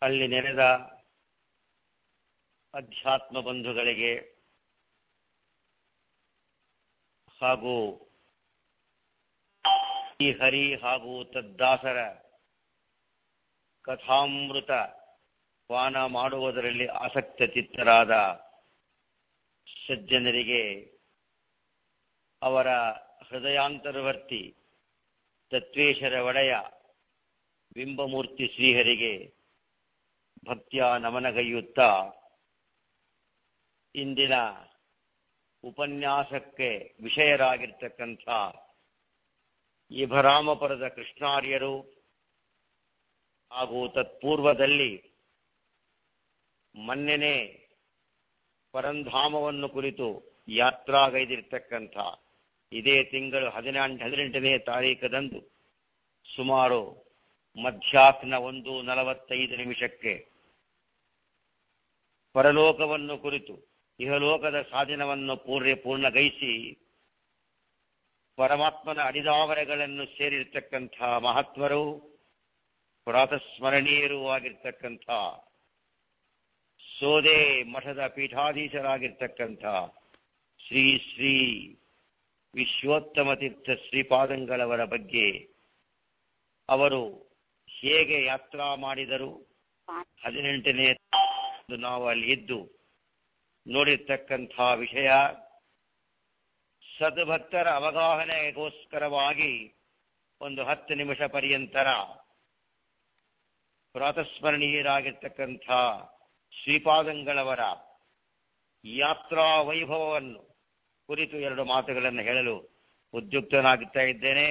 ಅಲ್ಲಿ ನೆನೆದ ಅಧ್ಯಾತ್ಮ ಬಂಧುಗಳಿಗೆ ಹಾಗೂ ಈ ಹರಿ ಹಾಗೂ ತದ್ದಾಸರ ಕಥಾಮೃತ ಪಾನ ಮಾಡುವುದರಲ್ಲಿ ಆಸಕ್ತ ಚಿತ್ತರಾದ ಸಜ್ಜನರಿಗೆ ಅವರ ಹೃದಯಾಂತರ್ವರ್ತಿ ತತ್ವೇಶರ ಒಡೆಯ ಬಿಂಬಮೂರ್ತಿ ಶ್ರೀಹರಿಗೆ ಭಕ್ತಿಯ ನಮನಗೈಯುತ್ತಾ ಇಂದಿನ ಉಪನ್ಯಾಸಕ್ಕೆ ವಿಷಯರಾಗಿರ್ತಕ್ಕಂಥ ಇಭರಾಮಪುರದ ಕೃಷ್ಣಾರ್ಯರು ಹಾಗೂ ತತ್ಪೂರ್ವದಲ್ಲಿ ಮೊನ್ನೆನೆ ಪರಂಧಾಮವನ್ನು ಕುರಿತು ಯಾತ್ರಾಗೈದಿರ್ತಕ್ಕಂಥ ಇದೇ ತಿಂಗಳು ಹದಿನೆಂಟು ಹದಿನೆಂಟನೇ ತಾರೀಕದಂದು ಸುಮಾರು ಮಧ್ಯಾಹ್ನ ಒಂದು ನಲವತ್ತೈದು ನಿಮಿಷಕ್ಕೆ ಪರಲೋಕವನ್ನು ಕುರಿತು ಇಹಲೋಕದ ಸಾಧನವನ್ನು ಪೂರ್ಣ ಪೂರ್ಣಗೈಸಿ ಪರಮಾತ್ಮನ ಅಡಿದಾವರೆಗಳನ್ನು ಸೇರಿರ್ತಕ್ಕಂಥ ಮಹತ್ವರು ಪ್ರಾತಸ್ಮರಣೀಯರೂ ಆಗಿರ್ತಕ್ಕಂಥ ಸೋದೆ ಮಠದ ಪೀಠಾಧೀಶರಾಗಿರ್ತಕ್ಕಂಥ ಶ್ರೀ ಶ್ರೀ ವಿಶ್ವೋತ್ತಮ ತೀರ್ಥ ಶ್ರೀಪಾದಂಗಳವರ ಬಗ್ಗೆ ಅವರು ಹೇಗೆ ಯಾತ್ರಾ ಮಾಡಿದರು ಹದಿನೆಂಟನೇ ನಾವು ಅಲ್ಲಿ ಇದ್ದು ನೋಡಿರ್ತಕ್ಕಂಥ ವಿಷಯ ಸದ್ಭಕ್ತರ ಅವಗಾಹನೆಗೋಸ್ಕರವಾಗಿ ಒಂದು ಹತ್ತು ನಿಮಿಷ ಪರ್ಯಂತರ ಪ್ರಾತಸ್ಮರಣೀಯರಾಗಿರ್ತಕ್ಕಂಥ ಶ್ರೀಪಾದಂಗಳವರ ಯಾತ್ರಾ ವೈಭವವನ್ನು ಕುರಿತು ಎರಡು ಮಾತುಗಳನ್ನು ಹೇಳಲು ಉದ್ಯುಕ್ತನಾಗುತ್ತಾ ಇದ್ದೇನೆ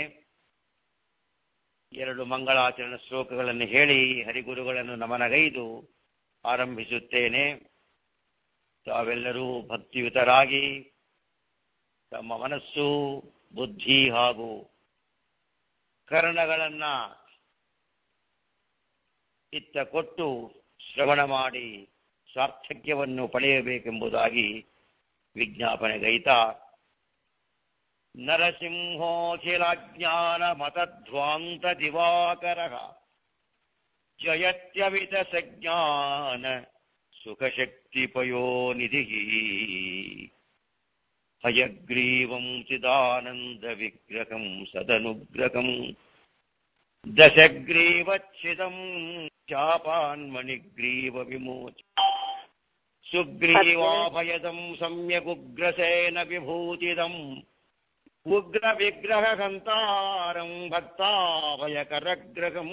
ಎರಡು ಮಂಗಳಾಚರಣ ಶ್ಲೋಕಗಳನ್ನು ಹೇಳಿ ಹರಿಗುರುಗಳನ್ನು ನಮನಗೈದು ಆರಂಭಿಸುತ್ತೇನೆ ತಾವೆಲ್ಲರೂ ಭಕ್ತಿಯುತರಾಗಿ ತಮ್ಮ ಮನಸ್ಸು ಬುದ್ಧಿ ಹಾಗೂ ಕರ್ಣಗಳನ್ನ ಇತ್ತ ಕೊಟ್ಟು ಶ್ರವಣ ಮಾಡಿ ಸಾರ್ಥಕ್ಯವನ್ನು ಪಡೆಯಬೇಕೆಂಬುದಾಗಿ ವಿಜ್ಞಾಪನೆಗೈತ ನರಸಿಂಹೋಖಿಲಾಜ್ಞಾನ ಮತಧ್ವಾಂತ ದಿವಾಕರ ಜಯತ್ಯವಿತ ಸಜ್ಞಾನ ಸುಖಶಕ್ತಿಪಯೋನಿಧಿ ಹಯಗ್ರೀವಂ ಚಿದಾನಂದ ವಿಗ್ರಹಂ ಸದನುಗ್ರಹಂ ದಶಗ್ರೀವಚ್ಛಿದಂ ಚಾಪಾನ್ಮಣಿಗ್ರೀವ ವಿಮೋಚ ಸುಗ್ರೀವಾಭಯದಂ ಸಮ್ಯಗುಗ್ರಸೇನ ವಿಭೂತಿದಂ ಉಗ್ರ ವಿಗ್ರಹ ಹಂತಾರಂ ಭಕ್ತಾಭಯಕರಗ್ರಹಂ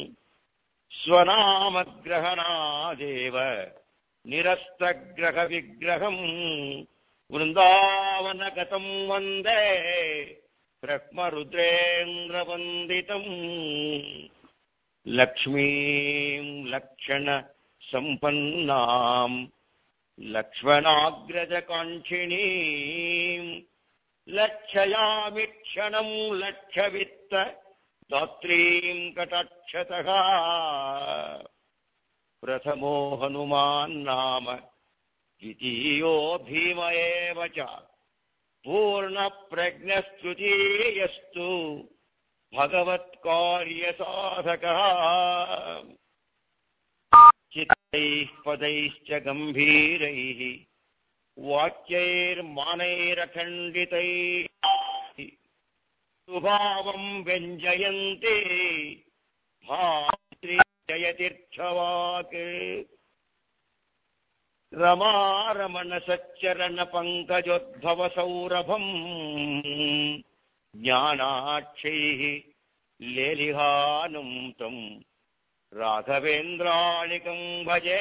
ಸ್ವನಾಮಗ್ರಹಣಾದೇವ ನಿರಸ್ತಗ್ರಹ ವಿಗ್ರಹಂ ವೃಂದಾವನಗತಂ ವಂದೇ ಬ್ರಹ್ಮರುದ್ರೇಂದ್ರವಂದಿತಂ ಲಕ್ಷ್ಮೀಂ ಲಕ್ಷಣ ಸಂಪನ್ನಾಂ ಲಕ್ಷ್ಮಣಾಗ್ರಜಕಾಂಕ್ಷಿಣೀಂ ಲಕ್ಷಯಾಮಿ ಕ್ಷಣಂ ಲಕ್ಷವಿತ್ತ ದಾತ್ರೀಂ ಕಟಾಕ್ಷತಃ ಪ್ರಥಮೋ ಹನುಮಾನ್ ನಾಮ ದ್ವಿತೀಯೋ ಭೀಮ ಏವ ಚ ಪೂರ್ಣ ಪ್ರಜ್ಞಸ್ತುತೀಯಸ್ತು ಭಗವತ್ಕಾರ್ಯ ಸಾಧಕ ಚಿತ್ತೈಃ ಪದೈಶ್ಚ ಗಂಭೀರೈಃ ವಾಕ್ಯೈರ್ಮಾನೈರಖಂಡಿತೈः ಸುಭಾವಂ ವ್ಯಂಜಯಂತೆ ಭಾತ್ರಿ ಜಯತೀರ್ಥವಾಕ್ ರಮಾರಮಣ ಸಚ್ಚರಣ ಪಂಕಜೋದ್ಭವ ಸೌರಭಂ ಜ್ಞಾನಾಕ್ಷೈಃ ಲೇಲಿಹಾನುಂ ತಂ ರಾಘವೇಂದ್ರಾಣಿಕಂ ಭಜೆ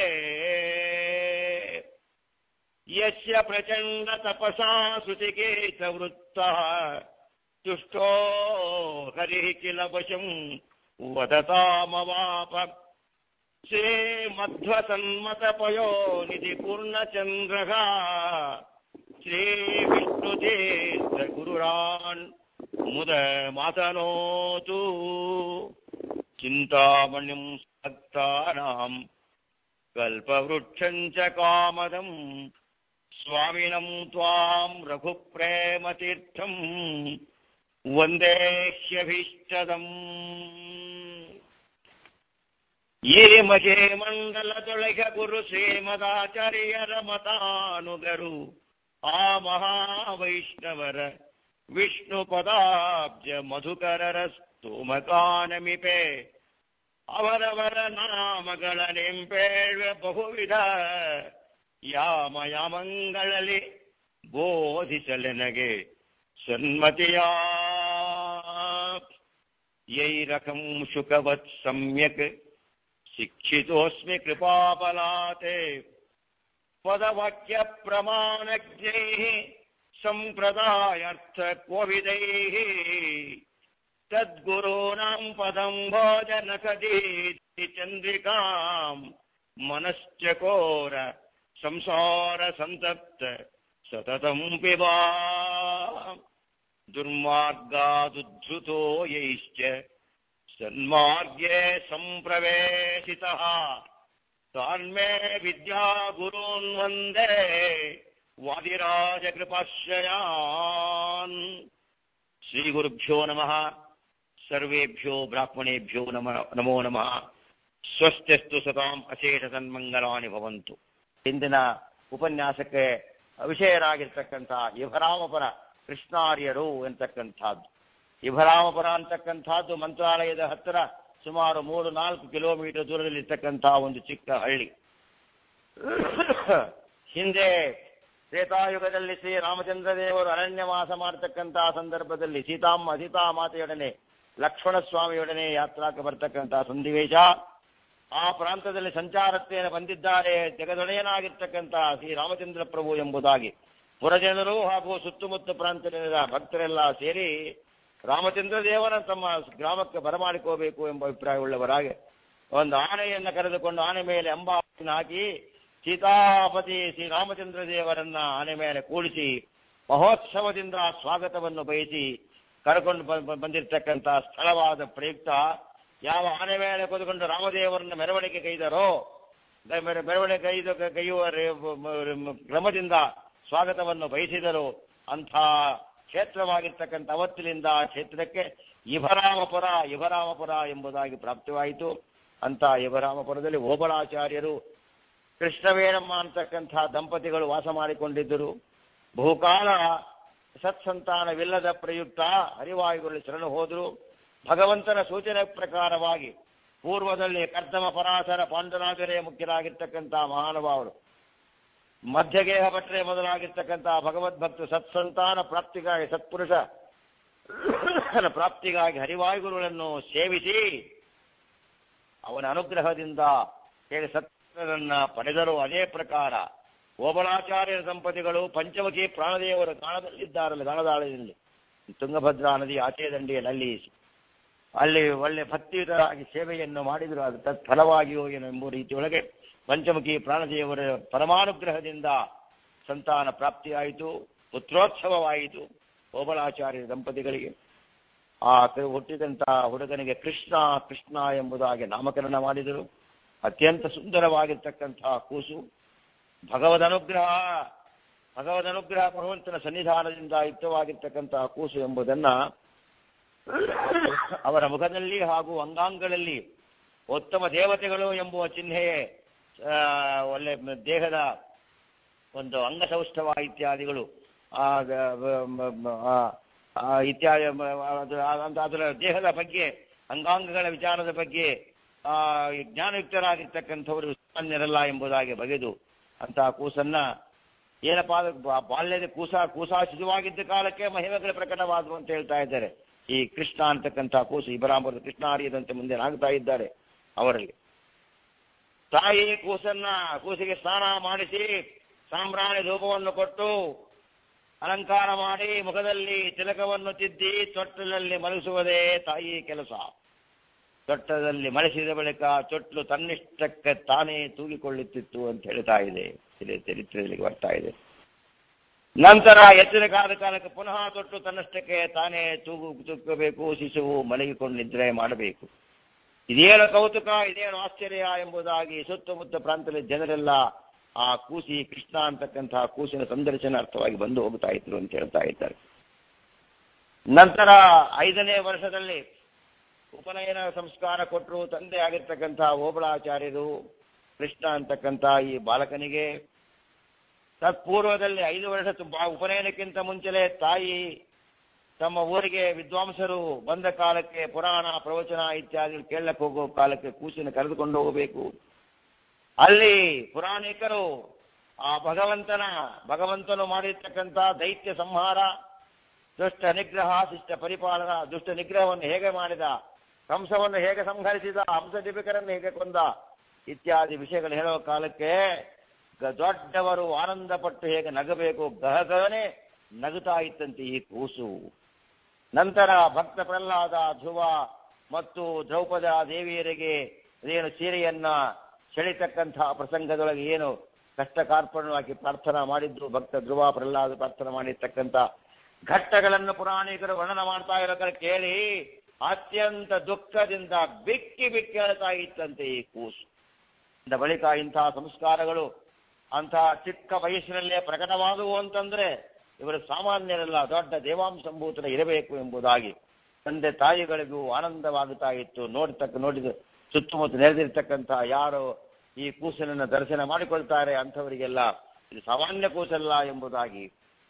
ಯಸ್ಯ ಪ್ರಚಂಡ ತಪಸಾ ಸುತಿಕೇತ ವೃತ್ತಃ ತುಷ್ಟೋ ಹರಿಃ ಕಿಲ ವಶಂ ವದತಾಮವಾಪ ಶ್ರೀ ಮಧ್ವಸನ್ಮತಪಯೋ ನಿಧಿ ಪೂರ್ಣಚಂದ್ರಃ ಶ್ರೀ ವಿಷ್ಣುತೀರ್ಥ ಗುರುರಾನ್ ಮುದ ಮಾತನೋತು ಚಿಂತಾಮಣಿಂ ಭಕ್ತಾನಾಂ ಕಲ್ಪವೃಕ್ಷಂ ಚ ಕಾಮದಂ ಸ್ವಾಮಿನಂ ತ್ವಾಂ ರಘುಪ್ರೇಮತೀರ್ಥಂ ವಂದೇ ಹ್ಯಭೀಷ್ಟದಂ ಈ ಮಜೆ ಮಂಡಲದೊಳಗೆ ಗುರು ಶ್ರೀಮದಾಚಾರ್ಯರ ಮತಾನುಗರು ಆ ಮಹಾವೈಷ್ಣವರ ವಿಷ್ಣು ಪದಾಬ್ಜ ಮಧುಕರರ ಸ್ತೋಮಕಾನಮಿಪೆ ಅವರವರ ನಾಮಗಳ ನೆಂಪೇಳ್ವೆ ಬಹುವಿಧ ಯಾಮ ಯಾಮಗಳಲ್ಲಿ ಬೋಧಿಸಲೆನಗೆ ಸನ್ಮತಿಯ ಯೈರಕಂ ಶುಕವತ್ ಸಮ್ಯಕ್ ಶಿಕ್ಷಿತೋಸ್ಮಿ ಕೃಪಾಬಲಾತೆ ಪದವಾಕ್ಯ ಪ್ರಮಾಣಜ್ಞೈ ಸಂಪ್ರದಾಯರ್ಥ ಕೋವಿದೈ ತದ್ಗುರೂಣಾಂ ಪದಂ ಭೋಜನ ಕದೀತಿ ಚಂದ್ರಿಕಾಂ ಮನಶ್ಚಕೋರ ಸಂಸಾರ ಸಂತಪ್ತ ಸತತಂ ಪಿಬಾ ದುರ್ಮಾರ್ಗಾದುದ್ಧೃತೋ ಯೈಶ್ಚ ಸನ್ಮಾರ್ಗೇ ಸಂಪ್ರವೇಶಿತಃ ತಾನ್ಮೇ ವಿದ್ಯಾ ಗುರೂನ್ ವಂದೇ ವಾದಿರಾಜ ಕೃಪಾಶ್ರಯಾನ್ ಶ್ರೀ ಗುರುಭ್ಯೋ ನಮಃ ಸರ್ವೇಭ್ಯೋ ಬ್ರಾಹ್ಮಣೇಭ್ಯೋ ನಮ ನಮೋ ನಮಃ ಸ್ವಸ್ತ್ಯಸ್ತು ಸತಾಂ ಅಶೇಷ ಸನ್ಮಂಗಲಾನಿ ಭವಂತು ಇಂದಿನ ಉಪನ್ಯಾಸಕ್ಕೆ ವಿಷಯರಾಗಿರ್ತಕ್ಕಂಥ ಇಭರಾಮಪರ ಕೃಷ್ಣಾರ್ಯರು ಎಂತಕ್ಕಂಥದ್ದು ಇಭರಾಮಪುರ ಅಂತಕ್ಕಂಥದ್ದು ಮಂತ್ರಾಲಯದ ಹತ್ತಿರ ಸುಮಾರು ಮೂರು ನಾಲ್ಕು ಕಿಲೋಮೀಟರ್ ದೂರದಲ್ಲಿರ್ತಕ್ಕಂತಹ ಒಂದು ಚಿಕ್ಕ ಹಳ್ಳಿ ಹಿಂದೆ ತ್ರೇತಾಯುಗದಲ್ಲಿ ಶ್ರೀ ರಾಮಚಂದ್ರ ದೇವರು ಅರಣ್ಯವಾಸ ಮಾಡತಕ್ಕಂತಹ ಸಂದರ್ಭದಲ್ಲಿ ಸೀತಾಮ್ಮ ಸೀತಾಮಾತೆಯೊಡನೆ ಲಕ್ಷ್ಮಣ ಸ್ವಾಮಿಯೊಡನೆ ಯಾತ್ರಾಕ್ಕೆ ಬರ್ತಕ್ಕಂತಹ ಸನ್ನಿವೇಶ ಆ ಪ್ರಾಂತದಲ್ಲಿ ಸಂಚಾರತ್ವೇನ ಬಂದಿದ್ದಾರೆ ಜಗದೊಡೆಯನಾಗಿರ್ತಕ್ಕಂತಹ ಶ್ರೀ ರಾಮಚಂದ್ರ ಪ್ರಭು ಎಂಬುದಾಗಿ ಪುರಜನರು ಹಾಗೂ ಸುತ್ತಮುತ್ತ ಪ್ರಾಂತದ ಭಕ್ತರೆಲ್ಲ ಸೇರಿ ರಾಮಚಂದ್ರ ದೇವರ ತಮ್ಮ ಗ್ರಾಮಕ್ಕೆ ಬರಮಾಡಿಕೋಬೇಕು ಎಂಬ ಅಭಿಪ್ರಾಯವುಳ್ಳವರಾಗಿ ಒಂದು ಆನೆಯನ್ನ ಕರೆದುಕೊಂಡು ಆನೆ ಮೇಲೆ ಅಂಬಾಸನ ಹಾಕಿ ಸೀತಾಪತಿ ಶ್ರೀ ರಾಮಚಂದ್ರ ದೇವರನ್ನ ಆನೆ ಮೇಲೆ ಕೂಡಿಸಿ ಮಹೋತ್ಸವದಿಂದ ಸ್ವಾಗತವನ್ನು ಬಯಸಿ ಕರ್ಕೊಂಡು ಬ- ಬಂದಿರತಕ್ಕಂತ ಸ್ಥಳವಾದ ಪ್ರಯುಕ್ತ ಯಾವ ಆನೆ ಮೇಲೆ ಕೂತ್ಕೊಂಡು ರಾಮದೇವರನ್ನ ಮೆರವಣಿಗೆ ಕೈದರೋ ದ- ಮೆರ- ಮೆರವಣಿಗೆ ಕೈದು ಕೈಯುವ ರೇ- ಮ- ಮ- ಕ್ರಮದಿಂದ ಸ್ವಾಗತವನ್ನು ಬಯಸಿದರು ಅಂಥ ಕ್ಷೇತ್ರವಾಗಿರ್ತಕ್ಕಂಥ ಅವತ್ತಿನಿಂದ ಆ ಕ್ಷೇತ್ರಕ್ಕೆ ಇಭರಾಮಪುರ ಇಭರಾಮಪುರ ಎಂಬುದಾಗಿ ಪ್ರಾಪ್ತವಾಯಿತು ಅಂತ ಇಭರಾಮಪುರದಲ್ಲಿ ಓಬಳಾಚಾರ್ಯರು ಕೃಷ್ಣವೇಣಮ್ಮ ಅಂತಕ್ಕಂಥ ದಂಪತಿಗಳು ವಾಸ ಮಾಡಿಕೊಂಡಿದ್ದರು ಬಹುಕಾಲ ಸತ್ಸಂತಾನವಿಲ್ಲದ ಪ್ರಯುಕ್ತ ಹರಿವಾಯುಗಳು ಶರಣು ಹೋದರು ಭಗವಂತನ ಸೂಚನೆ ಪ್ರಕಾರವಾಗಿ ಪೂರ್ವದಲ್ಲಿ ಕರ್ದಮ ಪರಾಶರ ಪಾಂಡುರಾಜರೇ ಮುಖ್ಯರಾಗಿರ್ತಕ್ಕಂಥ ಮಹಾನುಭಾವರು ಮಧ್ಯಗೇಹ ಭಟ್ರೆ ಮೊದಲಾಗಿರ್ತಕ್ಕಂತಹ ಭಗವದ್ಭಕ್ತ ಸತ್ಸಂತಾನ ಪ್ರಾಪ್ತಿಗಾಗಿ ಸತ್ಪುರುಷ ಪ್ರಾಪ್ತಿಗಾಗಿ ಹರಿವಾಯುಗುರುಗಳನ್ನು ಸೇವಿಸಿ ಅವನ ಅನುಗ್ರಹದಿಂದ ಹೇಗೆ ಸತ್ಪುರರನ್ನ ಪಡೆದರು ಅದೇ ಪ್ರಕಾರ ಓಬಳಾಚಾರ್ಯರ ದಂಪತಿಗಳು ಪಂಚಮುಖಿ ಪ್ರಾಣದೇವರ ಗಾಣದಲ್ಲಿದ್ದಾರಲ್ಲ ಗಾಣದಾಳದಲ್ಲಿ ತುಂಗಭದ್ರಾ ನದಿ ಆಚೆ ದಂಡೆಯಲ್ಲಿ ಅಲ್ಲಿ ಅಲ್ಲಿ ಒಳ್ಳೆ ಭಕ್ತಿಯುತರಾಗಿ ಸೇವೆಯನ್ನು ಮಾಡಿದರು ಅದು ತತ್ಫಲವಾಗಿಯೋ ಏನೋ ಎಂಬ ರೀತಿಯೊಳಗೆ ಪಂಚಮುಖಿ ಪ್ರಾಣದೇವರ ಪರಮಾನುಗ್ರಹದಿಂದ ಸಂತಾನ ಪ್ರಾಪ್ತಿಯಾಯಿತು ಪುತ್ರೋತ್ಸವವಾಯಿತು ಓಬಳಾಚಾರ್ಯ ದಂಪತಿಗಳಿಗೆ ಆ ಕ- ಹುಟ್ಟಿದಂತಹ ಹುಡುಗನಿಗೆ ಕೃಷ್ಣ ಕೃಷ್ಣ ಎಂಬುದಾಗಿ ನಾಮಕರಣ ಮಾಡಿದರು ಅತ್ಯಂತ ಸುಂದರವಾಗಿರ್ತಕ್ಕಂತಹ ಕೂಸು ಭಗವದ್ ಅನುಗ್ರಹ ಭಗವದ್ ಅನುಗ್ರಹ ಭಗವಂತನ ಸನ್ನಿಧಾನದಿಂದ ಯುಕ್ತವಾಗಿರ್ತಕ್ಕಂತಹ ಕೂಸು ಎಂಬುದನ್ನ ಅವರ ಮುಖದಲ್ಲಿ ಹಾಗೂ ಅಂಗಾಂಗಗಳಲ್ಲಿ ಉತ್ತಮ ದೇವತೆಗಳು ಎಂಬುವ ಚಿಹ್ನೆಯೇ ಆ, ಒಳ್ಳೆ ಮ- ದೇಹದ ಒಂದು ಅಂಗಸೌಷ್ಠವ ಇತ್ಯಾದಿಗಳು ಆ, ಗ- ಮ- ಮ- ಮ- ಆ, ಆ, ಇತ್ಯಾದಿ ಮ- ಅದು- ಅದು- ಅದರ ದೇಹದ ಬಗ್ಗೆ ಅಂಗಾಂಗಗಳ ವಿಚಾರದ ಬಗ್ಗೆ ಆ ಜ್ಞಾನಯುಕ್ತರಾಗಿರ್ತಕ್ಕಂಥವರು ಸಾಮಾನ್ಯರಲ್ಲ ಎಂಬುದಾಗಿ ಬಗೆದು ಅಂತಹ ಕೂಸನ್ನ ಏನಪ್ಪಾ ಅದು ಬಾ- ಬಾಲ್ಯದ ಕೂಸ ಕೂಸ ಶಿಶುವಾಗಿದ್ದ ಕಾಲಕ್ಕೆ ಮಹಿಮೆಗಳ ಪ್ರಕಟವಾದವು ಅಂತ ಹೇಳ್ತಾ ಇದ್ದಾರೆ ಈ ಕೃಷ್ಣ ಅಂತಕ್ಕಂಥ ಕೂಸು ಇಬರಾಮರದ ಕೃಷ್ಣ ಹರಿಯದಂತೆ ಮುಂದೆ ನಾಗ್ತಾ ಇದ್ದಾರೆ ಅವರಲ್ಲಿ ತಾಯಿ ಕೂಸನ್ನ ಕೂಸಿಗೆ ಸ್ನಾನ ಮಾಡಿಸಿ ಸಾಂಬ್ರಾಣಿ ಧೂಪವನ್ನು ಕೊಟ್ಟು ಅಲಂಕಾರ ಮಾಡಿ ಮುಖದಲ್ಲಿ ತಿಲಕವನ್ನು ತಿದ್ದಿ ತೊಟ್ಟಲಲ್ಲಿ ಮಲಗಿಸುವುದೇ ತಾಯಿ ಕೆಲಸ ತೊಟ್ಟದಲ್ಲಿ ಮಲಸಿದ ಬಳಿಕ ತೊಟ್ಲು ತನ್ನಿಷ್ಟಕ್ಕೆ ತಾನೇ ತೂಗಿಕೊಳ್ಳುತ್ತಿತ್ತು ಅಂತ ಹೇಳ್ತಾ ಇದೆ ಇಲ್ಲಿ ಚರಿತ್ರೆಯಲ್ಲಿ ಬರ್ತಾ ಇದೆ ನಂತರ ಎತ್ತಿನ ಕಾಲ ಕಾಲಕ್ಕೆ ಪುನಃ ತೊಟ್ಟು ತನ್ನಷ್ಟಕ್ಕೆ ತಾನೇ ತೂಗು ತೂಗಬೇಕು ಶಿಶುವು ಮಲಗಿಕೊಂಡು ನಿದ್ರೆ ಮಾಡಬೇಕು ಇದೇನು ಕೌತುಕ ಇದೇನು ಆಶ್ಚರ್ಯ ಎಂಬುದಾಗಿ ಸುತ್ತಮುತ್ತ ಪ್ರಾಂತದಲ್ಲಿ ಜನರೆಲ್ಲ ಆ ಕೂಸಿ ಕೃಷ್ಣ ಅಂತಕ್ಕಂತಹ ಕೂಸಿನ ಸಂದರ್ಶನ ಅರ್ಥವಾಗಿ ಬಂದು ಹೋಗ್ತಾ ಇದ್ರು ಅಂತ ಹೇಳ್ತಾ ಇದ್ದಾರೆ ನಂತರ ಐದನೇ ವರ್ಷದಲ್ಲಿ ಉಪನಯನ ಸಂಸ್ಕಾರ ಕೊಟ್ಟರು ತಂದೆ ಆಗಿರ್ತಕ್ಕಂಥ ಓಬಳಾಚಾರ್ಯರು ಕೃಷ್ಣ ಅಂತಕ್ಕಂಥ ಈ ಬಾಲಕನಿಗೆ ತತ್ಪೂರ್ವದಲ್ಲಿ ಐದು ವರ್ಷ ತುಂಬ- ಉಪನಯನಕ್ಕಿಂತ ಮುಂಚೆಲೆ ತಾಯಿ ತಮ್ಮ ಊರಿಗೆ ವಿದ್ವಾಂಸರು ಬಂದ ಕಾಲಕ್ಕೆ ಪುರಾಣ ಪ್ರವಚನ ಇತ್ಯಾದಿ ಕೇಳಕ್ಕೆ ಹೋಗೋ ಕಾಲಕ್ಕೆ ಕೂಸಿನ ಕರೆದುಕೊಂಡು ಹೋಗಬೇಕು ಅಲ್ಲಿ ಪುರಾಣಿಕರು ಆ ಭಗವಂತನ ಭಗವಂತನು ಮಾಡಿರ್ತಕ್ಕಂಥ ದೈತ್ಯ ಸಂಹಾರ ದುಷ್ಟ ನಿಗ್ರಹ ಶಿಷ್ಟ ಪರಿಪಾಲನ ದುಷ್ಟ ನಿಗ್ರಹವನ್ನು ಹೇಗೆ ಮಾಡಿದ ಕಂಸವನ್ನು ಹೇಗೆ ಸಂಹರಿಸಿದ ಹಂಸದೀಪಿಕರನ್ನು ಹೇಗೆ ಕೊಂದ ಇತ್ಯಾದಿ ವಿಷಯಗಳು ಹೇಳುವ ಕಾಲಕ್ಕೆ ಗ- ದೊಡ್ಡವರು ಆನಂದಪಟ್ಟು ಹೇಗೆ ನಗಬೇಕು ಗಹಗಹನೆ ನಗುತ್ತಾ ಇತ್ತಂತೆ ಈ ಕೂಸು ನಂತರ ಭಕ್ತ ಪ್ರಹ್ಲಾದ ಧ್ರುವ ಮತ್ತು ದ್ರೌಪದ ದೇವಿಯರಿಗೆ ಏನು ಸೀರೆಯನ್ನ ಸೆಳಿತಕ್ಕಂತಹ ಪ್ರಸಂಗದೊಳಗೆ ಏನು ಕಷ್ಟ ಕಾರ್ಪಣ್ಯವಾಗಿ ಪ್ರಾರ್ಥನಾ ಮಾಡಿದ್ದು ಭಕ್ತ ಧ್ರುವ ಪ್ರಹ್ಲಾದ ಪ್ರಾರ್ಥನೆ ಮಾಡಿರ್ತಕ್ಕಂಥ ಘಟ್ಟಗಳನ್ನು ಪುರಾಣಿಕರು ವರ್ಣನ ಮಾಡ್ತಾ ಇರೋದನ್ನ ಕೇಳಿ ಅತ್ಯಂತ ದುಃಖದಿಂದ ಬಿಕ್ಕಿ ಬಿಕ್ಕಿ ಹೇಳ್ತಾ ಇತ್ತಂತೆ ಈ ಕೂಸು ಇಂದ ಬಳಿಕ ಇಂತಹ ಸಂಸ್ಕಾರಗಳು ಅಂತಹ ಚಿಕ್ಕ ವಯಸ್ಸಿನಲ್ಲೇ ಪ್ರಕಟವಾದವು ಅಂತಂದ್ರೆ ಇವರು ಸಾಮಾನ್ಯರಲ್ಲ ದೊಡ್ಡ ದೇವಾಂಶಂಭೂತರ ಇರಬೇಕು ಎಂಬುದಾಗಿ ತಂದೆ ತಾಯಿಗಳಿಗೂ ಆನಂದವಾಗುತ್ತಾ ಇತ್ತು ನೋಡ್ತಕ್ಕ ನೋಡಿದ ಸುತ್ತಮುತ್ತ ನೆರೆದಿರ್ತಕ್ಕಂತಹ ಯಾರು ಈ ಕೂಸಲನ್ನು ದರ್ಶನ ಮಾಡಿಕೊಳ್ತಾರೆ ಅಂಥವರಿಗೆಲ್ಲ ಇದು ಸಾಮಾನ್ಯ ಕೂಸಲ್ಲ ಎಂಬುದಾಗಿ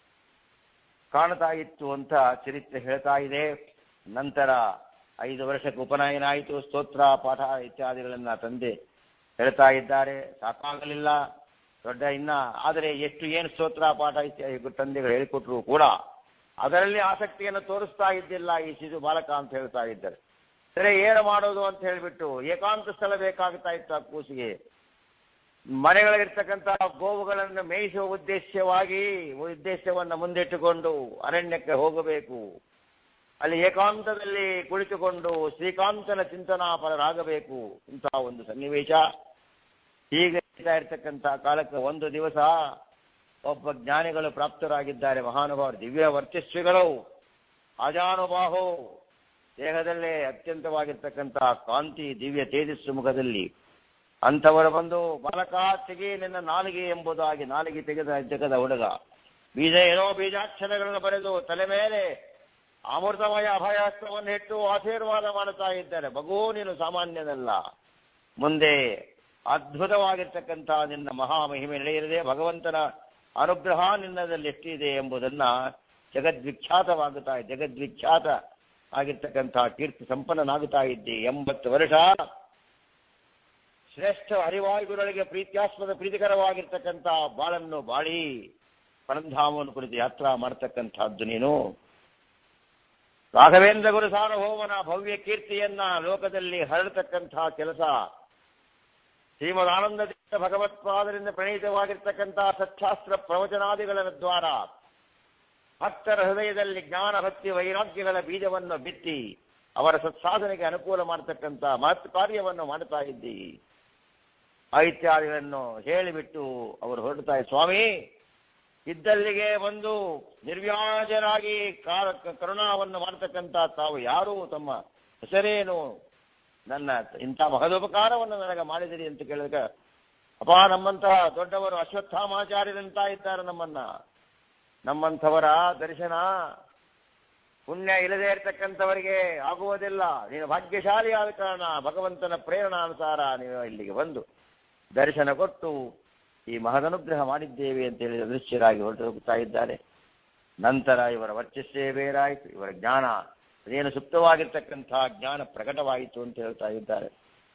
ಕಾಣ್ತಾ ಇತ್ತು ಅಂತ ಚರಿತ್ರೆ ಹೇಳ್ತಾ ಇದೆ ನಂತರ ಐದು ವರ್ಷಕ್ಕೆ ಉಪನಯನ ಆಯಿತು ಸ್ತೋತ್ರ ಪಾಠ ಇತ್ಯಾದಿಗಳನ್ನ ತಂದೆ ಹೇಳ್ತಾ ಇದ್ದಾರೆ ಸಾಕಾಗಲಿಲ್ಲ ದೊಡ್ಡ ಇನ್ನ ಆದರೆ ಎಷ್ಟು ಏನು ಸ್ತೋತ್ರ ಪಾಠ ಇತ್ಯಾದಿ ತಂದೆಗಳು ಹೇಳಿಕೊಟ್ರು ಕೂಡ ಅದರಲ್ಲಿ ಆಸಕ್ತಿಯನ್ನು ತೋರಿಸ್ತಾ ಇದ್ದಿಲ್ಲ ಈ ಶಿಶು ಬಾಲಕ ಅಂತ ಹೇಳ್ತಾ ಇದ್ದಾರೆ ಸರಿ ಏನು ಮಾಡೋದು ಅಂತ ಹೇಳಿಬಿಟ್ಟು ಏಕಾಂತ ಸ್ಥಳ ಬೇಕಾಗ್ತಾ ಇತ್ತು ಆ ಕೂಸಿಗೆ ಮನೆಗಳಲ್ಲಿರ್ತಕ್ಕಂಥ ಗೋವುಗಳನ್ನು ಮೇಯಿಸುವ ಉದ್ದೇಶವಾಗಿ ಉದ್ದೇಶವನ್ನು ಮುಂದಿಟ್ಟುಕೊಂಡು ಅರಣ್ಯಕ್ಕೆ ಹೋಗಬೇಕು ಅಲ್ಲಿ ಏಕಾಂತದಲ್ಲಿ ಕುಳಿತುಕೊಂಡು ಶ್ರೀಕಾಂತನ ಚಿಂತನಾಪರರಾಗಬೇಕು ಇಂತಹ ಒಂದು ಸನ್ನಿವೇಶ ಹೀಗೆ ಇರ್ತಾ ಇರ್ತಕ್ಕಂಥ ಕಾಲಕ್ಕೆ ಒಂದು ದಿವಸ ಒಬ್ಬ ಜ್ಞಾನಿಗಳು ಪ್ರಾಪ್ತರಾಗಿದ್ದಾರೆ ಮಹಾನುಭಾವರು ದಿವ್ಯ ವರ್ಚಸ್ವಿಗಳು ಅಜಾನುಬಾಹು ದೇಹದಲ್ಲೇ ಅತ್ಯಂತವಾಗಿರ್ತಕ್ಕಂಥ ಕಾಂತಿ ದಿವ್ಯ ತೇಜಸ್ಸು ಮುಖದಲ್ಲಿ ಅಂಥವರು ಬಂದು ಬಾಲಕ ತೆಗೆ ನಿನ್ನ ನಾಲಿಗೆ ಎಂಬುದಾಗಿ ನಾಲಿಗೆ ತೆಗೆದ ಜಗದ ಹುಡುಗ ಬೀಜ ಏನೋ ಬೀಜಾಕ್ಷರಗಳನ್ನು ಬರೆದು ತಲೆ ಮೇಲೆ ಅಮೃತಮಯ ಅಭಯಾಸ್ತ್ರವನ್ನು ಇಟ್ಟು ಆಶೀರ್ವಾದ ಮಾಡುತ್ತಾ ಇದ್ದಾರೆ ಮಗು ನೀನು ಸಾಮಾನ್ಯನಲ್ಲ ಮುಂದೆ ಅದ್ಭುತವಾಗಿರ್ತಕ್ಕಂಥ ನಿನ್ನ ಮಹಾಮಹಿಮೆ ನಡೆಯಲಿದೆ ಭಗವಂತನ ಅನುಗ್ರಹ ನಿನ್ನದಲ್ಲಿ ಎಷ್ಟಿದೆ ಎಂಬುದನ್ನ ಜಗದ್ವಿಖ್ಯಾತವಾಗುತ್ತಾ ಜಗದ್ವಿಖ್ಯಾತ ಆಗಿರ್ತಕ್ಕಂಥ ಕೀರ್ತಿ ಸಂಪನ್ನನಾಗುತ್ತಾ ಇದ್ದೆ ಎಂಬತ್ತು ವರ್ಷ ಶ್ರೇಷ್ಠ ಹರಿವಾಯುಗುಗಳಿಗೆ ಪ್ರೀತ್ಯಾಸ್ಪದ ಪ್ರೀತಿಕರವಾಗಿರ್ತಕ್ಕಂಥ ಬಾಳನ್ನು ಬಾಳಿ ಪರಂಧಾಮವನ್ನು ಕುರಿತು ಯಾತ್ರಾ ಮಾಡತಕ್ಕಂಥದ್ದು ನೀನು ರಾಘವೇಂದ್ರ ಗುರು ಸಾರ್ವಭೌಮನ ಭವ್ಯ ಕೀರ್ತಿಯನ್ನ ಲೋಕದಲ್ಲಿ ಹರಡತಕ್ಕಂತಹ ಕೆಲಸ ಶ್ರೀಮದಾನಂದದಿಂದ ಭಗವತ್ಪಾದರಿಂದ ಪ್ರಣೀತವಾಗಿರ್ತಕ್ಕಂತಹ ಸಚ್ಛಾಸ್ತ್ರ ಪ್ರವಚನಾದಿಗಳ ದ್ವಾರ ಭಕ್ತರ ಹೃದಯದಲ್ಲಿ ಜ್ಞಾನ ಭಕ್ತಿ ವೈರಾಗ್ಯಗಳ ಬೀಜವನ್ನು ಬಿತ್ತಿ ಅವರ ಸತ್ಸಾಧನೆಗೆ ಅನುಕೂಲ ಮಾಡತಕ್ಕಂಥ ಮಹತ್ ಕಾರ್ಯವನ್ನು ಮಾಡುತ್ತಾ ಇದ್ದಿ ಆ ಇತ್ಯಾದಿಗಳನ್ನು ಹೇಳಿಬಿಟ್ಟು ಅವರು ಹೊರಡ್ತಾ ಸ್ವಾಮಿ ಇದ್ದಲ್ಲಿಗೆ ಒಂದು ನಿರ್ವ್ಯಾಜರಾಗಿ ಕಾರ- ಕರುಣಾವನ್ನು ಮಾಡತಕ್ಕಂಥ ತಾವು ಯಾರು ತಮ್ಮ ಹೆಸರೇನು ನನ್ನ ಇಂಥ ಮಹದೋಪಕಾರವನ್ನು ನನಗೆ ಮಾಡಿದಿರಿ ಅಂತ ಕೇಳಿದಾಗ ಅಪ್ಪ ನಮ್ಮಂತಹ ದೊಡ್ಡವರು ಅಶ್ವತ್ಥಾಮಾಚಾರ್ಯರಂತ ಇದ್ದಾರೆ ನಮ್ಮನ್ನ ನಮ್ಮಂಥವರ ದರ್ಶನ ಪುಣ್ಯ ಇಲ್ಲದೆ ಇರತಕ್ಕಂಥವರಿಗೆ ಆಗುವುದಿಲ್ಲ ನೀನು ಭಾಗ್ಯಶಾಲಿ ಆದ ಕಾರಣ ಭಗವಂತನ ಪ್ರೇರಣಾನುಸಾರ ನೀವು ಇಲ್ಲಿಗೆ ಬಂದು ದರ್ಶನ ಕೊಟ್ಟು ಈ ಮಹದನುಗ್ರಹ ಮಾಡಿದ್ದೇವೆ ಅಂತ ಹೇಳಿ ಅದೃಶ್ಯರಾಗಿ ಹೊರಟು ಹೋಗ್ತಾ ಇದ್ದಾರೆ ನಂತರ ಇವರ ವರ್ಚಸ್ಸೇ ಬೇರಾಯಿತು ಇವರ ಜ್ಞಾನ ಅದೇನು ಸುಪ್ತವಾಗಿರ್ತಕ್ಕಂತಹ ಜ್ಞಾನ ಪ್ರಕಟವಾಯಿತು ಅಂತ ಹೇಳ್ತಾ ಇದ್ದಾರೆ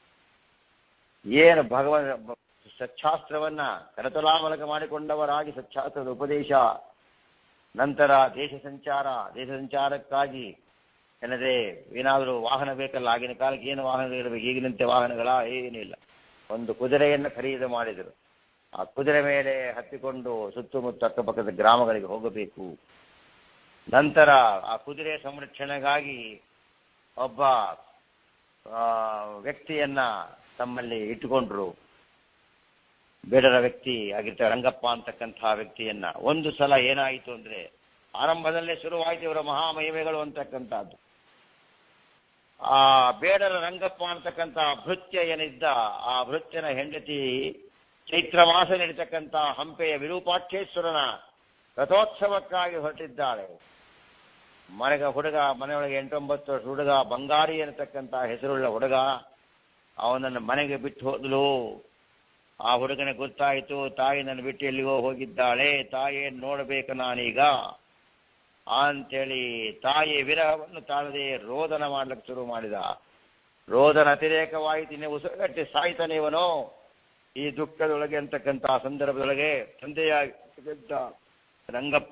ಏನು ಭಗವನ್ ಸಚ್ಛಾಸ್ತ್ರವನ್ನ ಕರತಲಾಮಲಕ ಮಾಡಿಕೊಂಡವರಾಗಿ ಸಚ್ಛಾಸ್ತ್ರದ ಉಪದೇಶ ನಂತರ ದೇಶ ಸಂಚಾರ ದೇಶ ಸಂಚಾರಕ್ಕಾಗಿ ಏನಂದ್ರೆ ಏನಾದರೂ ವಾಹನ ಬೇಕಲ್ಲ ಆಗಿನ ಕಾಲಕ್ಕೆ ಏನು ವಾಹನ ಇರಬೇಕು ಈಗಿನಂತೆ ವಾಹನಗಳ ಏನಿಲ್ಲ ಒಂದು ಕುದುರೆಯನ್ನು ಖರೀದಿ ಮಾಡಿದರು ಆ ಕುದುರೆ ಮೇಲೆ ಹತ್ತಿಕೊಂಡು ಸುತ್ತಮುತ್ತ ಅಕ್ಕಪಕ್ಕದ ಗ್ರಾಮಗಳಿಗೆ ಹೋಗಬೇಕು ನಂತರ ಆ ಕುದುರೆ ಸಂರಕ್ಷಣೆಗಾಗಿ ಒಬ್ಬ ಆ, ವ್ಯಕ್ತಿಯನ್ನ ತಮ್ಮಲ್ಲಿ ಇಟ್ಟುಕೊಂಡ್ರು ಬೇಡರ ವ್ಯಕ್ತಿ ಆಗಿರ್ತಾರೆ ರಂಗಪ್ಪ ಅಂತಕ್ಕಂತಹ ವ್ಯಕ್ತಿಯನ್ನ ಒಂದು ಸಲ ಏನಾಯಿತು ಅಂದ್ರೆ ಆರಂಭದಲ್ಲೇ ಶುರುವಾಯಿತು ಇವರ ಮಹಾಮಹಿಮೆಗಳು ಅಂತಕ್ಕಂಥದ್ದು ಆ ಬೇಡರ ರಂಗಪ್ಪ ಅಂತಕ್ಕಂಥ ಭೃತ್ಯ ಏನಿದ್ದ ಆ ಭೃತ್ಯನ ಹೆಂಡತಿ ಚೈತ್ರ ಮಾಸ ನಡೀತಕ್ಕಂಥ ಹಂಪೆಯ ವಿರೂಪಾಕ್ಷೇಶ್ವರನ ರಥೋತ್ಸವಕ್ಕಾಗಿ ಹೊರಟಿದ್ದಾಳೆ ಮನೆಗೆ ಹುಡುಗ ಮನೆಯೊಳಗೆ ಎಂಟೊಂಬತ್ತು ವರ್ಷ ಹುಡುಗ ಬಂಗಾರಿ ಅನ್ನತಕ್ಕಂತ ಹೆಸರುಳ್ಳ ಹುಡುಗ ಅವನನ್ನು ಮನೆಗೆ ಬಿಟ್ಟು ಹೋದಲು ಆ ಹುಡುಗನಿಗೆ ಗೊತ್ತಾಯಿತು ತಾಯಿ ನನ್ನ ಬಿಟ್ಟು ಎಲ್ಲಿಗೋ ಹೋಗಿದ್ದಾಳೆ ತಾಯಿಯನ್ನು ನೋಡಬೇಕು ನಾನೀಗ ಅಂತೇಳಿ ತಾಯಿ ವಿರಹವನ್ನು ತಾಳದೆ ರೋದನ ಮಾಡ್ಲಿಕ್ಕೆ ಶುರು ಮಾಡಿದ ರೋದನ ಅತಿರೇಕವಾಯಿತು ಇನ್ನೇ ಉಸಿರುಗಟ್ಟಿ ಸಾಯ್ತಾನೆ ಇವನು ಈ ದುಃಖದೊಳಗೆ ಅಂತಕ್ಕಂಥ ಸಂದರ್ಭದೊಳಗೆ ತಂದೆಯಾಗಿರ್ತಕ್ಕಂಥ ರಂಗಪ್ಪ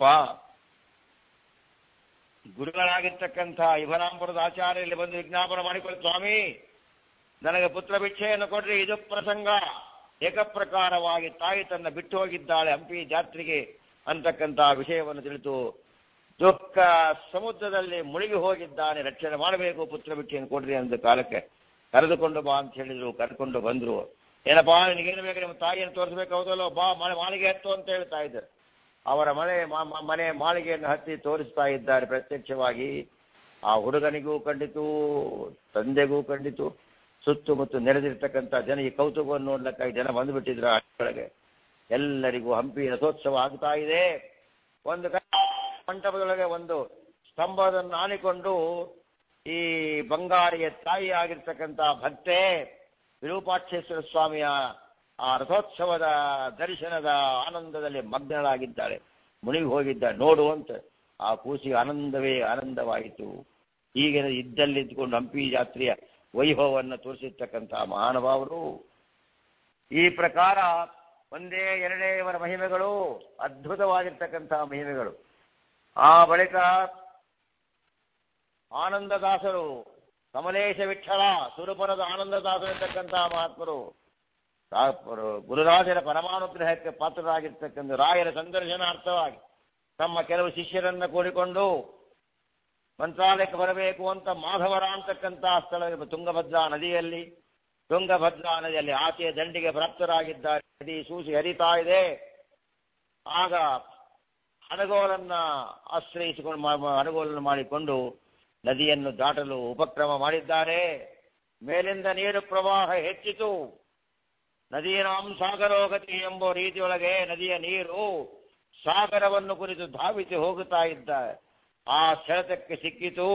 ಗುರುಗಳಾಗಿರ್ತಕ್ಕಂಥ ಇವನಾಂಪುರದ ಆಚಾರ್ಯಲ್ಲಿ ಬಂದು ವಿಜ್ಞಾಪನೆ ಮಾಡಿಕೊಳ್ಳಿ ಸ್ವಾಮಿ ನನಗೆ ಪುತ್ರ ಭಿಕ್ಷೆಯನ್ನು ಕೊಡ್ರಿ ಇದು ಪ್ರಸಂಗ ಏಕಪ್ರಕಾರವಾಗಿ ತಾಯಿ ತನ್ನ ಬಿಟ್ಟು ಹೋಗಿದ್ದಾಳೆ ಹಂಪಿ ಜಾತ್ರೆಗೆ ಅಂತಕ್ಕಂಥ ವಿಷಯವನ್ನು ತಿಳಿದು ದುಃಖ ಸಮುದ್ರದಲ್ಲಿ ಮುಳುಗಿ ಹೋಗಿದ್ದಾನೆ ರಕ್ಷಣೆ ಮಾಡಬೇಕು ಪುತ್ರ ಭಿಕ್ಷೆಯನ್ನು ಕೊಡ್ರಿ ಅಂತ ಕಾಲಕ್ಕೆ ಕರೆದುಕೊಂಡು ಬಾ ಅಂತ ಹೇಳಿದ್ರು ಕರ್ಕೊಂಡು ಬಂದ್ರು ಏನಪ್ಪಾ ನಿನಗೇನು ಬೇಕು ನಿಮ್ಮ ತಾಯಿಯನ್ನು ತೋರಿಸ್ಬೇಕು ಹೌದಲ್ಲೋ ಬಾ ಮನೆ ಮಾಳಿಗೆ ಹತ್ತು ಅಂತ ಹೇಳ್ತಾ ಇದ್ದಾರೆ ಅವರ ಮನೆ ಮ- ಮ- ಮನೆ ಮಾಳಿಗೆಯನ್ನು ಹತ್ತಿ ತೋರಿಸ್ತಾ ಇದ್ದಾರೆ ಪ್ರತ್ಯಕ್ಷವಾಗಿ ಆ ಹುಡುಗನಿಗೂ ಕಂಡಿತು ತಂದೆಗೂ ಕಂಡಿತು ಸುತ್ತಮುತ್ತ ನೆರೆದಿರ್ತಕ್ಕಂಥ ಜನ ಈ ಕೌತುಕವನ್ನು ನೋಡ್ಲಿಕ್ಕಾಗಿ ಜನ ಬಂದುಬಿಟ್ಟಿದ್ರು ಆ ಒಳಗೆ ಎಲ್ಲರಿಗೂ ಹಂಪಿ ರಥೋತ್ಸವ ಆಗ್ತಾ ಇದೆ ಒಂದು ಕ- ಮಂಟಪದೊಳಗೆ ಒಂದು ಸ್ತಂಭವನ್ನು ಆನಿಕೊಂಡು ಈ ಬಂಗಾರಿಯ ತಾಯಿ ಆಗಿರ್ತಕ್ಕಂಥ ಭಕ್ತೆ ವಿರೂಪಾಕ್ಷೇಶ್ವರ ಸ್ವಾಮಿಯ ಆ ರಥೋತ್ಸವದ ದರ್ಶನದ ಆನಂದದಲ್ಲಿ ಮಗ್ನಳಾಗಿದ್ದಾಳೆ ಮುಳುಗಿ ಹೋಗಿದ್ದಾಳೆ ನೋಡುವಂತ ಆ ಕೂಸಿಗೆ ಆನಂದವೇ ಆನಂದವಾಯಿತು ಹೀಗೆ ಇದ್ದಲ್ಲಿ ಇದ್ದುಕೊಂಡು ಹಂಪಿ ಜಾತ್ರೆಯ ವೈಭವವನ್ನು ತೋರಿಸಿರ್ತಕ್ಕಂಥ ಮಹಾನುಭಾವರು ಈ ಪ್ರಕಾರ ಒಂದೇ ಎರಡೇ ಇವರ ಮಹಿಮೆಗಳು ಅದ್ಭುತವಾಗಿರ್ತಕ್ಕಂತಹ ಮಹಿಮೆಗಳು ಆ ಬಳಿಕ ಆನಂದದಾಸರು ಕಮಲೇಶ ವಿಠಲ ಸುರಪುರದ ಆನಂದದಾಸರು ಇರ್ತಕ್ಕಂತಹ ಮಹಾತ್ಮರು ರಾ- ಗುರುರಾಜರ ಪರಮಾನುಗ್ರಹಕ್ಕೆ ಪಾತ್ರರಾಗಿರ್ತಕ್ಕಂಥ ರಾಯರ ಸಂದರ್ಶನಾರ್ಥವಾಗಿ ತಮ್ಮ ಕೆಲವು ಶಿಷ್ಯರನ್ನ ಕೂಡಿಕೊಂಡು ಮಂತ್ರಾಲಯಕ್ಕೆ ಬರಬೇಕು ಅಂತ ಮಾಧವರ ಅಂತಕ್ಕಂತಹ ಸ್ಥಳ ತುಂಗಭದ್ರಾ ನದಿಯಲ್ಲಿ ತುಂಗಭದ್ರಾ ನದಿಯಲ್ಲಿ ಆಚೆಯ ದಂಡಿಗೆ ಪ್ರಾಪ್ತರಾಗಿದ್ದಾರೆ ನದಿ ಸೂಸಿ ಹರಿತಾ ಇದೆ ಆಗ ಹಡಗೋಲನ್ನ ಆಶ್ರಯಿಸಿಕೊಂಡು ಮಾ- ಮಾ- ಹಡಗೋಲನ್ನು ಮಾಡಿಕೊಂಡು ನದಿಯನ್ನು ದಾಟಲು ಉಪಕ್ರಮ ಮಾಡಿದ್ದಾರೆ ಮೇಲಿಂದ ನೀರು ಪ್ರವಾಹ ಹೆಚ್ಚಿತು ನದೀನಾಂ ಸಾಗರೋಗತಿ ಎಂಬ ರೀತಿಯೊಳಗೆ ನದಿಯ ನೀರು ಸಾಗರವನ್ನು ಕುರಿತು ಧಾವಿಸಿ ಹೋಗುತ್ತಾ ಇದ್ದ ಆ ಸೆಳೆತಕ್ಕೆ ಸಿಕ್ಕಿತು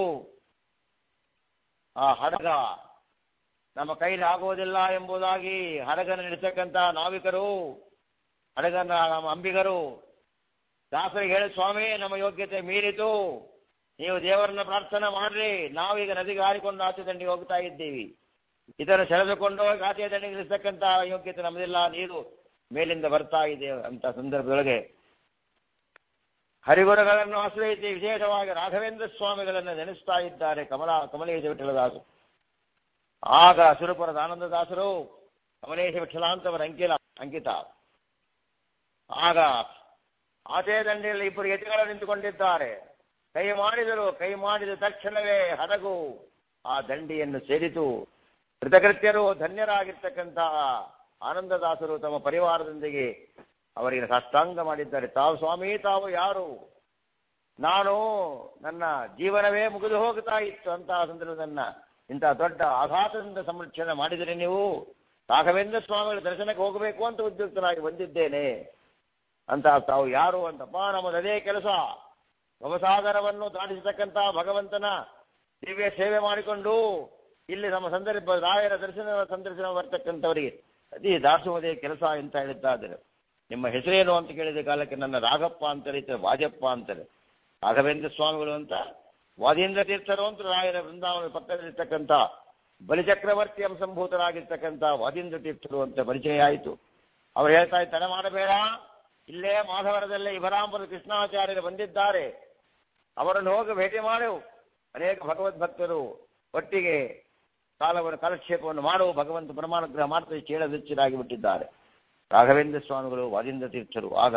ಆ ಹಡಗ ನಮ್ಮ ಕೈಲಿ ಆಗುವುದಿಲ್ಲ ಎಂಬುದಾಗಿ ಹಡಗನ ನಡೆಸತಕ್ಕಂತ ನಾವಿಕರು ಹಡಗನ ನಮ್ಮ ಅಂಬಿಗರು ದಾಸರಿಗೆ ಹೇಳಿ ಸ್ವಾಮಿ ನಮ್ಮ ಯೋಗ್ಯತೆ ಮೀರಿತು ನೀವು ದೇವರನ್ನ ಪ್ರಾರ್ಥನೆ ಮಾಡ್ರಿ ನಾವೀಗ ನದಿಗೆ ಹಾರಿಕೊಂಡು ಆಚೆ ದಂಡಿಗೆ ಹೋಗ್ತಾ ಇದ್ದೀವಿ ಇದನ್ನು ಸೆಳೆದುಕೊಂಡು ಹೋಗಿ ಆಚೆ ದಂಡಿಗೆ ನಿಲ್ಲಿಸ್ತಕ್ಕಂತ ಯೋಗ್ಯತೆ ನಮ್ಮದಿಲ್ಲ ನೀರು ಮೇಲಿಂದ ಬರ್ತಾ ಇದೆ ಅಂತ ಸಂದರ್ಭದೊಳಗೆ ಹರಿಗುರುಗಳನ್ನು ಆಶ್ರಯಿಸಿ ವಿಶೇಷವಾಗಿ ರಾಘವೇಂದ್ರ ಸ್ವಾಮಿಗಳನ್ನು ನೆನೆಸ್ತಾ ಇದ್ದಾರೆ ಕಮಲ ಕಮಲೇಶ ವಿಠಲದಾಸರು ಆಗ ಸುರಪುರದ ಆನಂದದಾಸರು ಕಮಲೇಶ ವಿಠಲ ಅಂತವರ ಅಂಕಿಲ ಅಂಕಿತ ಆಗ ಆಚೆ ದಂಡೆಯಲ್ಲಿ ಇಬ್ಬರು ಎದುರುಗಳು ನಿಂತುಕೊಂಡಿದ್ದಾರೆ ಕೈ ಮಾಡಿದರು ಕೈ ಮಾಡಿದ ತಕ್ಷಣವೇ ಹಡಗು ಆ ದಂಡಿಯನ್ನು ಸೇರಿತು ಕೃತಕೃತ್ಯರು ಧನ್ಯರಾಗಿರ್ತಕ್ಕಂತಹ ಆನಂದದಾಸರು ತಮ್ಮ ಪರಿವಾರದೊಂದಿಗೆ ಅವರಿಗೆ ಸಾಷ್ಟಾಂಗ ಮಾಡಿದ್ದಾರೆ ತಾವು ಸ್ವಾಮಿ ತಾವು ಯಾರು ನಾನು ನನ್ನ ಜೀವನವೇ ಮುಗಿದು ಹೋಗ್ತಾ ಇತ್ತು ಅಂತಹ ಸಂದರ್ಭದನ್ನ ಇಂತಹ ದೊಡ್ಡ ಆಘಾತದಿಂದ ಸಂರಕ್ಷಣೆ ಮಾಡಿದರೆ ನೀವು ರಾಘವೇಂದ್ರ ಸ್ವಾಮಿಗಳ ದರ್ಶನಕ್ಕೆ ಹೋಗಬೇಕು ಅಂತ ಉದ್ಯುಕ್ತನಾಗಿ ಬಂದಿದ್ದೇನೆ ಅಂತ ತಾವು ಯಾರು ಅಂತಪ್ಪ ನಮ್ಮದು ಅದೇ ಕೆಲಸ ಭವಸಾಗರವನ್ನು ದಾಟಿಸತಕ್ಕಂತ ಭಗವಂತನ ದಿವ್ಯ ಸೇವೆ ಮಾಡಿಕೊಂಡು ಇಲ್ಲಿ ನಮ್ಮ ಸಂದರ್ಭ ರಾಯರ ದರ್ಶನ ಸಂದರ್ಶನ ಬರ್ತಕ್ಕಂಥವರಿಗೆ ಅದೇ ದಾಸುವುದೇ ಕೆಲಸ ಅಂತ ಹೇಳ್ತಾ ಇದ್ದಾರೆ ನಿಮ್ಮ ಹೆಸರೇನು ಅಂತ ಕೇಳಿದ ಕಾಲಕ್ಕೆ ನನ್ನ ರಾಘಪ್ಪ ಅಂತ ಕರೀತಾರೆ ವಾಜಪ್ಪ ಅಂತಾರೆ ರಾಘವೇಂದ್ರ ಸ್ವಾಮಿಗಳು ಅಂತ ವಾದೀಂದ್ರ ತೀರ್ಥರು ಅಂತ ರಾಯರ ಬೃಂದಾವನ ಪಕ್ಕದಲ್ಲಿರ್ತಕ್ಕಂಥ ಬಲಿಚಕ್ರವರ್ತಿ ಸಂಭೂತರಾಗಿರ್ತಕ್ಕಂಥ ವಾದೀಂದ್ರ ತೀರ್ಥರು ಅಂತ ಪರಿಚಯ ಆಯಿತು ಅವ್ರು ಹೇಳ್ತಾ ಇದ್ದಾರೆ ತಡ ಮಾಡಬೇಡ ಇಲ್ಲೇ ಮಾಧವರದಲ್ಲೇ ಇವರಾಂಬರ ಕೃಷ್ಣಾಚಾರ್ಯರು ಬಂದಿದ್ದಾರೆ ಅವರನ್ನು ಹೋಗಿ ಭೇಟಿ ಮಾಡು ಅನೇಕ ಭಗವದ್ಭಕ್ತರು ಒಟ್ಟಿಗೆ ಕಾಲವನ್ನು ಕಾಲಕ್ಷೇಪವನ್ನು ಮಾಡುವ ಭಗವಂತ ಪರಮಾನುಗ್ರಹ ಮಾಡ್ತಾ ಚೇಳದೆಚ್ಚರಾಗಿ ಬಿಟ್ಟಿದ್ದಾರೆ ರಾಘವೇಂದ್ರ ಸ್ವಾಮಿಗಳು ವಾದೀಂದ್ರ ತೀರ್ಥರು ಆಗ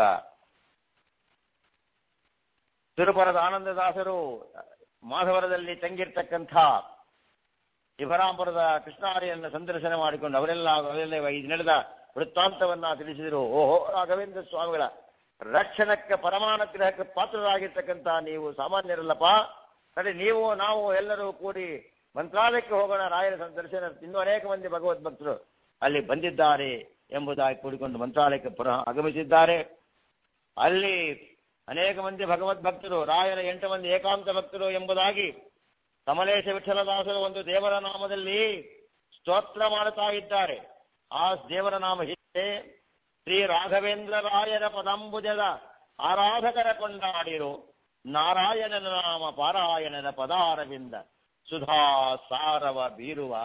ತಿರುಪುರದ ಆನಂದದಾಸರು ಮಾಧವರದಲ್ಲಿ ತಂಗಿರ್ತಕ್ಕಂಥ ಶಿವರಾಂಪುರದ ಕೃಷ್ಣಾರಿಯನ್ನು ಸಂದರ್ಶನ ಮಾಡಿಕೊಂಡು ಅವರೆಲ್ಲ ಅವರೆಲ್ಲ ಇದು ನಡೆದ ವೃತ್ತಾಂತವನ್ನ ತಿಳಿಸಿದರು ಓಹೋ ರಾಘವೇಂದ್ರ ಸ್ವಾಮಿಗಳ ರಕ್ಷಣಕ್ಕೆ ಪರಮಾನುಗ್ರಹಕ್ಕೆ ಪಾತ್ರರಾಗಿರ್ತಕ್ಕಂಥ ನೀವು ಸಾಮಾನ್ಯರಲ್ಲಪ್ಪ ಸರಿ ನೀವು ನಾವು ಎಲ್ಲರೂ ಕೂಡಿ ಮಂತ್ರಾಲಯಕ್ಕೆ ಹೋಗೋಣ ರಾಯರ ಸಂದರ್ಶನ ಇನ್ನೂ ಅನೇಕ ಮಂದಿ ಭಗವದ್ಭಕ್ತರು ಅಲ್ಲಿ ಬಂದಿದ್ದಾರೆ ಎಂಬುದಾಗಿ ಕೂಡಿಕೊಂಡು ಮಂತ್ರಾಲಯಕ್ಕೆ ಪುನಃ ಆಗಮಿಸಿದ್ದಾರೆ ಅಲ್ಲಿ ಅನೇಕ ಮಂದಿ ಭಗವದ್ ಭಕ್ತರು ರಾಯರ ಎಂಟು ಮಂದಿ ಏಕಾಂತ ಭಕ್ತರು ಎಂಬುದಾಗಿ ಕಮಲೇಶ ವಿಠಲದಾಸರು ಒಂದು ದೇವರ ನಾಮದಲ್ಲಿ ಸ್ತೋತ್ರ ಮಾಡುತ್ತಾ ಇದ್ದಾರೆ ಆ ದೇವರ ನಾಮ ಹೀಗೆ ಶ್ರೀ ರಾಘವೇಂದ್ರ ರಾಯರ ಪದಂಬುಜದ ಆರಾಧಕರ ಕೊಂಡಾಡಿರು ನಾರಾಯಣನ ನಾಮ ಪಾರಾಯಣನ ಪದಾರವಿಂದ ಸುಧಾ ಸಾರವ ಬೀರುವ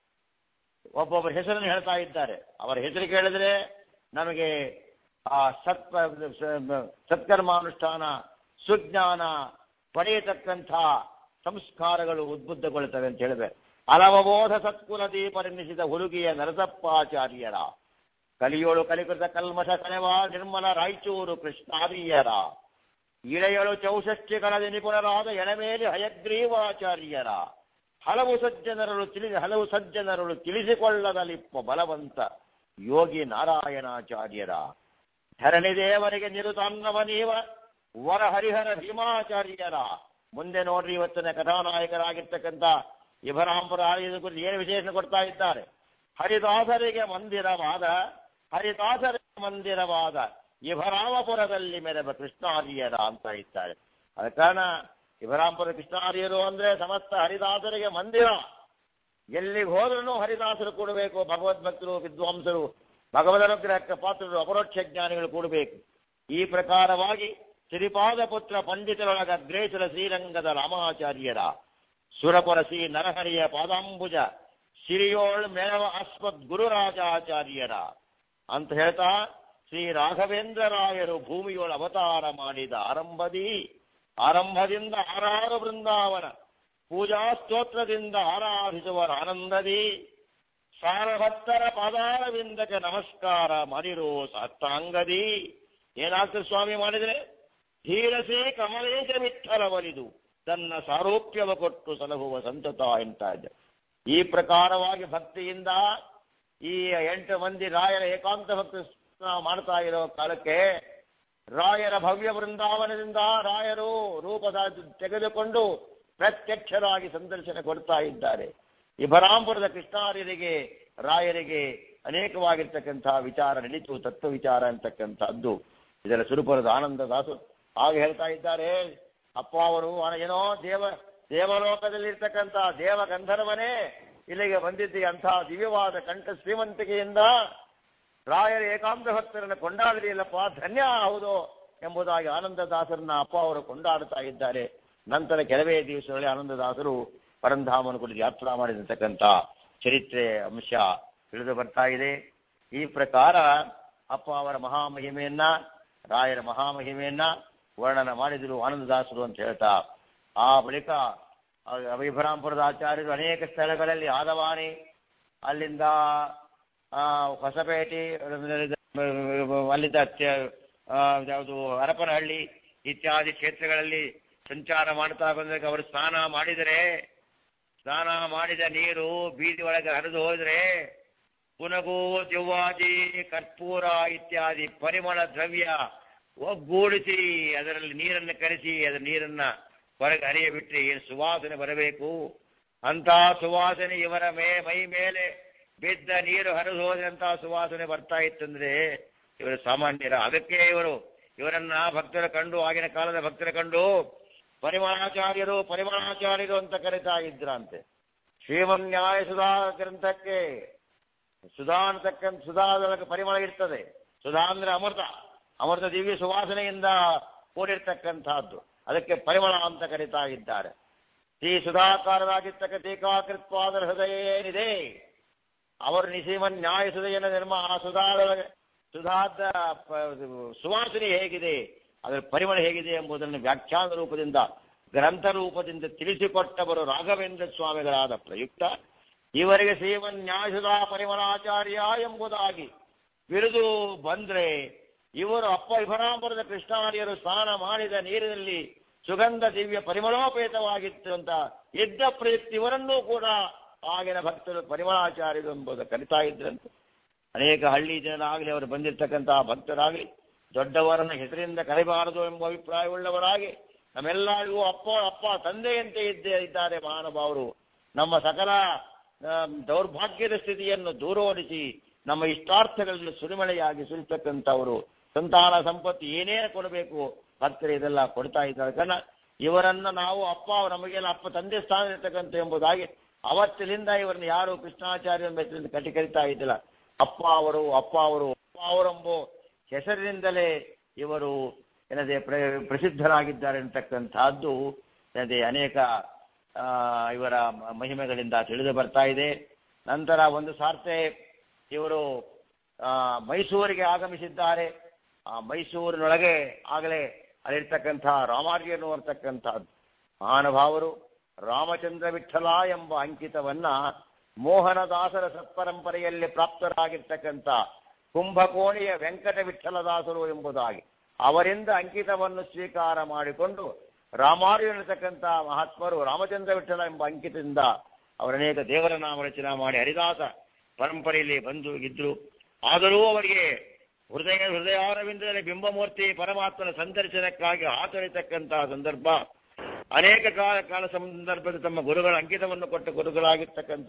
ಒಬ್ಬೊಬ್ಬರ ಹೆಸರನ್ನು ಹೇಳ್ತಾ ಇದ್ದಾರೆ ಅವರ ಹೆಸರು ಕೇಳಿದ್ರೆ ನಮಗೆ ಆ ಸತ್ ಸತ್ಕರ್ಮಾನುಷ್ಠಾನ ಸುಜ್ಞಾನ ಪಡೆಯತಕ್ಕಂಥ ಸಂಸ್ಕಾರಗಳು ಉದ್ಬುದ್ಧಗೊಳ್ಳುತ್ತವೆ ಅಂತ ಹೇಳಿದ್ರೆ ಅಲವಬೋಧ ಸತ್ಕುಲ ದೀಪರೆನ್ನಿಸಿದ ಹುಡುಗಿಯ ನರಸಪ್ಪಾಚಾರ್ಯರ ಕಲಿಯೋಳು ಕಲಿಕೃತ ಕಲ್ಮಶ ಕಳೆವ ನಿರ್ಮಲ ರಾಯಚೂರು ಕೃಷ್ಣಾರಿಯರ ಇಳೆಯಳು ಚೌಷಷ್ಟಿಗಳಲ್ಲಿ ನಿಪುಣರಾದ ಎಳಮೇಲಿ ಹಯಗ್ರೀವಾಚಾರ್ಯರ ಹಲವು ಸಜ್ಜನರಳು ತಿಳಿ ಹಲವು ಸಜ್ಜನರಳು ತಿಳಿಸಿಕೊಳ್ಳದಲಿಪ್ಪ ಬಲವಂತ ಯೋಗಿ ನಾರಾಯಣಾಚಾರ್ಯರ ಧರಣಿ ದೇವರಿಗೆ ನಿರುತಾನ್ನವ ನೀವ ವರ ಹರಿಹರ ಭೀಮಾಚಾರ್ಯರ ಮುಂದೆ ನೋಡ್ರಿ ಇವತ್ತಿನ ಕಥಾನಾಯಕರಾಗಿರ್ತಕ್ಕಂಥ ಇಭರಾಂಪುರ ಆಲಯದ ಕುರಿತು ಏನು ವಿಶೇಷ ಕೊಡ್ತಾ ಇದ್ದಾರೆ ಹರಿದಾಸರಿಗೆ ಮಂದಿರವಾದ ಹರಿದಾಸರಿಗೆ ಮಂದಿರವಾದ ಇಭರಾಮಪುರದಲ್ಲಿ ಮೆರಬ ಕೃಷ್ಣಾರ್ಯರ ಅಂತ ಇದ್ದಾರೆ ಅದ ಕಾರಣ ಇಭರಾಂಪುರ ಕೃಷ್ಣಾರ್ಯರು ಅಂದ್ರೆ ಸಮಸ್ತ ಹರಿದಾಸರಿಗೆ ಮಂದಿರ ಎಲ್ಲಿಗೆ ಹೋದ್ರೂ ಹರಿದಾಸರು ಕೂಡಬೇಕು ಭಗವದ್ಭಕ್ತರು ವಿದ್ವಾಂಸರು ಭಗವದನುಗ್ರಹಕ್ಕೆ ಪಾತ್ರರು ಅಪರೋಕ್ಷ ಜ್ಞಾನಿಗಳು ಕೂಡಬೇಕು ಈ ಪ್ರಕಾರವಾಗಿ ಶ್ರೀಪಾದ ಪುತ್ರ ಪಂಡಿತರೊಳಗ ಅಗ್ರೇಸರ ಶ್ರೀರಂಗದ ರಾಮಾಚಾರ್ಯರ ಸುರಪುರ ಶ್ರೀ ನರಹರಿಯ ಪಾದಾಂಬುಜ ಸಿರಿಯೋಳ್ ಮೇಳವ ಅಸ್ಮದ್ ಗುರುರಾಜಾಚಾರ್ಯರ ಅಂತ ಹೇಳ್ತಾ ಶ್ರೀ ರಾಘವೇಂದ್ರ ರಾಯರು ಭೂಮಿಯೊಳ ಅವತಾರ ಮಾಡಿದ ಆರಂಭದಿ ಆರಂಭದಿಂದ ಆರಾರು ಬೃಂದಾವನ ಪೂಜಾ ಸ್ತೋತ್ರದಿಂದ ಆರಾಧಿಸುವರ ಆನಂದದಿ ಸಾರಭಕ್ತರ ಪಾದಾರವಿಂದಕ್ಕೆ ನಮಸ್ಕಾರ ಮಾಡಿರೋ ಸತ್ತಾಂಗದಿ ಏನಾಗ್ತದೆ ಸ್ವಾಮಿ ಮಾಡಿದ್ರೆ ಧೀರಸಿ ಕಮಲೇಶ ವಿಠಲ ಒಲಿದು ತನ್ನ ಸಾರೂಪ್ಯವ ಕೊಟ್ಟು ಸಲಹುವ ಸಂತತ ಎಂತ ಇದೆ ಈ ಪ್ರಕಾರವಾಗಿ ಭಕ್ತಿಯಿಂದ ಈ ಎಂಟು ಮಂದಿ ರಾಯರ ಏಕಾಂತ ಭಕ್ತಿ ನಾವು ಮಾಡ್ತಾ ಇರೋ ಕಾಲಕ್ಕೆ ರಾಯರ ಭವ್ಯ ಬೃಂದಾವನದಿಂದ ರಾಯರು ರೂಪ ತೆಗೆದುಕೊಂಡು ಪ್ರತ್ಯಕ್ಷರಾಗಿ ಸಂದರ್ಶನ ಕೊಡ್ತಾ ಇದ್ದಾರೆ ಇಬರಾಂಪುರದ ಕೃಷ್ಣಾರ್ಯರಿಗೆ ರಾಯರಿಗೆ ಅನೇಕವಾಗಿರ್ತಕ್ಕಂತಹ ವಿಚಾರ ನಡೀತು ತತ್ವ ವಿಚಾರ ಅಂತಕ್ಕಂಥದ್ದು ಇದರ ಸುರುಪುರದ ಆನಂದ ದಾಸು ಹಾಗೆ ಹೇಳ್ತಾ ಇದ್ದಾರೆ ಅಪ್ಪ ಅವರು ಏನೋ ದೇವ ದೇವಲೋಕದಲ್ಲಿರ್ತಕ್ಕಂಥ ದೇವ ಗಂಧರ್ವನೇ ಇಲ್ಲಿಗೆ ಬಂದಿದ್ದೀಯ ಅಂತಹ ದಿವ್ಯವಾದ ಕಂಠ ಶ್ರೀಮಂತಿಕೆಯಿಂದ ರಾಯರ ಏಕಾಂತ ಭಕ್ತರನ್ನು ಕೊಂಡಾಡಿದೆಯಲ್ಲಪ್ಪ ಧನ್ಯ ಹೌದು ಎಂಬುದಾಗಿ ಆನಂದದಾಸರನ್ನ ಅಪ್ಪ ಅವರು ಕೊಂಡಾಡುತ್ತಾ ಇದ್ದಾರೆ ನಂತರ ಕೆಲವೇ ದಿವಸಗಳಲ್ಲಿ ಆನಂದದಾಸರು ಪರಂಧಾಮನ ಕುರಿತು ಯಾತ್ರಾ ಮಾಡಿರ್ತಕ್ಕಂಥ ಚರಿತ್ರೆ ಅಂಶ ತಿಳಿದು ಬರ್ತಾ ಇದೆ ಈ ಪ್ರಕಾರ ಅಪ್ಪ ಅವರ ಮಹಾಮಹಿಮೆಯನ್ನ ರಾಯರ ಮಹಾಮಹಿಮೆಯನ್ನ ವರ್ಣನ ಮಾಡಿದರು ಆನಂದದಾಸರು ಅಂತ ಹೇಳ್ತಾ ಆ ಬಳಿಕ ಅಭಿಭರಾಂಪುರದ ಆಚಾರ್ಯರು ಅನೇಕ ಸ್ಥಳಗಳಲ್ಲಿ ಆದವಾನಿ ಅಲ್ಲಿಂದ ಆ ಹೊಸಪೇಟೆ ಅಲ್ಲಿಂದ ಯಾವುದು ಹರಪನಹಳ್ಳಿ ಇತ್ಯಾದಿ ಕ್ಷೇತ್ರಗಳಲ್ಲಿ ಸಂಚಾರ ಮಾಡ್ತಾ ಬಂದಾಗ ಅವರು ಸ್ನಾನ ಮಾಡಿದರೆ ಸ್ನಾನ ಮಾಡಿದ ನೀರು ಬೀದಿ ಒಳಗೆ ಹರಿದು ಹೋದ್ರೆ ಪುನಗು ದಿವ್ವಾದಿ ಕರ್ಪೂರ ಇತ್ಯಾದಿ ಪರಿಮಳ ದ್ರವ್ಯ ಒಗ್ಗೂಡಿಸಿ ಅದರಲ್ಲಿ ನೀರನ್ನು ಕರೆಸಿ ಅದರ ನೀರನ್ನ ಹೊರಗೆ ಹರಿಯ ಬಿಟ್ಟರೆ ಏನು ಸುವಾಸನೆ ಬರಬೇಕು ಅಂತ ಸುವಾಸನೆ ಇವರ ಮೇ ಮೈ ಮೇಲೆ ಬಿದ್ದ ನೀರು ಹರಿದು ಹೋದಂತಹ ಸುವಾಸನೆ ಬರ್ತಾ ಇತ್ತಂದ್ರೆ ಇವರು ಸಾಮಾನ್ಯರ ಅದಕ್ಕೆ ಇವರು ಇವರನ್ನ ಭಕ್ತರ ಕಂಡು ಆಗಿನ ಕಾಲದ ಭಕ್ತರ ಕಂಡು ಪರಿಮಳಾಚಾರ್ಯರು ಪರಿಮಳಾಚಾರ್ಯರು ಅಂತ ಕರೀತಾ ಇದ್ರಂತೆ ಶ್ರೀಮನ್ಯಾಯ ಸುಧಾ ಗ್ರಂಥಕ್ಕೆ ಸುಧಾ ಅಂತಕ್ಕಂಥ ಸುಧಾದೊಳಗೆ ಪರಿಮಳ ಇರ್ತದೆ ಸುಧಾ ಅಂದ್ರೆ ಅಮೃತ ಅಮೃತ ದಿವ್ಯ ಸುವಾಸನೆಯಿಂದ ಕೂಡಿರ್ತಕ್ಕಂಥದ್ದು ಅದಕ್ಕೆ ಪರಿಮಳ ಅಂತ ಕರೀತಾ ಇದ್ದಾರೆ ಶ್ರೀ ಸುಧಾಕಾರರಾಗಿರ್ತಕ್ಕ ಟೀಕಾಕೃತ್ವಾದ ಹೃದಯ ಏನಿದೆ ಅವರು ನಿಸೀಮನ್ ನ್ಯಾಯ ಸುಧೆಯನ್ನು ನಿರ್ಮ ಆ ಸುಧಾದೊಳಗೆ ಸುಧಾದ ಸುವಾಸನೆ ಹೇಗಿದೆ ಅದರ ಪರಿಮಳ ಹೇಗಿದೆ ಎಂಬುದನ್ನು ವ್ಯಾಖ್ಯಾನ ರೂಪದಿಂದ ಗ್ರಂಥ ರೂಪದಿಂದ ತಿಳಿಸಿಕೊಟ್ಟವರು ರಾಘವೇಂದ್ರ ಸ್ವಾಮಿಗಳಾದ ಪ್ರಯುಕ್ತ ಇವರಿಗೆ ಶ್ರೀಮನ್ ನ್ಯಾಯಸುಧಾ ಪರಿಮಳಾಚಾರ್ಯ ಎಂಬುದಾಗಿ ಬಿರುದು ಬಂದ್ರೆ ಇವರು ಅಪ್ಪ ಇಭರಾಂಬರದ ಕೃಷ್ಣಾರ್ಯರು ಸ್ನಾನ ಮಾಡಿದ ನೀರಿನಲ್ಲಿ ಸುಗಂಧ ದಿವ್ಯ ಪರಿಮಳೋಪೇತವಾಗಿತ್ತು ಅಂತ ಇದ್ದ ಪ್ರಯುಕ್ತ ಇವರನ್ನೂ ಕೂಡ ಆಗಿನ ಭಕ್ತರು ಪರಿಮಳಾಚಾರ್ಯರು ಎಂಬುದು ಕರಿತಾ ಇದ್ರಂತೆ ಅನೇಕ ಹಳ್ಳಿ ಜನರಾಗಲಿ ಅವರು ಬಂದಿರತಕ್ಕಂತಹ ಭಕ್ತರಾಗಲಿ ದೊಡ್ಡವರನ್ನ ಹೆಸರಿಂದ ಕರೆಬಾರದು ಎಂಬ ಅಭಿಪ್ರಾಯವುಳ್ಳವರಾಗಿ ನಮ್ಮೆಲ್ಲರಿಗೂ ಅಪ್ಪ ಅಪ್ಪ ತಂದೆಯಂತೆ ಇದ್ದೇ ಇದ್ದಾರೆ ಮಹಾನುಭಾವರು ನಮ್ಮ ಸಕಲ ದೌರ್ಭಾಗ್ಯದ ಸ್ಥಿತಿಯನ್ನು ದೂರೋಡಿಸಿ ನಮ್ಮ ಇಷ್ಟಾರ್ಥಗಳನ್ನು ಸುರಿಮಳೆಯಾಗಿ ಸುರಿತಕ್ಕಂಥವರು ಸಂತಾನ ಸಂಪತ್ತು ಏನೇ ಕೊಡಬೇಕು ಭಕ್ತರು ಇದೆಲ್ಲ ಕೊಡ್ತಾ ಇದ್ದಾರೆ ಕಾರಣ ಇವರನ್ನ ನಾವು ಅಪ್ಪ ನಮಗೆಲ್ಲ ಅಪ್ಪ ತಂದೆ ಸ್ಥಾನ ಇರ್ತಕ್ಕಂಥ ಎಂಬುದಾಗಿ ಅವತ್ತಿನಿಂದ ಇವರನ್ನು ಯಾರು ಕೃಷ್ಣಾಚಾರ್ಯ ಎಂಬ ಹೆಸರಿಂದ ಕಟ್ಟಿ ಕರಿತಾ ಇದ್ದಿಲ್ಲ ಅಪ್ಪ ಅವರು ಅಪ್ಪ ಅವರು ಅಪ್ಪ ಅವರೆಂಬ ಹೆಸರಿನಿಂದಲೇ ಇವರು ಏನದೆ ಪ್ರ- ಪ್ರಸಿದ್ಧರಾಗಿದ್ದಾರೆ ಅಂತಕ್ಕಂಥದ್ದು ಏನದೆ ಅನೇಕ ಆ, ಇವರ ಮ- ಮಹಿಮೆಗಳಿಂದ ತಿಳಿದು ಬರ್ತಾ ಇದೆ ನಂತರ ಒಂದು ಸಾರ್ತೆ ಇವರು ಆ, ಮೈಸೂರಿಗೆ ಆಗಮಿಸಿದ್ದಾರೆ ಆ ಮೈಸೂರಿನೊಳಗೆ ಆಗಲೇ ಅಲ್ಲಿರ್ತಕ್ಕಂಥ ರಾಮಾರ್ಯನು ಅಂತಕ್ಕಂಥದ್ದು ಮಹಾನುಭಾವರು ರಾಮಚಂದ್ರ ವಿಠಲ ಎಂಬ ಅಂಕಿತವನ್ನ ಮೋಹನದಾಸರ ಸತ್ಪರಂಪರೆಯಲ್ಲಿ ಪ್ರಾಪ್ತರಾಗಿರ್ತಕ್ಕಂಥ ಕುಂಭಕೋಣಿಯ ವೆಂಕಟ ವಿಠಲದಾಸರು ಎಂಬುದಾಗಿ ಅವರಿಂದ ಅಂಕಿತವನ್ನು ಸ್ವೀಕಾರ ಮಾಡಿಕೊಂಡು ರಾಮಾರ್ಯ ಎನ್ನತಕ್ಕಂಥ ಮಹಾತ್ಮರು ರಾಮಚಂದ್ರ ವಿಠಲ ಎಂಬ ಅಂಕಿತದಿಂದ ಅವರನೇಕ ದೇವರ ನಾಮ ರಚನೆ ಮಾಡಿ ಹರಿದಾಸ ಪರಂಪರೆಯಲ್ಲಿ ಬಂದು ಇದ್ರು ಆದರೂ ಅವರಿಗೆ ಹೃದಯ ಹೃದಯಾರವಿಂದಲೇ ಬಿಂಬಮೂರ್ತಿ ಪರಮಾತ್ಮನ ಸಂದರ್ಶನಕ್ಕಾಗಿ ಆಚರಿತಕ್ಕಂತಹ ಸಂದರ್ಭ ಅನೇಕ ಕಾಲ ಕಾಲ ಸಂದರ್ಭದ ತಮ್ಮ ಗುರುಗಳ ಅಂಕಿತವನ್ನು ಕೊಟ್ಟ ಗುರುಗಳಾಗಿರ್ತಕ್ಕಂಥ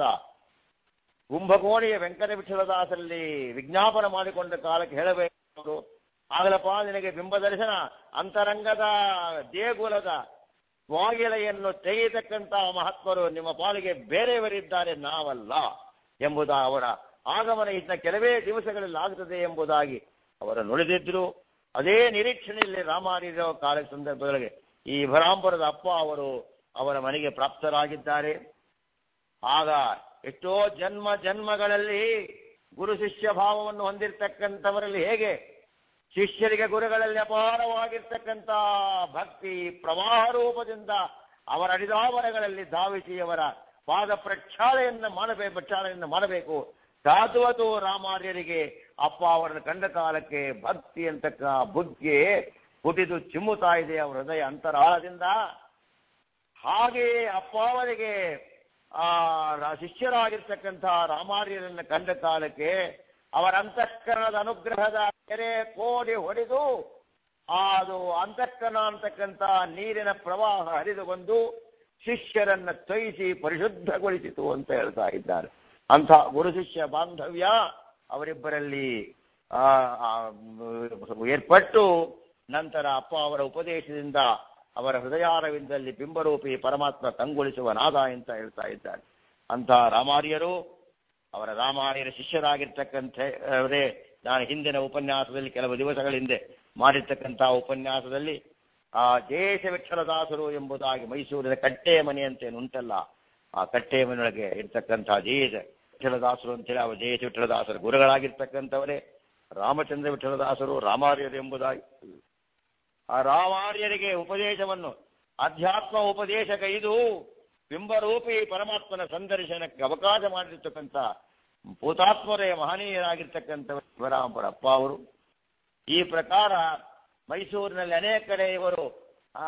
ಕುಂಭಕೋಣಿಯ ವೆಂಕಟ ವಿಠಲದಾಸರಲ್ಲಿ ವಿಜ್ಞಾಪನ ಮಾಡಿಕೊಂಡ ಕಾಲಕ್ಕೆ ಹೇಳಬೇಕು ಆಗಲಪ್ಪ ನಿನಗೆ ಬಿಂಬ ದರ್ಶನ ಅಂತರಂಗದ ದೇಗುಲದ ಸ್ವಾಗಿಲೆಯನ್ನು ತೆಗೆಯತಕ್ಕಂತ ಮಹಾತ್ಮರು ನಿಮ್ಮ ಪಾಲಿಗೆ ಬೇರೆಯವರಿದ್ದಾರೆ ನಾವಲ್ಲ ಎಂಬುದ ಅವರ ಆಗಮನ ಇನ್ನ ಕೆಲವೇ ದಿವಸಗಳಲ್ಲಿ ಆಗುತ್ತದೆ ಎಂಬುದಾಗಿ ಅವರು ನುಡಿದಿದ್ರು ಅದೇ ನಿರೀಕ್ಷಣೆಯಲ್ಲಿ ರಾಮಾರಿರೋ ಕಾಲ ಸಂದರ್ಭಗಳಿಗೆ ಈ ಭರಾಂಪುರದ ಅಪ್ಪ ಅವರು ಅವರ ಮನೆಗೆ ಪ್ರಾಪ್ತರಾಗಿದ್ದಾರೆ ಆಗ ಎಷ್ಟೋ ಜನ್ಮ ಜನ್ಮಗಳಲ್ಲಿ ಗುರು ಶಿಷ್ಯ ಭಾವವನ್ನು ಹೊಂದಿರತಕ್ಕಂಥವರಲ್ಲಿ ಹೇಗೆ ಶಿಷ್ಯರಿಗೆ ಗುರುಗಳಲ್ಲಿ ಅಪಾರವಾಗಿರ್ತಕ್ಕಂಥ ಭಕ್ತಿ ಪ್ರವಾಹ ರೂಪದಿಂದ ಅವರ ಅಡಿದಾವರಗಳಲ್ಲಿ ಧಾವಿಸಿ ಅವರ ಪಾದ ಪ್ರಕ್ಷಾಳೆಯನ್ನು ಮಾಡಬೇಕು ಪ್ರಕ್ಷಾಳೆಯನ್ನು ಮಾಡಬೇಕು ಸಾಧುವತು ರಾಮಾರ್ಯರಿಗೆ ಅಪ್ಪ ಅವರನ್ನು ಕಂಡ ಕಾಲಕ್ಕೆ ಭಕ್ತಿ ಅಂತಕ್ಕ ಬುಗ್ಗೆ ಹುಟ್ಟಿದು ಚಿಮ್ಮುತ್ತಾ ಇದೆ ಅವರ ಹೃದಯ ಅಂತರಾಳದಿಂದ ಹಾಗೆಯೇ ಅಪ್ಪ ಅವರಿಗೆ ಆ ರ- ಶಿಷ್ಯರಾಗಿರ್ತಕ್ಕಂಥ ರಾಮಾರ್ಯರನ್ನು ಕಂಡ ಕಾಲಕ್ಕೆ ಅವರ ಅಂತಃಕರಣದ ಅನುಗ್ರಹದ ಕೆರೆ ಕೋಡಿ ಹೊಡೆದು ಆ ಅದು ಅಂತಃಕರಣ ಅಂತಕ್ಕಂಥ ನೀರಿನ ಪ್ರವಾಹ ಹರಿದು ಬಂದು ಶಿಷ್ಯರನ್ನ ತೊಯಿಸಿ ಪರಿಶುದ್ಧಗೊಳಿಸಿತು ಅಂತ ಹೇಳ್ತಾ ಇದ್ದಾರೆ ಅಂಥ ಗುರು ಶಿಷ್ಯ ಬಾಂಧವ್ಯ ಅವರಿಬ್ಬರಲ್ಲಿ ಆ ಆ, ಮ್, ಏರ್ಪಟ್ಟು ನಂತರ ಅಪ್ಪ ಅವರ ಉಪದೇಶದಿಂದ ಅವರ ಹೃದಯಾರವಿಂದಲ್ಲಿ ಬಿಂಬರೂಪಿ ಪರಮಾತ್ಮ ಕಂಗೊಳಿಸುವ ನಾದ ಅಂತ ಹೇಳ್ತಾ ಇದ್ದಾರೆ ಅಂಥ ರಾಮಾರ್ಯರು ಅವರ ರಾಮಾರ್ಯರ ಶಿಷ್ಯರಾಗಿರ್ತಕ್ಕಂಥ ಅವರೇ ನಾನು ಹಿಂದಿನ ಉಪನ್ಯಾಸದಲ್ಲಿ ಕೆಲವು ದಿವಸಗಳ ಹಿಂದೆ ಮಾಡಿರ್ತಕ್ಕಂಥ ಉಪನ್ಯಾಸದಲ್ಲಿ ಆ ದೇಶ ವಿಠಲದಾಸರು ಎಂಬುದಾಗಿ ಮೈಸೂರಿನ ಕಟ್ಟೆ ಮನೆ ಅಂತೇನು ಉಂಟಲ್ಲ ಆ ಕಟ್ಟೆ ಮನೆಯೊಳಗೆ ಇರ್ತಕ್ಕಂಥ ದೇಶ ವಿಠಲದಾಸರು ಅಂತೇಳಿ ಅವರು ದೇಶ ವಿಠಲದಾಸರು ಗುರುಗಳಾಗಿರ್ತಕ್ಕಂಥವರೇ ರಾಮಚಂದ್ರ ವಿಠಲದಾಸರು ರಾಮಾರ್ಯರು ಎಂಬುದಾಗಿ ಆ ರಾಮಾರ್ಯರಿಗೆ ಉಪದೇಶವನ್ನು ಅಧ್ಯಾತ್ಮ ಉಪದೇಶಕೈದು ಬಿಂಬರೂಪಿ ಪರಮಾತ್ಮನ ಸಂದರ್ಶನಕ್ಕೆ ಅವಕಾಶ ಮಾಡಿರ್ತಕ್ಕಂಥ ಭೂತಾತ್ಮರೇ ಮಹನೀಯರಾಗಿರ್ತಕ್ಕಂಥ ಶಿವರಾಮಪುರಪ್ಪ ಅವರು ಈ ಪ್ರಕಾರ ಮೈಸೂರಿನಲ್ಲಿ ಅನೇಕ ಕಡೆ ಇವರು ಆ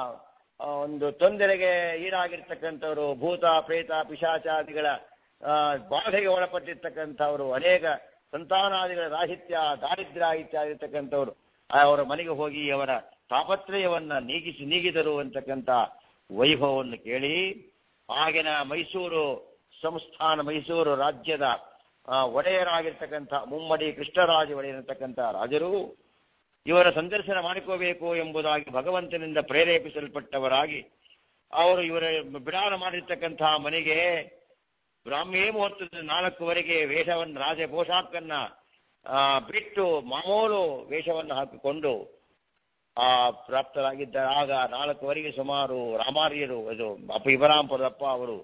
ಆ, ಒಂದು ತೊಂದರೆಗೆ ಈಡಾಗಿರ್ತಕ್ಕಂಥವರು ಭೂತ ಪ್ರೇತ ಪಿಶಾಚಾದಿಗಳ ಆ, ಬಾಧೆಗೆ ಒಳಪಟ್ಟಿರ್ತಕ್ಕಂಥವರು ಅನೇಕ ಸಂತಾನಾದಿಗಳ ರಾಹಿತ್ಯ ದಾರಿದ್ರ್ಯ ಇತ್ಯಾದಿ ಇರ್ತಕ್ಕಂಥವ್ರು ಅವರ ಮನೆಗೆ ಹೋಗಿ ಅವರ ತಾಪತ್ರಯವನ್ನ ನೀಗಿಸಿ ನೀಗಿದರು ಅಂತಕ್ಕಂಥ ವೈಭವವನ್ನು ಕೇಳಿ ಆಗಿನ ಮೈಸೂರು ಸಂಸ್ಥಾನ ಮೈಸೂರು ರಾಜ್ಯದ ಆ, ಒಡೆಯರಾಗಿರ್ತಕ್ಕಂಥ ಮುಮ್ಮಡಿ ಕೃಷ್ಣರಾಜ ಒಡೆಯರತಕ್ಕಂಥ ರಾಜರು ಇವರ ಸಂದರ್ಶನ ಮಾಡಿಕೋಬೇಕು ಎಂಬುದಾಗಿ ಭಗವಂತನಿಂದ ಪ್ರೇರೇಪಿಸಲ್ಪಟ್ಟವರಾಗಿ ಅವರು ಇವರ ಬಿಡಾರ ಮಾಡಿರ್ತಕ್ಕಂತಹ ಮನೆಗೆ ಬ್ರಾಹ್ಮಿ ಮುಹೂರ್ತದ ನಾಲ್ಕುವರೆಗೆ ವೇಷವನ್ನು ರಾಜ ಪೋಷಾಕನ್ನ ಆ, ಬಿಟ್ಟು ಮಾಮೂಲು ವೇಷವನ್ನು ಹಾಕಿಕೊಂಡು ಆ ಪ್ರಾಪ್ತರಾಗಿದ್ದಾರೆ ಆಗ ನಾಲ್ಕುವರೆಗೆ ಸುಮಾರು ರಾಮಾರ್ಯರು ಇದು ಅಪ್ಪ ಇಬರಾಂಪುರದಪ್ಪ ಅವರು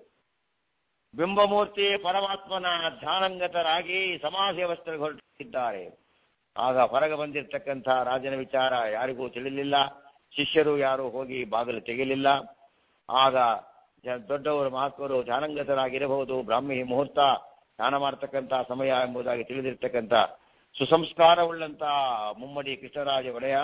ಬಿಂಬಮೂರ್ತಿ ಪರಮಾತ್ಮನ ಧ್ಯಾನಂಗತರಾಗಿ ಸಮಾಜ ವ್ಯವಸ್ಥೆಗೆ ಹೊರಟಿದ್ದಾರೆ ಆಗ ಹೊರಗೆ ಬಂದಿರತಕ್ಕಂಥ ರಾಜನ ವಿಚಾರ ಯಾರಿಗೂ ತಿಳಿಲಿಲ್ಲ ಶಿಷ್ಯರು ಯಾರು ಹೋಗಿ ಬಾಗಿಲು ತೆಗೆಯಲಿಲ್ಲ ಆಗ ಜ- ದೊಡ್ಡವರು ಮಹಾತ್ಮರು ಧ್ಯಾನಂಗತರಾಗಿರಬಹುದು ಬ್ರಾಹ್ಮಿ ಮುಹೂರ್ತ ಧ್ಯಾನ ಮಾಡತಕ್ಕಂಥ ಸಮಯ ಎಂಬುದಾಗಿ ತಿಳಿದಿರ್ತಕ್ಕಂಥ ಸುಸಂಸ್ಕಾರವುಳ್ಳಂತ ಮುಮ್ಮಡಿ ಕೃಷ್ಣರಾಜ ಒಡೆಯ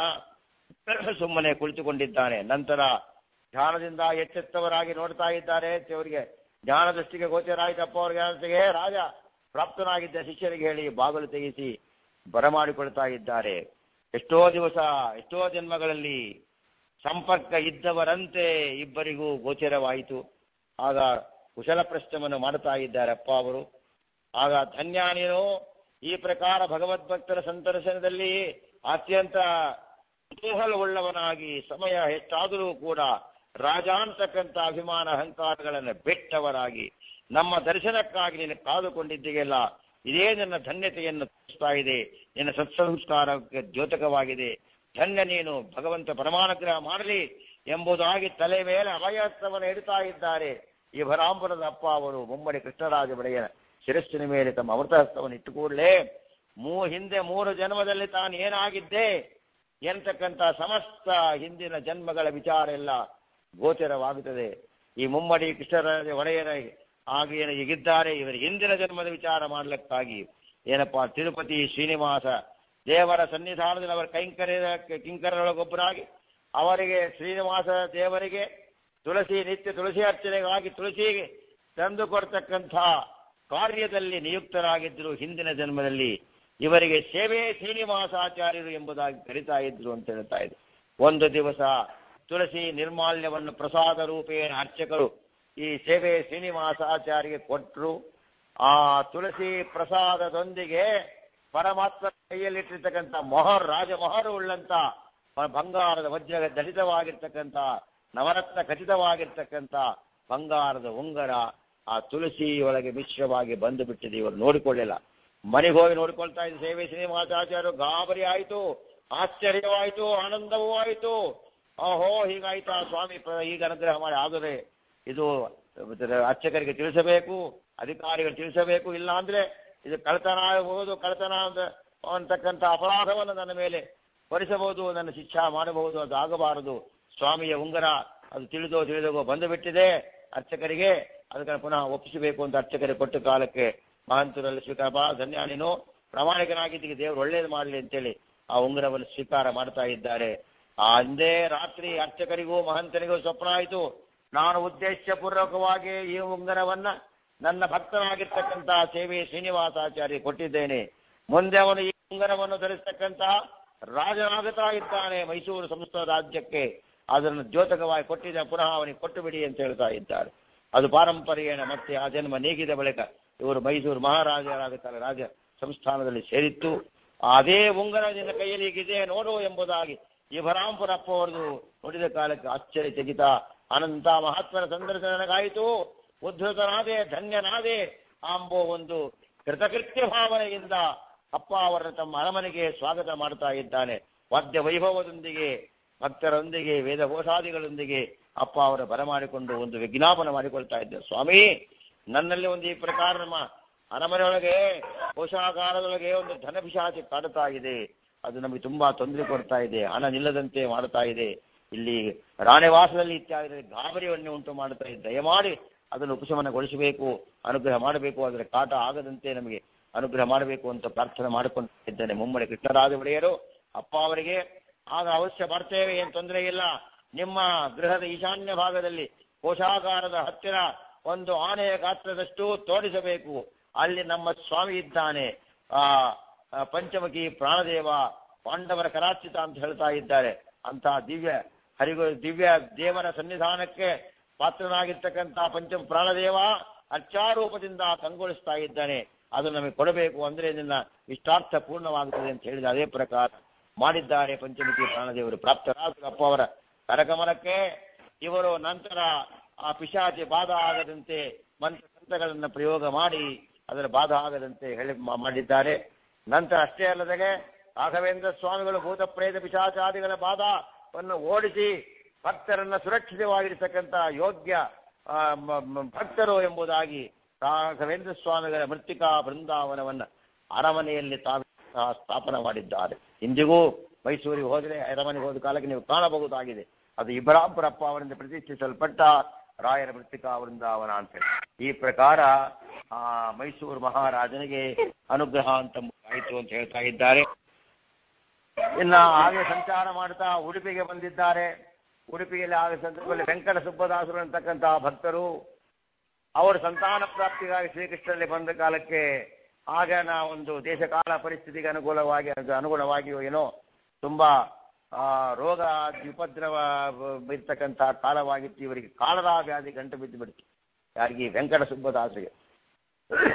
ಸುಮ್ಮನೆ ಕುಳಿತುಕೊಂಡಿದ್ದಾನೆ ನಂತರ ಧ್ಯಾನದಿಂದ ಎಚ್ಚೆತ್ತವರಾಗಿ ನೋಡ್ತಾ ಇದ್ದಾರೆ ಅವರಿಗೆ ಜ್ಞಾನ ದೃಷ್ಟಿಗೆ ಗೋಚರ ಆಯ್ತಪ್ಪ ಅವ್ರಿಗೆ ಜ್ಞಾನದೃಷ್ಟಿಗೆ ರಾಜ ಪ್ರಾಪ್ತನಾಗಿದ್ದ ಶಿಷ್ಯರಿಗೆ ಹೇಳಿ ಬಾಗಿಲು ತೆಗೆಸಿ ಬರಮಾಡಿಕೊಳ್ತಾ ಇದ್ದಾರೆ ಎಷ್ಟೋ ದಿವಸ ಎಷ್ಟೋ ಜನ್ಮಗಳಲ್ಲಿ ಸಂಪರ್ಕ ಇದ್ದವರಂತೆ ಇಬ್ಬರಿಗೂ ಗೋಚರವಾಯಿತು ಆಗ ಕುಶಲ ಪ್ರಶ್ನವನ್ನು ಮಾಡ್ತಾ ಇದ್ದಾರೆ ಅಪ್ಪ ಅವರು ಆಗ ಧನ್ಯ ನೀನು ಈ ಪ್ರಕಾರ ಭಗವದ್ಭಕ್ತರ ಸಂದರ್ಶನದಲ್ಲಿ ಅತ್ಯಂತ ಕುತೂಹಲವುಳ್ಳವನಾಗಿ ಸಮಯ ಹೆಚ್ಚಾದರೂ ಕೂಡ ರಾಜ ಅಂತಕ್ಕಂಥ ಅಭಿಮಾನ ಅಹಂಕಾರಗಳನ್ನು ಬಿಟ್ಟವರಾಗಿ ನಮ್ಮ ದರ್ಶನಕ್ಕಾಗಿ ನೀನು ಕಾದುಕೊಂಡಿದ್ದೀಯಲ್ಲ ಇದೇ ನನ್ನ ಧನ್ಯತೆಯನ್ನು ತೋರಿಸ್ತಾ ಇದೆ ನಿನ್ನ ಸತ್ಸಂಸ್ಕಾರಕ್ಕೆ ದ್ಯೋತಕವಾಗಿದೆ ಧನ್ಯ ನೀನು ಭಗವಂತ ಪರಮಾನುಗ್ರಹ ಮಾಡಲಿ ಎಂಬುದಾಗಿ ತಲೆ ಮೇಲೆ ಅಭಯಸ್ತವನ್ನು ಇಡ್ತಾ ಇದ್ದಾರೆ ಈ ಭರಾಂಪುರದ ಅಪ್ಪ ಅವರು ಮುಮ್ಮಡಿ ಕೃಷ್ಣರಾಜ ಒಡೆಯನ ಶಿರಸ್ಸಿನ ಮೇಲೆ ತಮ್ಮ ಅಮೃತಹಸ್ತವನ್ನು ಇಟ್ಟು ಕೂಡಲೇ ಮೂ ಹಿಂದೆ ಮೂರು ಜನ್ಮದಲ್ಲಿ ತಾನು ಏನಾಗಿದ್ದೆ ಎಂತಕ್ಕಂಥ ಸಮಸ್ತ ಹಿಂದಿನ ಜನ್ಮಗಳ ವಿಚಾರ ಎಲ್ಲ ಗೋಚರವಾಗುತ್ತದೆ ಈ ಮುಮ್ಮಡಿ ಕೃಷ್ಣರಾಜ ಒಡೆಯರ ಆಗಿ ಏನು ಈಗಿದ್ದಾರೆ ಇವರ ಹಿಂದಿನ ಜನ್ಮದ ವಿಚಾರ ಮಾಡ್ಲಿಕ್ಕಾಗಿ ಏನಪ್ಪಾ ತಿರುಪತಿ ಶ್ರೀನಿವಾಸ ದೇವರ ಸನ್ನಿಧಾನದಲ್ಲಿ ಅವರ ಕೈಂಕರ್ಯ ಕಿಂಕರರೊಳಗೊಬ್ಬರಾಗಿ ಅವರಿಗೆ ಶ್ರೀನಿವಾಸ ದೇವರಿಗೆ ತುಳಸಿ ನಿತ್ಯ ತುಳಸಿ ಅರ್ಚನೆಗಾಗಿ ತುಳಸಿಗೆ ತಂದು ಕೊಡ್ತಕ್ಕಂಥ ಕಾರ್ಯದಲ್ಲಿ ನಿಯುಕ್ತರಾಗಿದ್ದರು ಹಿಂದಿನ ಜನ್ಮದಲ್ಲಿ ಇವರಿಗೆ ಸೇವೆ ಶ್ರೀನಿವಾಸಾಚಾರ್ಯರು ಎಂಬುದಾಗಿ ಕರಿತಾ ಇದ್ರು ಅಂತ ಹೇಳ್ತಾ ಇದ್ರು ಒಂದು ದಿವಸ ತುಳಸಿ ನಿರ್ಮಾಲ್ಯವನ್ನು ಪ್ರಸಾದ ರೂಪೇಣ ಅರ್ಚಕರು ಈ ಸೇವೆ ಶ್ರೀನಿವಾಸಾಚಾರ್ಯಗೆ ಕೊಟ್ಟರು ಆ ತುಳಸಿ ಪ್ರಸಾದದೊಂದಿಗೆ ಪರಮಾತ್ಮ ಕೈಯಲ್ಲಿಟ್ಟಿರ್ತಕ್ಕಂಥ ಮೊಹರ್ ರಾಜ ಮೊಹರು ಉಳ್ಳಂತ ಬಂಗಾರದ ವಜ್ರ ದಲಿತವಾಗಿರ್ತಕ್ಕಂಥ ನವರತ್ನ ಖಚಿತವಾಗಿರ್ತಕ್ಕಂಥ ಬಂಗಾರದ ಉಂಗರ ಆ ತುಳಸಿಯೊಳಗೆ ಮಿಶ್ರವಾಗಿ ಬಂದು ಬಿಟ್ಟಿದೆ ಇವರು ನೋಡಿಕೊಳ್ಳಿಲ್ಲ ಮನೆಗೆ ಹೋಗಿ ನೋಡಿಕೊಳ್ತಾ ಇದ್ದ ಸೇವೆ ಶ್ರೀನಿವಾಸಾಚಾರ್ಯರು ಗಾಬರಿ ಆಯಿತು ಆಶ್ಚರ್ಯವಾಯಿತು ಆನಂದವೂ ಆಯಿತು ಓಹೋ ಹೀಗಾಯ್ತಾ ಸ್ವಾಮಿ ಪ್ರ- ಈಗ ಅನುಗ್ರಹ ಮಾಡಿ ಆದರೆ ಇದು ಅರ್ಚಕರಿಗೆ ತಿಳಿಸಬೇಕು ಅಧಿಕಾರಿಗಳು ತಿಳಿಸಬೇಕು ಇಲ್ಲ ಅಂದ್ರೆ ಇದು ಕಳ್ತನ ಆಗಬಹುದು ಕಳ್ತನ ಅಂತ ಅಂತಕ್ಕಂಥ ಅಪರಾಧವನ್ನು ನನ್ನ ಮೇಲೆ ಹೊರಿಸಬಹುದು ನನ್ನ ಶಿಕ್ಷಾ ಮಾಡಬಹುದು ಅದು ಆಗಬಾರದು ಸ್ವಾಮಿಯ ಉಂಗರ ಅದು ತಿಳಿದೋ ತಿಳಿದೋ ಬಂದು ಬಿಟ್ಟಿದೆ ಅರ್ಚಕರಿಗೆ ಅದಕ್ಕೆ ಪುನಃ ಒಪ್ಪಿಸಬೇಕು ಅಂತ ಅರ್ಚಕರಿಗೆ ಕೊಟ್ಟ ಕಾಲಕ್ಕೆ ಮಹಂತರಲ್ಲಿ ಸ್ವೀಕಾರ ಬಾ ಧನ್ಯ ನೀನು ಪ್ರಾಮಾಣಿಕನಾಗಿದ್ದೀಗ ದೇವರು ಒಳ್ಳೇದು ಮಾಡಲಿ ಅಂತೇಳಿ ಆ ಉಂಗುರವನ್ನು ಸ್ವೀಕಾರ ಮಾಡ್ತಾ ಇದ್ದಾರೆ ಆ ಅಂದೇ ರಾತ್ರಿ ಅರ್ಚಕರಿಗೂ ಮಹಂತನಿಗೂ ಸ್ವಪ್ನ ಆಯಿತು ನಾನು ಉದ್ದೇಶಪೂರ್ವಕವಾಗಿ ಈ ಉಂಗರವನ್ನ ನನ್ನ ಭಕ್ತನಾಗಿರ್ತಕ್ಕಂತಹ ಸೇವೆ ಶ್ರೀನಿವಾಸಾಚಾರ್ಯ ಕೊಟ್ಟಿದ್ದೇನೆ ಮುಂದೆ ಅವನು ಈ ಉಂಗರವನ್ನು ಧರಿಸ್ತಕ್ಕಂತಹ ರಾಜನಾಗುತ್ತಾ ಇದ್ದಾನೆ ಮೈಸೂರು ಸಂಸ್ಥಾನ ರಾಜ್ಯಕ್ಕೆ ಅದನ್ನು ದ್ಯೋತಕವಾಗಿ ಕೊಟ್ಟಿದ್ದ ಪುನಃ ಅವನಿಗೆ ಕೊಟ್ಟು ಬಿಡಿ ಅಂತ ಹೇಳ್ತಾ ಇದ್ದಾರೆ ಅದು ಪಾರಂಪರ್ಯೇಣ ಮತ್ತೆ ಆ ಜನ್ಮ ನೀಗಿದ ಬಳಿಕ ಇವರು ಮೈಸೂರು ಮಹಾರಾಜರಾಗುತ್ತಾರೆ ರಾಜ ಸಂಸ್ಥಾನದಲ್ಲಿ ಸೇರಿತ್ತು ಅದೇ ಉಂಗರ ನಿನ್ನ ಕೈಯಲ್ಲಿ ಹೀಗಿದೆ ನೋಡು ಎಂಬುದಾಗಿ ಈ ಭರಾಂಪುರಪ್ಪ ಅವರದು ನೋಡಿದ ಕಾಲಕ್ಕೆ ಆಶ್ಚರ್ಯ ಚಕಿತ ಅನಂತ ಮಹಾತ್ಮನ ಸಂದರ್ಶನ ನನಗಾಯಿತು ಉದ್ಧತನಾದೆ ಧನ್ಯನಾದೆ ಅಂಬೋ ಒಂದು ಕೃತಕೃತ್ಯ ಭಾವನೆಯಿಂದ ಅಪ್ಪ ಅವರನ್ನು ತಮ್ಮ ಅರಮನೆಗೆ ಸ್ವಾಗತ ಮಾಡ್ತಾ ಇದ್ದಾನೆ ವಾದ್ಯ ವೈಭವದೊಂದಿಗೆ ಭಕ್ತರೊಂದಿಗೆ ವೇದಘೋಷಾದಿಗಳೊಂದಿಗೆ ಅಪ್ಪ ಅವರ ಬರಮಾಡಿಕೊಂಡು ಒಂದು ವಿಜ್ಞಾಪನ ಮಾಡಿಕೊಳ್ತಾ ಇದ್ದ ಸ್ವಾಮಿ ನನ್ನಲ್ಲಿ ಒಂದು ಈ ಪ್ರಕಾರ ನಮ್ಮ ಅರಮನೆಯೊಳಗೆ ಕೋಶಾಗಾರದೊಳಗೆ ಒಂದು ಧನಪಿಶಾಚಿ ಕಾಡುತ್ತಾ ಇದೆ ಅದು ನಮಗೆ ತುಂಬಾ ತೊಂದರೆ ಕೊಡ್ತಾ ಇದೆ ಹಣ ನಿಲ್ಲದಂತೆ ಮಾಡ್ತಾ ಇದೆ ಇಲ್ಲಿ ರಾಣೆವಾಸದಲ್ಲಿ ಇತ್ಯಾದಿ ಗಾಬರಿಯನ್ನೇ ಉಂಟು ಮಾಡ್ತಾ ಇದೆ ದಯಮಾಡಿ ಅದನ್ನು ಉಪಶಮನಗೊಳಿಸಬೇಕು ಅನುಗ್ರಹ ಮಾಡಬೇಕು ಅದರ ಕಾಟ ಆಗದಂತೆ ನಮಗೆ ಅನುಗ್ರಹ ಮಾಡಬೇಕು ಅಂತ ಪ್ರಾರ್ಥನೆ ಮಾಡಿಕೊಂಡಿದ್ದೇನೆ ಮುಮ್ಮಡಿ ಕೃಷ್ಣರಾಜ ಒಡೆಯರು ಅಪ್ಪ ಅವರಿಗೆ ಆಗ ಅವಶ್ಯ ಬರ್ತೇವೆ ಏನ್ ತೊಂದರೆ ಇಲ್ಲ ನಿಮ್ಮ ಗೃಹದ ಈಶಾನ್ಯ ಭಾಗದಲ್ಲಿ ಕೋಶಾಗಾರದ ಹತ್ತಿರ ಒಂದು ಆನೆಯ ಗಾತ್ರದಷ್ಟು ತೋರಿಸಬೇಕು ಅಲ್ಲಿ ನಮ್ಮ ಸ್ವಾಮಿ ಇದ್ದಾನೆ ಆ ಆ ಪಂಚಮುಖಿ ಪ್ರಾಣದೇವ ಪಾಂಡವರ ಕರಾಚಿತ ಅಂತ ಹೇಳ್ತಾ ಇದ್ದಾರೆ ಅಂತ ದಿವ್ಯ ಹರಿಗು ದಿವ್ಯ ದೇವರ ಸನ್ನಿಧಾನಕ್ಕೆ ಪಾತ್ರನಾಗಿರ್ತಕ್ಕಂಥ ಪಂಚ ಪ್ರಾಣದೇವ ಅರ್ಚಾರೂಪದಿಂದ ಕಂಗೊಳಿಸ್ತಾ ಇದ್ದಾನೆ ಅದು ನಮಗೆ ಕೊಡಬೇಕು ಅಂದ್ರೆ ನಿನ್ನ ಇಷ್ಟಾರ್ಥ ಪೂರ್ಣವಾಗುತ್ತದೆ ಅಂತ ಹೇಳಿದ ಅದೇ ಪ್ರಕಾರ ಮಾಡಿದ್ದಾರೆ ಪಂಚಮುಖಿ ಪ್ರಾಣದೇವರು ಪ್ರಾಪ್ತರಾದರು ಅಪ್ಪ ಅವರ ಕರಕಮಲಕ್ಕೆ ಇವರು ನಂತರ ಆ ಪಿಶಾಚಿ ಬಾಧ ಆಗದಂತೆ ಮಂತ್ರ ತಂತ್ರಗಳನ್ನ ಪ್ರಯೋಗ ಮಾಡಿ ಅದರ ಬಾಧ ಆಗದಂತೆ ಹೇಳಿ ಮಾ- ಮಾಡಿದ್ದಾರೆ ನಂತರ ಅಷ್ಟೇ ಅಲ್ಲದೆ ರಾಘವೇಂದ್ರ ಸ್ವಾಮಿಗಳು ಭೂತ ಪ್ರೇತ ಪಿಶಾಚಾದಿಗಳ ಬಾಧವನ್ನು ಓಡಿಸಿ ಭಕ್ತರನ್ನ ಸುರಕ್ಷಿತವಾಗಿರ್ತಕ್ಕಂಥ ಯೋಗ್ಯ ಆ, ಮ- ಮ- ಭಕ್ತರು ಎಂಬುದಾಗಿ ರಾಘವೇಂದ್ರ ಸ್ವಾಮಿಗಳ ಮೃತ್ತಿಕಾ ಬೃಂದಾವನವನ್ನ ಅರಮನೆಯಲ್ಲಿ ತಾವು ಆ, ಸ್ಥಾಪನ ಮಾಡಿದ್ದಾರೆ ಇಂದಿಗೂ ಮೈಸೂರಿಗೆ ಹೋದರೆ ಅರಮನೆಗೆ ಹೋದ ಕಾಲಕ್ಕೆ ನೀವು ಕಾಣಬಹುದಾಗಿದೆ ಅದು ಇಬ್ರಾಂಪುರಪ್ಪ ಅವರಿಂದ ಪ್ರತಿಷ್ಠಿಸಲ್ಪಟ್ಟ ರಾಯರ ಮೃತ್ತಿಕಾ ವೃಂದಾವನ ಅಂತ ಹೇಳಿ ಈ ಪ್ರಕಾರ ಆ ಮೈಸೂರು ಮಹಾರಾಜನಿಗೆ ಅನುಗ್ರಹ ಅಂತ ಆಯಿತು ಅಂತ ಹೇಳ್ತಾ ಇದ್ದಾರೆ ಇನ್ನ ಹಾಗೆ ಸಂಚಾರ ಮಾಡ್ತಾ ಉಡುಪಿಗೆ ಬಂದಿದ್ದಾರೆ ಉಡುಪಿಯಲ್ಲಿ ಆಗ ಸಂದರ್ಭದಲ್ಲಿ ವೆಂಕಟ ಸುಬ್ಬದಾಸರು ಅಂತಕ್ಕಂತಹ ಭಕ್ತರು ಅವರು ಸಂತಾನ ಪ್ರಾಪ್ತಿಗಾಗಿ ಶ್ರೀಕೃಷ್ಣನಲ್ಲಿ ಬಂದ ಕಾಲಕ್ಕೆ ಆಗ ನಾ ಒಂದು ದೇಶಕಾಲ ಪರಿಸ್ಥಿತಿಗೆ ಅನುಕೂಲವಾಗಿ ಅದು ಅನುಗುಣವಾಗಿಯೋ ಏನೋ ತುಂಬಾ ಆ ರೋಗ ಉಪದ್ರವ ಇರ್ತಕ್ಕಂತಹ ಕಾಲವಾಗಿತ್ತು ಇವರಿಗೆ ಕಾಲರಾ ವ್ಯಾಧಿ ಗಂಟು ಬಿದ್ದು ಬಿಡ್ತು ಯಾರಿಗೆ ಈ ವೆಂಕಟ ಸುಬ್ಬದಾಸರಿಗೆ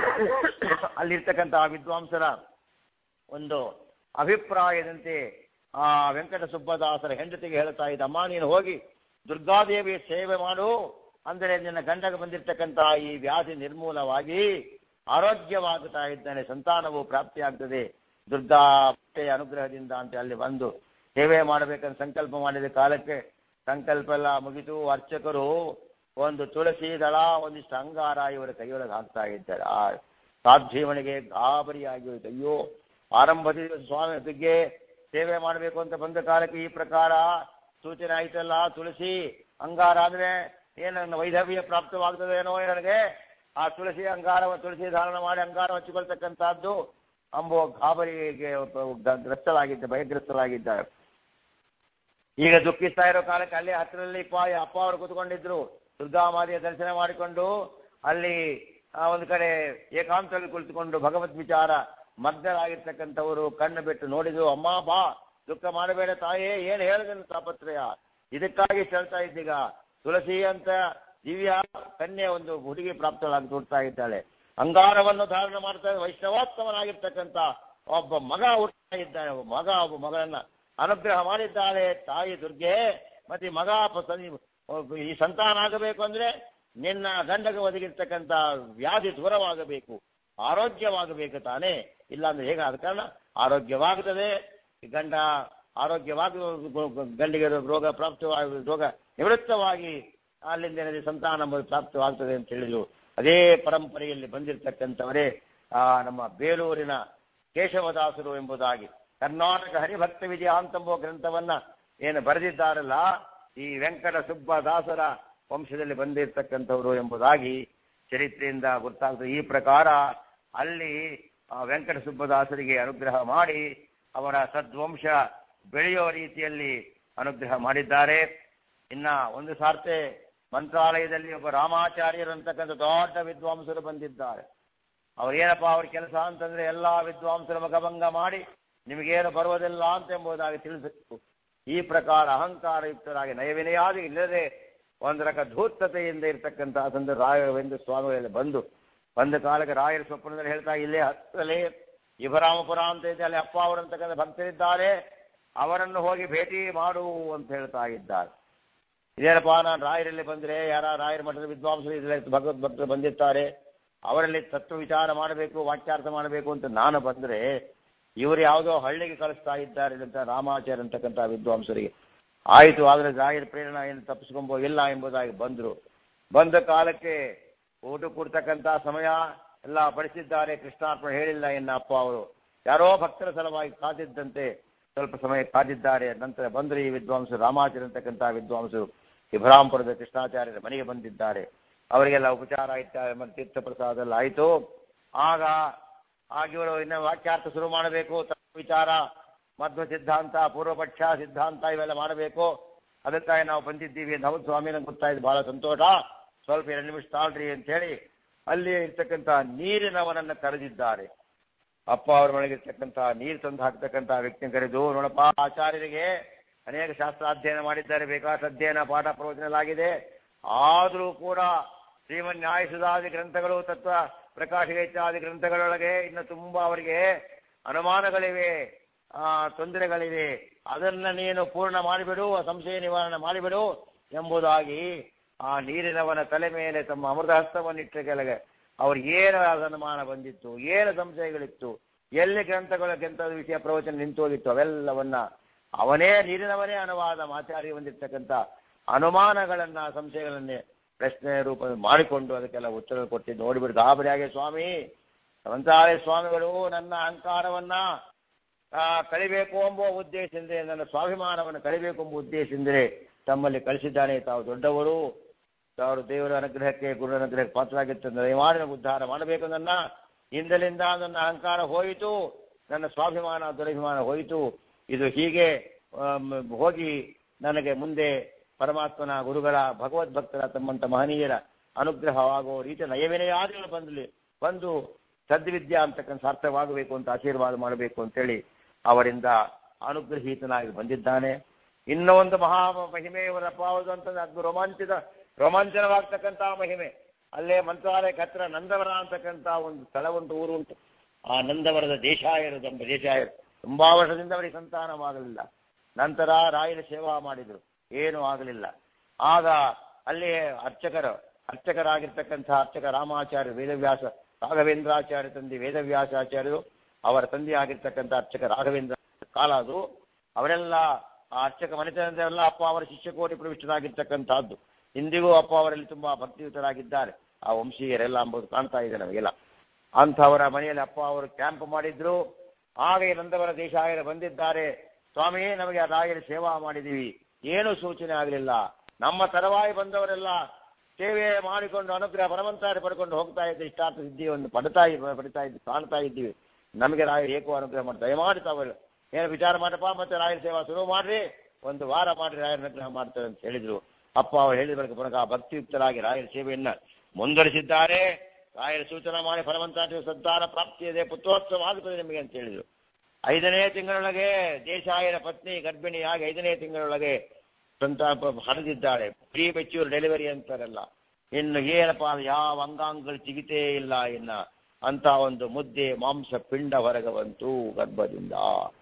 ಅಲ್ಲಿರ್ತಕ್ಕಂತಹ ವಿದ್ವಾಂಸರ ಒಂದು ಅಭಿಪ್ರಾಯದಂತೆ ಆ ವೆಂಕಟ ಸುಬ್ಬದಾಸರ ಹೆಂಡತಿಗೆ ಹೇಳ್ತಾ ಇದ್ದ ಅಮ್ಮ ನೀನು ಹೋಗಿ ದುರ್ಗಾದೇವಿಯ ಸೇವೆ ಮಾಡು ಅಂದರೆ ನಿನ್ನ ಗಂಡಗೆ ಬಂದಿರತಕ್ಕಂತಹ ಈ ವ್ಯಾಧಿ ನಿರ್ಮೂಲವಾಗಿ ಆರೋಗ್ಯವಾಗುತ್ತಾ ಇದ್ದಾನೆ ಸಂತಾನವು ಪ್ರಾಪ್ತಿಯಾಗ್ತದೆ ದುರ್ಗಾ ಮಾತೆಯ ಅನುಗ್ರಹದಿಂದ ಅಂತ ಅಲ್ಲಿ ಬಂದು ಸೇವೆ ಮಾಡಬೇಕಂತ ಸಂಕಲ್ಪ ಮಾಡಿದ ಕಾಲಕ್ಕೆ ಸಂಕಲ್ಪ ಎಲ್ಲ ಮುಗಿದು ಅರ್ಚಕರು ಒಂದು ತುಳಸಿ ದಳ ಒಂದಿಷ್ಟು ಅಂಗಾರ ಇವರ ಕೈಯೊಳಗೆ ಹಾಕ್ತಾ ಇದ್ದಾರೆ ಆ ಸಾಧ್ಯವನಿಗೆ ಗಾಬರಿಯಾಗಿ ಹೋಯ್ತು ಅಯ್ಯೋ ಆರಂಭದಲ್ಲಿ ಸ್ವಾಮಿ ಬಗ್ಗೆ ಸೇವೆ ಮಾಡಬೇಕು ಅಂತ ಬಂದ ಕಾಲಕ್ಕೆ ಈ ಪ್ರಕಾರ ಸೂಚನೆ ಆಯ್ತಲ್ಲ ತುಳಸಿ ಅಂಗಾರ ಅಂದ್ರೆ ಏನು ನನ್ನ ವೈಧವ್ಯ ಪ್ರಾಪ್ತವಾಗ್ತದೇನೋ ನನಗೆ ಆ ತುಳಸಿ ಅಂಗಾರ ತುಳಸಿ ಧಾರಣ ಮಾಡಿ ಅಂಗಾರ ಹಚ್ಚಿಕೊಳ್ತಕ್ಕಂಥದ್ದು ಅಂಬೋ ಗಾಬರಿಗೆ ಗ್ರಸ್ತರಾಗಿದ್ದ ಭಯಗ್ರಸ್ತರಾಗಿದ್ದಾರೆ ಈಗ ದುಃಖಿಸ್ತಾ ಇರೋ ಕಾಲಕ್ಕೆ ಅಲ್ಲಿ ಹತ್ತಿರದಲ್ಲಿ ಅಪ್ಪ ಅಪ್ಪ ಅವರು ಕೂತ್ಕೊಂಡಿದ್ರು ದುರ್ಗಾಮಾತೆಯ ದರ್ಶನ ಮಾಡಿಕೊಂಡು ಅಲ್ಲಿ ಆ ಒಂದು ಕಡೆ ಏಕಾಂತದಲ್ಲಿ ಕುಳಿತುಕೊಂಡು ಭಗವದ್ ವಿಚಾರ ಮಗ್ನರಾಗಿರ್ತಕ್ಕಂಥವರು ಕಣ್ಣು ಬಿಟ್ಟು ನೋಡಿದ್ರು ಅಮ್ಮ ಬಾ ದುಃಖ ಮಾಡಬೇಡ ತಾಯೇ ಏನ್ ಹೇಳಿದನು ತಾಪತ್ರಯ ಇದಕ್ಕಾಗಿ ಹೇಳ್ತಾ ಇದ್ದೀಗ ತುಳಸಿ ಅಂತ ದಿವ್ಯ ಕನ್ಯೆ ಒಂದು ಹುಡುಗಿ ಪ್ರಾಪ್ತಳಾಗಿ ತೋರ್ತಾ ಇದ್ದಾಳೆ ಅಂಗಾರವನ್ನು ಧಾರಣ ಮಾಡ್ತಾ ವೈಷ್ಣವಾತ್ಮನಾಗಿರ್ತಕ್ಕಂಥ ಒಬ್ಬ ಮಗ ಹುಟ್ಟುತ್ತಾ ಇದ್ದಾನೆ ಒಬ್ಬ ಮಗ ಒಬ್ಬ ಮಗಳನ್ನ ಅನುಗ್ರಹ ಮಾಡಿದ್ದಾಳೆ ತಾಯಿ ದುರ್ಗೆ ಮತ್ತೆ ಈ ಮಗ ಪ- ಸನಿ- ಈ ಸಂತಾನ ಆಗಬೇಕು ಅಂದ್ರೆ ನಿನ್ನ ಗಂಡಗೆ ಒದಗಿರ್ತಕ್ಕಂಥ ವ್ಯಾಧಿ ದೂರವಾಗಬೇಕು ಆರೋಗ್ಯವಾಗಬೇಕು ತಾನೇ ಇಲ್ಲ ಅಂದ್ರೆ ಹೇಗೆ ಆದ ಕಾರಣ ಆರೋಗ್ಯವಾಗುತ್ತದೆ ಈ ಗಂಡ ಆರೋಗ್ಯವಾಗಿ ಗಂಡಿಗೆ ರೋಗ ಪ್ರಾಪ್ತವಾಗಿ ರೋಗ ನಿವೃತ್ತವಾಗಿ ಅಲ್ಲಿಂದ ಏನಿದೆ ಸಂತಾನ ಎಂಬುದು ಪ್ರಾಪ್ತವಾಗ್ತದೆ ಅಂತ ಹೇಳಿದ್ರು ಅದೇ ಪರಂಪರೆಯಲ್ಲಿ ಬಂದಿರತಕ್ಕಂಥವರೇ ಆ ನಮ್ಮ ಬೇಲೂರಿನ ಕೇಶವದಾಸರು ಎಂಬುದಾಗಿ ಕರ್ನಾಟಕ ಹರಿಭಕ್ತ ವಿಜಯ ಅಂತಂಬೋ ಗ್ರಂಥವನ್ನ ಏನು ಬರೆದಿದ್ದಾರಲ್ಲ ಈ ವೆಂಕಟ ಸುಬ್ಬದಾಸರ ವಂಶದಲ್ಲಿ ಬಂದಿರತಕ್ಕಂಥವರು ಎಂಬುದಾಗಿ ಚರಿತ್ರೆಯಿಂದ ಗೊತ್ತಾಗ್ತದೆ ಈ ಪ್ರಕಾರ ಅಲ್ಲಿ ಆ ವೆಂಕಟ ಸುಬ್ಬದಾಸರಿಗೆ ಅನುಗ್ರಹ ಮಾಡಿ ಅವರ ಸದ್ವಂಶ ಬೆಳೆಯುವ ರೀತಿಯಲ್ಲಿ ಅನುಗ್ರಹ ಮಾಡಿದ್ದಾರೆ ಇನ್ನ ಒಂದು ಸಾರ್ತೆ ಮಂತ್ರಾಲಯದಲ್ಲಿ ಒಬ್ಬ ರಾಮಾಚಾರ್ಯರು ಅಂತಕ್ಕಂಥ ದೊಡ್ಡ ವಿದ್ವಾಂಸರು ಬಂದಿದ್ದಾರೆ ಅವ್ರೇನಪ್ಪ ಅವ್ರ ಕೆಲಸ ಅಂತಂದ್ರೆ ಎಲ್ಲಾ ವಿದ್ವಾಂಸರ ಮುಖಭಂಗ ಮಾಡಿ ನಿಮಗೇನು ಬರುವುದಿಲ್ಲ ಅಂತ ಎಂಬುದಾಗಿ ತಿಳಿಸಬೇಕು ಈ ಪ್ರಕಾರ ಅಹಂಕಾರಯುಕ್ತರಾಗಿ ನಯವಿನಯಾದಿ ಇಲ್ಲದೆ ಒಂದು ರಕ ಧೂರ್ತತೆಯಿಂದ ಇರ್ತಕ್ಕಂತಹ ಸಂದ ರಾಯವೆಂದು ಸ್ವಾಮಿಗಳಲ್ಲಿ ಬಂದು ಬಂದ ಕಾಲಕ್ಕೆ ರಾಯರ ಸ್ವಪ್ನದಲ್ಲಿ ಹೇಳ್ತಾ ಇಲ್ಲೇ ಹತ್ತರಲ್ಲಿ ಇಭರಾಮಪುರ ಅಂತ ಇದೆ ಅಲ್ಲಿ ಅಪ್ಪ ಅವರಂತಕ್ಕಂಥ ಭಕ್ತರಿದ್ದಾರೆ ಅವರನ್ನು ಹೋಗಿ ಭೇಟಿ ಮಾಡು ಅಂತ ಹೇಳ್ತಾ ಇದ್ದಾರೆ ಇದೇನಪ್ಪ ನಾನು ರಾಯರಲ್ಲಿ ಬಂದ್ರೆ ಯಾರ ರಾಯರ ಮಠದ ವಿದ್ವಾಂಸರು ಇದರಲ್ಲಿ ಭಗವದ್ ಭಕ್ತರು ಬಂದಿರ್ತಾರೆ ಅವರಲ್ಲಿ ತತ್ವ ವಿಚಾರ ಮಾಡಬೇಕು ವಾಕ್ಯಾರ್ಥ ಮಾಡಬೇಕು ಅಂತ ನಾನು ಬಂದ್ರೆ ಇವರು ಯಾವುದೋ ಹಳ್ಳಿಗೆ ಕಳಿಸ್ತಾ ಇದ್ದಾರೆ ಅಂತ ರಾಮಾಚಾರ್ಯ ಅಂತಕ್ಕಂಥ ವಿದ್ವಾಂಸರಿಗೆ ಆಯಿತು ಆದ್ರೆ ರಾಯರ ಪ್ರೇರಣೆ ಏನು ತಪ್ಪಿಸ್ಕೊಂಬೋ ಇಲ್ಲ ಎಂಬುದಾಗಿ ಬಂದ್ರು ಬಂದ ಕಾಲಕ್ಕೆ ಊಟ ಕೊಡ್ತಕ್ಕಂಥ ಸಮಯ ಎಲ್ಲ ಬಡಿಸಿದ್ದಾರೆ ಕೃಷ್ಣಾರ್ಪಣೆ ಹೇಳಿಲ್ಲ ಎನ್ನ ಅಪ್ಪ ಅವರು ಯಾರೋ ಭಕ್ತರ ಸಲುವಾಗಿ ಕಾದಿದ್ದಂತೆ ಸ್ವಲ್ಪ ಸಮಯ ಕಾದಿದ್ದಾರೆ ನಂತರ ಬಂದರು ಈ ವಿದ್ವಾಂಸರು ರಾಮಾಚಾರ್ಯ ಅಂತಕ್ಕಂಥ ವಿದ್ವಾಂಸರು ಇಬ್ರಾಂಪುರದ ಕೃಷ್ಣಾಚಾರ್ಯರ ಮನೆಗೆ ಬಂದಿದ್ದಾರೆ ಅವರಿಗೆಲ್ಲ ಉಪಚಾರ ಇದ್ದಾರೆ ಮತ್ತೆ ತೀರ್ಥ ಪ್ರಸಾದ ಎಲ್ಲ ಆಯಿತು ಆಗ ಆಗ ಇವರು ಇನ್ನು ವಾಕ್ಯಾರ್ಥ ಶುರು ಮಾಡಬೇಕು ತತ್ವ ವಿಚಾರ ಮಧ್ವ ಸಿದ್ಧಾಂತ ಪೂರ್ವಪಕ್ಷ ಸಿದ್ಧಾಂತ ಇವೆಲ್ಲ ಮಾಡಬೇಕು ಅದಕ್ಕಾಗಿ ನಾವು ಬಂದಿದ್ದೀವಿ ಅಂತ ಹೌದು ಸ್ವಾಮಿ ನಂಗೆ ಗೊತ್ತಾಯ್ತು ಬಹಳ ಸಂತೋಷ ಸ್ವಲ್ಪ ಎರಡು ನಿಮಿಷ ತಾಳ್ರಿ ಅಂತ ಹೇಳಿ ಅಲ್ಲಿ ಇರ್ತಕ್ಕಂಥ ನೀರಿನವನನ್ನ ಕರೆದಿದ್ದಾರೆ ಅಪ್ಪ ಅವರ ಒಳಗಿರ್ತಕ್ಕಂಥ ನೀರು ತಂದು ಹಾಕ್ತಕ್ಕಂಥ ವ್ಯಕ್ತಿನ ಕರೆದು ನೋಡಪ್ಪ ಆಚಾರ್ಯರಿಗೆ ಅನೇಕ ಶಾಸ್ತ್ರ ಅಧ್ಯಯನ ಮಾಡಿದ್ದಾರೆ ಬೇಕಾದ ಅಧ್ಯಯನ ಪಾಠ ಪ್ರವಚನಲಾಗಿದೆ ಆದರೂ ಕೂಡ ಶ್ರೀಮನ್ ನ್ಯಾಯಸುಧಾದಿ ಗ್ರಂಥಗಳು ತತ್ವ ಪ್ರಕಾಶ ಇತ್ಯಾದಿ ಗ್ರಂಥಗಳೊಳಗೆ ಇನ್ನು ತುಂಬಾ ಅವರಿಗೆ ಅನುಮಾನಗಳಿವೆ ಆ ತೊಂದರೆಗಳಿವೆ ಅದನ್ನ ನೀನು ಪೂರ್ಣ ಮಾಡಿಬಿಡು ಆ ಸಂಶಯ ನಿವಾರಣೆ ಮಾಡಿಬಿಡು ಎಂಬುದಾಗಿ ಆ ನೀರಿನವನ ತಲೆ ಮೇಲೆ ತಮ್ಮ ಅಮೃತ ಹಸ್ತವನ್ನಿಟ್ಟ ಕೆಳಗೆ ಅವ್ರಿಗೆ ಏನು ಅನುಮಾನ ಬಂದಿತ್ತು ಏನು ಸಂಶಯಗಳಿತ್ತು ಎಲ್ಲಿ ಗ್ರಂಥಗಳ ಗ್ರಂಥದ ವಿಷಯ ಪ್ರವಚನ ನಿಂತೋಗಿತ್ತು ಅವೆಲ್ಲವನ್ನ ಅವನೇ ನೀರಿನವನೇ ಅನುವಾದ ಮಾಚಾರಿ ಹೊಂದಿರ್ತಕ್ಕಂಥ ಅನುಮಾನಗಳನ್ನ ಸಂಶಯಗಳನ್ನೇ ಪ್ರಶ್ನೆ ರೂಪದಲ್ಲಿ ಮಾಡಿಕೊಂಡು ಅದಕ್ಕೆಲ್ಲ ಉತ್ತರ ಕೊಟ್ಟಿದ್ದು ನೋಡಿಬಿಟ್ಟು ಗಾಬರಿಯಾಗೆ ಸ್ವಾಮಿ ಮಂತ್ರಾಲಯ ಸ್ವಾಮಿಗಳು ನನ್ನ ಅಹಂಕಾರವನ್ನ ಆ, ಕಳಿಬೇಕು ಎಂಬ ಉದ್ದೇಶದಿಂದ ನನ್ನ ಸ್ವಾಭಿಮಾನವನ್ನು ಕಳಿಬೇಕು ಎಂಬ ಉದ್ದೇಶದಿಂದ ತಮ್ಮಲ್ಲಿ ಕಳಿಸಿದ್ದಾನೆ ತಾವು ದೊಡ್ಡವರು ತಾವು ದೇವರ ಅನುಗ್ರಹಕ್ಕೆ ಗುರುವಿನ ಅನುಗ್ರಹಕ್ಕೆ ಪಾತ್ರರಾಗಿರ್ತದೆ ದಯಮಾಡಿ ನನಗೆ ಉದ್ಧಾರ ಮಾಡಬೇಕು ನನ್ನ ಹಿಂದಲಿಂದ ನನ್ನ ಅಹಂಕಾರ ಹೋಯಿತು ನನ್ನ ಸ್ವಾಭಿಮಾನ ದುರಭಿಮಾನ ಹೋಯಿತು ಇದು ಹೀಗೆ ಆಮ್, ಹೋಗಿ ನನಗೆ ಮುಂದೆ ಪರಮಾತ್ಮನ ಗುರುಗಳ ಭಗವದ್ಭಕ್ತರ ತಮ್ಮಂತ ಮಹನೀಯರ ಅನುಗ್ರಹವಾಗುವ ರೀತಿ ನಯವಿನಯಾದಿಗಳು ಬಂದಲಿ ಬಂದು ಸದ್ವಿದ್ಯಾ ಅಂತಕ್ಕಂಥ ಸಾರ್ಥಕವಾಗಬೇಕು ಅಂತ ಆಶೀರ್ವಾದ ಮಾಡಬೇಕು ಅಂತೇಳಿ ಅವರಿಂದ ಅನುಗ್ರಹೀತನಾಗಿ ಬಂದಿದ್ದಾನೆ ಇನ್ನೂ ಒಂದು ಮಹಾ ಮಹಿಮೆ ಇವರಪ್ಪ ಹೌದು ಅಂತಂದ್ರೆ ಅದು ರೋಮಾಂಚಿತ ರೋಮಾಂಚನವಾಗ್ತಕ್ಕಂಥ ಮಹಿಮೆ ಅಲ್ಲೇ ಮಂತ್ರಾಲಯಕ್ಕೆ ಹತ್ರ ನಂದವರ ಅಂತಕ್ಕಂಥ ಒಂದು ಸ್ಥಳ ಉಂಟು ಊರು ಉಂಟು ಆ ನಂದವರದ ದೇಶಾಯರು ಎಂಬ ದೇಶಾಯರು ತುಂಬಾ ವರ್ಷದಿಂದ ಅವರಿಗೆ ಸಂತಾನವಾಗಲಿಲ್ಲ ನಂತರ ರಾಯರ ಸೇವಾ ಮಾಡಿದ್ರು ಏನೂ ಆಗಲಿಲ್ಲ ಆಗ ಅಲ್ಲಿ ಅರ್ಚಕರು ಅರ್ಚಕರಾಗಿರ್ತಕ್ಕಂಥ ಅರ್ಚಕ ರಾಮಾಚಾರ್ಯ ವೇದವ್ಯಾಸ ರಾಘವೇಂದ್ರಾಚಾರ್ಯ ತಂದೆ ವೇದವ್ಯಾಸಾಚಾರ್ಯರು ಅವರ ತಂದೆ ಆಗಿರ್ತಕ್ಕಂಥ ಅರ್ಚಕ ರಾಘವೇಂದ್ರ ಕಾಲ ಅದು ಅವರೆಲ್ಲ ಆ ಅರ್ಚಕ ಮನೆತನದೆಲ್ಲ ಅಪ್ಪ ಅವರ ಶಿಷ್ಯಕೋಟಿ ಪ್ರವಿಷ್ಟರಾಗಿರ್ತಕ್ಕಂಥದ್ದು ಇಂದಿಗೂ ಅಪ್ಪ ಅವರಲ್ಲಿ ತುಂಬಾ ಭಕ್ತಿಯುತರಾಗಿದ್ದಾರೆ ಆ ವಂಶೀಯರೆಲ್ಲ ಎಂಬುದು ಕಾಣ್ತಾ ಇದೆ ನಮಗೆಲ್ಲ ಅಂಥವರ ಮನೆಯಲ್ಲಿ ಅಪ್ಪ ಅವರು ಕ್ಯಾಂಪ್ ಮಾಡಿದ್ರು ಆಗ ಈ ನಂದವರ ದೇಶಾಯರ ಬಂದಿದ್ದಾರೆ ಸ್ವಾಮಿ ನಮಗೆ ಆ ರಾಯರ ಸೇವಾ ಮಾಡಿದೀವಿ ಏನು ಸೂಚನೆ ಆಗಲಿಲ್ಲ ನಮ್ಮ ತರವಾಯಿ ಬಂದವರೆಲ್ಲ ಸೇವೆ ಮಾಡಿಕೊಂಡು ಅನುಗ್ರಹ ಪರಮಂತಾರೆ ಪಡ್ಕೊಂಡು ಹೋಗ್ತಾ ಇದ್ದ ಇಷ್ಟಾರ್ಥ ಸಿದ್ಧಿಯನ್ನು ಪಡ್ತಾ ಇದ್ದ ಪಡಿತಾ ಇದ್ದು ಕಾಣ್ತಾ ಇದ್ದೀವಿ ನಮಗೆ ರಾಯರು ಏಕೋ ಅನುಗ್ರಹ ಮಾಡಿ ದಯಮಾಡಿ ತಾವೆಲ್ಲ ಏನು ವಿಚಾರ ಮಾಡಪ್ಪ ಮತ್ತೆ ರಾಯರ ಸೇವಾ ಶುರು ಮಾಡ್ರಿ ಒಂದು ವಾರ ಮಾಡ್ರಿ ರಾಯರ ಅನುಗ್ರಹ ಮಾಡ್ತಾರೆ ಅಂತ ಹೇಳಿದ್ರು ಅಪ್ಪ ಅವರು ಹೇಳಿದ ಬಳಿಕ ಪುನಃ ಭಕ್ತಿಯುಕ್ತರಾಗಿ ರಾಯರ ಸೇವೆಯನ್ನ ಮುಂದುವರಿಸಿದ್ದಾರೆ ರಾಯರ ಸೂಚನೆ ಮಾಡಿ ಫಲವಂತಾಂಶ ಸಂತಾನ ಪ್ರಾಪ್ತಿಯಿದೆ ಪುತ್ರೋತ್ಸವ ಆಗುತ್ತದೆ ನಿಮಗೆ ಅಂತ ಹೇಳಿದ್ರು ಐದನೇ ತಿಂಗಳೊಳಗೆ ದೇಶಾಯನ ಪತ್ನಿ ಗರ್ಭಿಣಿಯಾಗಿ ಐದನೇ ತಿಂಗಳೊಳಗೆ ಸಂತಾಪ ಹರಿದಿದ್ದಾಳೆ ಪ್ರೀ ಮೆಚ್ಯೂರ್ ಡೆಲಿವರಿ ಅಂತಾರಲ್ಲ ಇನ್ನು ಏನಪ್ಪಾ ಯಾವ ಅಂಗಾಂಗಗಳು ಚಿಗಿತೇ ಇಲ್ಲ ಇನ್ನ ಅಂತ ಒಂದು ಮುದ್ದೆ ಮಾಂಸ ಪಿಂಡ ಹೊರಗೆ ಬಂತು ಗರ್ಭದಿಂದ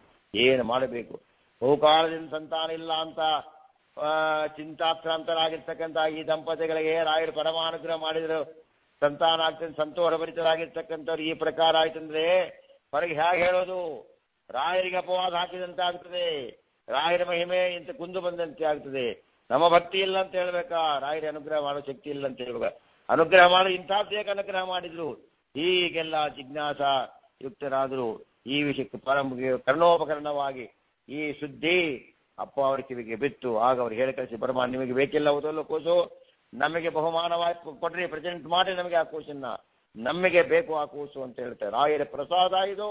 ಏನು ಮಾಡಬೇಕು ಬಹುಕಾಲದಿಂದ ಸಂತಾನ ಇಲ್ಲ ಅಂತ ಆ, ಚಿಂತಾಕ್ರಾಂತರಾಗಿರ್ತಕ್ಕಂಥ ಈ ದಂಪತಿಗಳಿಗೆ ರಾಯರು ಪರಮಾನುಗ್ರಹ ಮಾಡಿದ್ರು ಸಂತಾನ ಆಗ್ತದೆ ಸಂತೋಷ ಭರಿತರಾಗಿರ್ತಕ್ಕಂಥವ್ರು ಈ ಪ್ರಕಾರ ಆಯ್ತಂದ್ರೆ ಹೊರಗೆ ಹೇಗೆ ಹೇಳೋದು ರಾಯರಿಗೆ ಅಪವಾದ ಹಾಕಿದಂತೆ ಆಗ್ತದೆ ರಾಯರ ಮಹಿಮೆ ಇಂತ ಕುಂದು ಬಂದಂತೆ ಆಗ್ತದೆ ನಮ್ಮ ಭಕ್ತಿ ಇಲ್ಲ ಅಂತ ಹೇಳ್ಬೇಕಾ ರಾಯರ ಅನುಗ್ರಹ ಮಾಡೋ ಶಕ್ತಿ ಇಲ್ಲ ಅಂತ ಹೇಳ್ಬೇಕ ಅನುಗ್ರಹ ಮಾಡೋ ಇಂಥದ್ದೇಕ ಅನುಗ್ರಹ ಮಾಡಿದ್ರು ಹೀಗೆಲ್ಲ ಜಿಜ್ಞಾಸ ಯುಕ್ತರಾದರು ಈ ವಿಷಯಕ್ಕೆ ಪರಮ ಕರ್ಣೋಪಕರಣವಾಗಿ ಈ ಸುದ್ದಿ ಅಪ್ಪ ಅವರ ಕಿವಿಗೆ ಬಿತ್ತು ಆಗ ಅವ್ರು ಹೇಳಿ ಕಳಿಸಿ ಪರಮ ನಿಮಗೆ ಬೇಕಿಲ್ಲ ಓದಲು ಕೂಸು ನಮಗೆ ಬಹುಮಾನವಾಗಿ ಕೊಡ್ರಿ ಪ್ರೆಸೆಂಟ್ ಮಾಡಿ ನಮಗೆ ಆ ಕೂಸನ್ನ ನಮಗೆ ಬೇಕು ಆ ಕೂಸು ಅಂತ ಹೇಳ್ತಾರೆ ರಾಯರ ಪ್ರಸಾದ ಇದು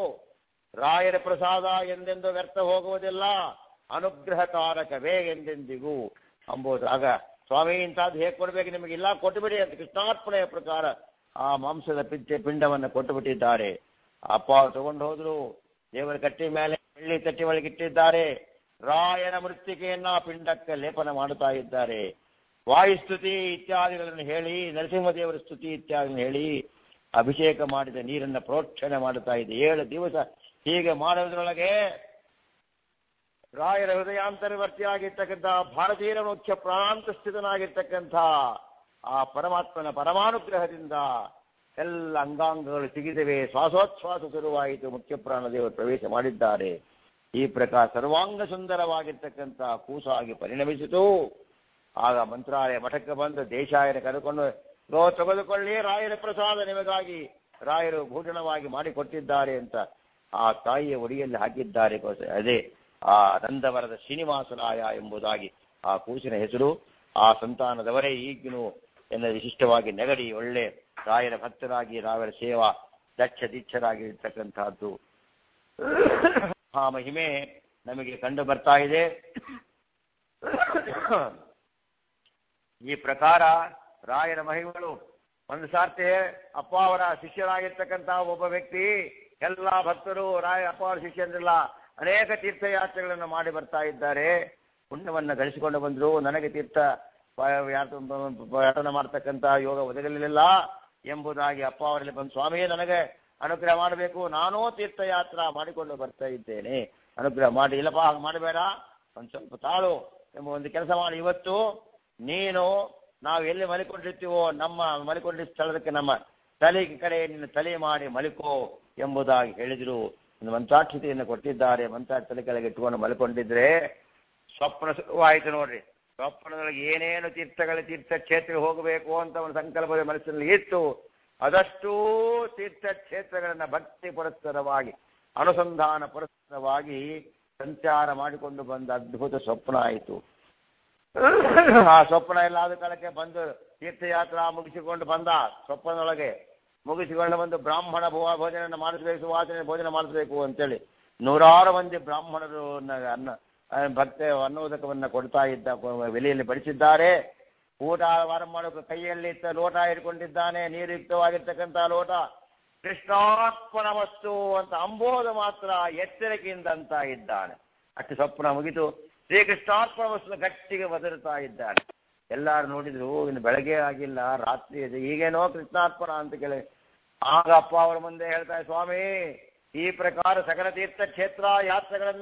ರಾಯರ ಪ್ರಸಾದ ಎಂದೆಂದು ವ್ಯರ್ಥ ಹೋಗುವುದಿಲ್ಲ ಅನುಗ್ರಹಕಾರಕವೇ ಎಂದೆಂದಿಗೂ ಅಂಬುದು ಆಗ ಸ್ವಾಮಿ ಇಂಥದ್ದು ಹೇಗೆ ಕೊಡ್ಬೇಕು ನಿಮಗೆ ಇಲ್ಲ ಕೊಟ್ಟುಬಿಡಿ ಅಂತ ಕೃಷ್ಣಾರ್ಪಣೆಯ ಪ್ರಕಾರ ಆ ಮಾಂಸದ ಪಿಂಚೆ ಪಿಂಡವನ್ನು ಕೊಟ್ಟು ಬಿಟ್ಟಿದ್ದಾರೆ ಅಪ್ಪ ಅವ್ರು ತಗೊಂಡು ಹೋದ್ರು ದೇವರ ಕಟ್ಟಿ ಮೇಲೆ ಬೆಳ್ಳಿ ತಟ್ಟಿ ಒಳಗೆ ಇಟ್ಟಿದ್ದಾರೆ ರಾಯನ ಮೃತ್ತಿಕೆಯನ್ನ ಆ ಪಿಂಡಕ್ಕೆ ಲೇಪನ ಮಾಡುತ್ತಾ ಇದ್ದಾರೆ ವಾಯುಸ್ತುತಿ ಇತ್ಯಾದಿಗಳನ್ನು ಹೇಳಿ ನರಸಿಂಹದೇವರ ಸ್ತುತಿ ಇತ್ಯಾದಿಗಳನ್ನು ಹೇಳಿ ಅಭಿಷೇಕ ಮಾಡಿದ ನೀರನ್ನ ಪ್ರೋಕ್ಷಣೆ ಮಾಡುತ್ತಾ ಇದೆ ಏಳು ದಿವಸ ಹೀಗೆ ಮಾಡುವುದರೊಳಗೆ ರಾಯರ ಹೃದಯಾಂತರ್ವರ್ತಿಯಾಗಿರ್ತಕ್ಕಂಥ ಭಾರತೀಯರ ಮುಖ್ಯ ಪ್ರಾಣಾಂತ ಸ್ಥಿತನಾಗಿರ್ತಕ್ಕಂಥ ಆ ಪರಮಾತ್ಮನ ಪರಮಾನುಗ್ರಹದಿಂದ ಎಲ್ಲ ಅಂಗಾಂಗಗಳು ಸಿಗಿದವೆ ಶ್ವಾಸೋಚ್ಛ್ವಾಸ ಶುರುವಾಯಿತು ಮುಖ್ಯ ಪ್ರಾಣದೇವರು ಪ್ರವೇಶ ಮಾಡಿದ್ದಾರೆ ಈ ಪ್ರಕಾರ ಸರ್ವಾಂಗ ಸುಂದರವಾಗಿರ್ತಕ್ಕಂಥ ಕೂಸಾಗಿ ಪರಿಣಮಿಸಿತು ಆಗ ಮಂತ್ರಾಲಯ ಮಠಕ್ಕೆ ಬಂದು ದೇಶಾಯನ ಕರೆಕೊಂಡು ಗೋ ತೆಗೆದುಕೊಳ್ಳಿ ರಾಯರ ಪ್ರಸಾದ ನಿಮಗಾಗಿ ರಾಯರು ಭೂಷಣವಾಗಿ ಮಾಡಿಕೊಟ್ಟಿದ್ದಾರೆ ಅಂತ ಆ ತಾಯಿಯ ಒಡಿಯಲ್ಲಿ ಹಾಕಿದ್ದಾರೆ ಕೋಸ- ಅದೇ ಆ ನಂದವರದ ಶ್ರೀನಿವಾಸರಾಯ ಎಂಬುದಾಗಿ ಆ ಕೂಸಿನ ಹೆಸರು ಆ ಸಂತಾನದವರೇ ಈಗಿನೂ ಎನ್ನ ವಿಶಿಷ್ಟವಾಗಿ ನೆಗಡಿ ಒಳ್ಳೆ ರಾಯರ ಭಕ್ತರಾಗಿ ರಾಯರ ಸೇವಾ ದಕ್ಷ ದೀಕ್ಷರಾಗಿರ್ತಕ್ಕಂತಹದ್ದು ಆ ಮಹಿಮೆ ನಮಗೆ ಕಂಡು ಬರ್ತಾ ಇದೆ ಈ ಪ್ರಕಾರ ರಾಯರ ಮಹಿಮೆಗಳು ಒಂದು ಸಾರ್ತಿ ಅಪ್ಪ ಅವರ ಶಿಷ್ಯರಾಗಿರ್ತಕ್ಕಂಥ ಒಬ್ಬ ವ್ಯಕ್ತಿ ಎಲ್ಲ ಭಕ್ತರು ರಾಯ ಅಪ್ಪ ಅವರ ಶಿಷ್ಯರೆಲ್ಲ ಅನೇಕ ತೀರ್ಥಯಾತ್ರೆಗಳನ್ನು ಮಾಡಿ ಬರ್ತಾ ಇದ್ದಾರೆ ಪುಣ್ಯವನ್ನ ಗಳಿಸಿಕೊಂಡು ಬಂದ್ರು ನನಗೆ ತೀರ್ಥ ಯಾತನ ಮಾಡ್ತಕ್ಕಂಥ ಯೋಗ ಒದಗಲಿಲ್ಲ ಎಂಬುದಾಗಿ ಅಪ್ಪ ಅವರಲ್ಲಿ ಬಂದು ಸ್ವಾಮಿ ನನಗೆ ಅನುಗ್ರಹ ಮಾಡಬೇಕು ನಾನೂ ತೀರ್ಥಯಾತ್ರಾ ಮಾಡಿಕೊಂಡು ಬರ್ತಾ ಇದ್ದೇನೆ ಅನುಗ್ರಹ ಮಾಡಿ ಇಲ್ಲಪ್ಪ ಹಾಗೆ ಮಾಡಬೇಡ ಒಂದ್ ಸ್ವಲ್ಪ ತಾಳು ಎಂಬ ಒಂದು ಕೆಲಸ ಮಾಡಿ ಇವತ್ತು ನೀನು ನಾವು ಎಲ್ಲಿ ಮಲಿಕೊಂಡಿರ್ತೀವೋ ನಮ್ಮ ಮಲಿಕೊಂಡಿದ್ದ ಸ್ಥಳದಕ್ಕೆ ನಮ್ಮ ತಲೆ ಕಡೆ ನಿನ್ನ ತಲೆ ಮಾಡಿ ಮಲಿಕೋ ಎಂಬುದಾಗಿ ಹೇಳಿದ್ರು ಒಂದು ಮಂತ್ರಾಕ್ಷತೆಯನ್ನು ಕೊಟ್ಟಿದ್ದಾರೆ ಮಂತ್ರಾಕ್ಷ ತಲೆ ಕೆಳಗೆ ಇಟ್ಟುಕೊಂಡು ಮಲ್ಕೊಂಡಿದ್ರೆ ಸ್ವಪ್ನ ಶುರುವಾಯಿತು ನೋಡ್ರಿ ಸ್ವಪ್ನದೊಳಗೆ ಏನೇನು ತೀರ್ಥಗಳ ತೀರ್ಥಕ್ಷೇತ್ರ ಹೋಗಬೇಕು ಅಂತ ಒಂದು ಸಂಕಲ್ಪದ ಮನಸ್ಸಿನಲ್ಲಿ ಇತ್ತು ಅದಷ್ಟೂ ತೀರ್ಥಕ್ಷೇತ್ರಗಳನ್ನ ಭಕ್ತಿ ಪುರಸ್ಸರವಾಗಿ ಅನುಸಂಧಾನ ಪುರಸ್ಸರವಾಗಿ ಸಂಚಾರ ಮಾಡಿಕೊಂಡು ಬಂದ ಅದ್ಭುತ ಸ್ವಪ್ನ ಆಯಿತು ಆ ಸ್ವಪ್ನ ಎಲ್ಲ ಆದ ಕಾಲಕ್ಕೆ ಬಂದು ತೀರ್ಥಯಾತ್ರಾ ಮುಗಿಸಿಕೊಂಡು ಬಂದ ಸ್ವಪ್ನದೊಳಗೆ ಮುಗಿಸಿಕೊಂಡು ಬಂದು ಬ್ರಾಹ್ಮಣ ಭೋ ಭೋಜನ ಮಾಡಿಸ್ಬೇಕು ಸುವಾಸನೆ ಭೋಜನ ಮಾಡಿಸ್ಬೇಕು ಅಂತೇಳಿ ನೂರಾರು ಮಂದಿ ಬ್ರಾಹ್ಮಣರು ನ- ಅನ್ನ ಆ, ಭಕ್ತ ಅನ್ನೋದಕವನ್ನ ಕೊಡ್ತಾ ಇದ್ದ ಬೆಲೆಯಲ್ಲಿ ಬಡಿಸಿದ್ದಾರೆ ಊಟ ವಾರ ಮಾಡೋಕೆ ಕೈಯಲ್ಲಿ ಇತ್ತ ಲೋಟ ಹಿಡ್ಕೊಂಡಿದ್ದಾನೆ ನೀರುಯುಕ್ತವಾಗಿರ್ತಕ್ಕಂಥ ಲೋಟ ಕೃಷ್ಣಾರ್ಪಣ ವಸ್ತು ಅಂತ ಅಂಬೋದು ಮಾತ್ರ ಎಚ್ಚರಿಕೆಯಿಂದ ಅಂತ ಇದ್ದಾನೆ ಅಷ್ಟು ಸ್ವಪ್ನ ಮುಗಿತು ಶ್ರೀಕೃಷ್ಣಾರ್ಪಣ ವಸ್ತು ಗಟ್ಟಿಗೆ ಒದರುತ್ತಾ ಇದ್ದಾನೆ ಎಲ್ಲಾರು ನೋಡಿದ್ರು ಇನ್ನು ಬೆಳಗ್ಗೆ ಆಗಿಲ್ಲ ರಾತ್ರಿ ಇದೆ ಈಗೇನೋ ಕೃಷ್ಣಾರ್ಪಣ ಅಂತ ಕೇಳಿ ಆಗ ಅಪ್ಪ ಅವರ ಮುಂದೆ ಹೇಳ್ತಾರೆ ಸ್ವಾಮಿ ಈ ಪ್ರಕಾರ ಸಕಲ ತೀರ್ಥ ಕ್ಷೇತ್ರ ಯಾತ್ರೆಗಳನ್ನ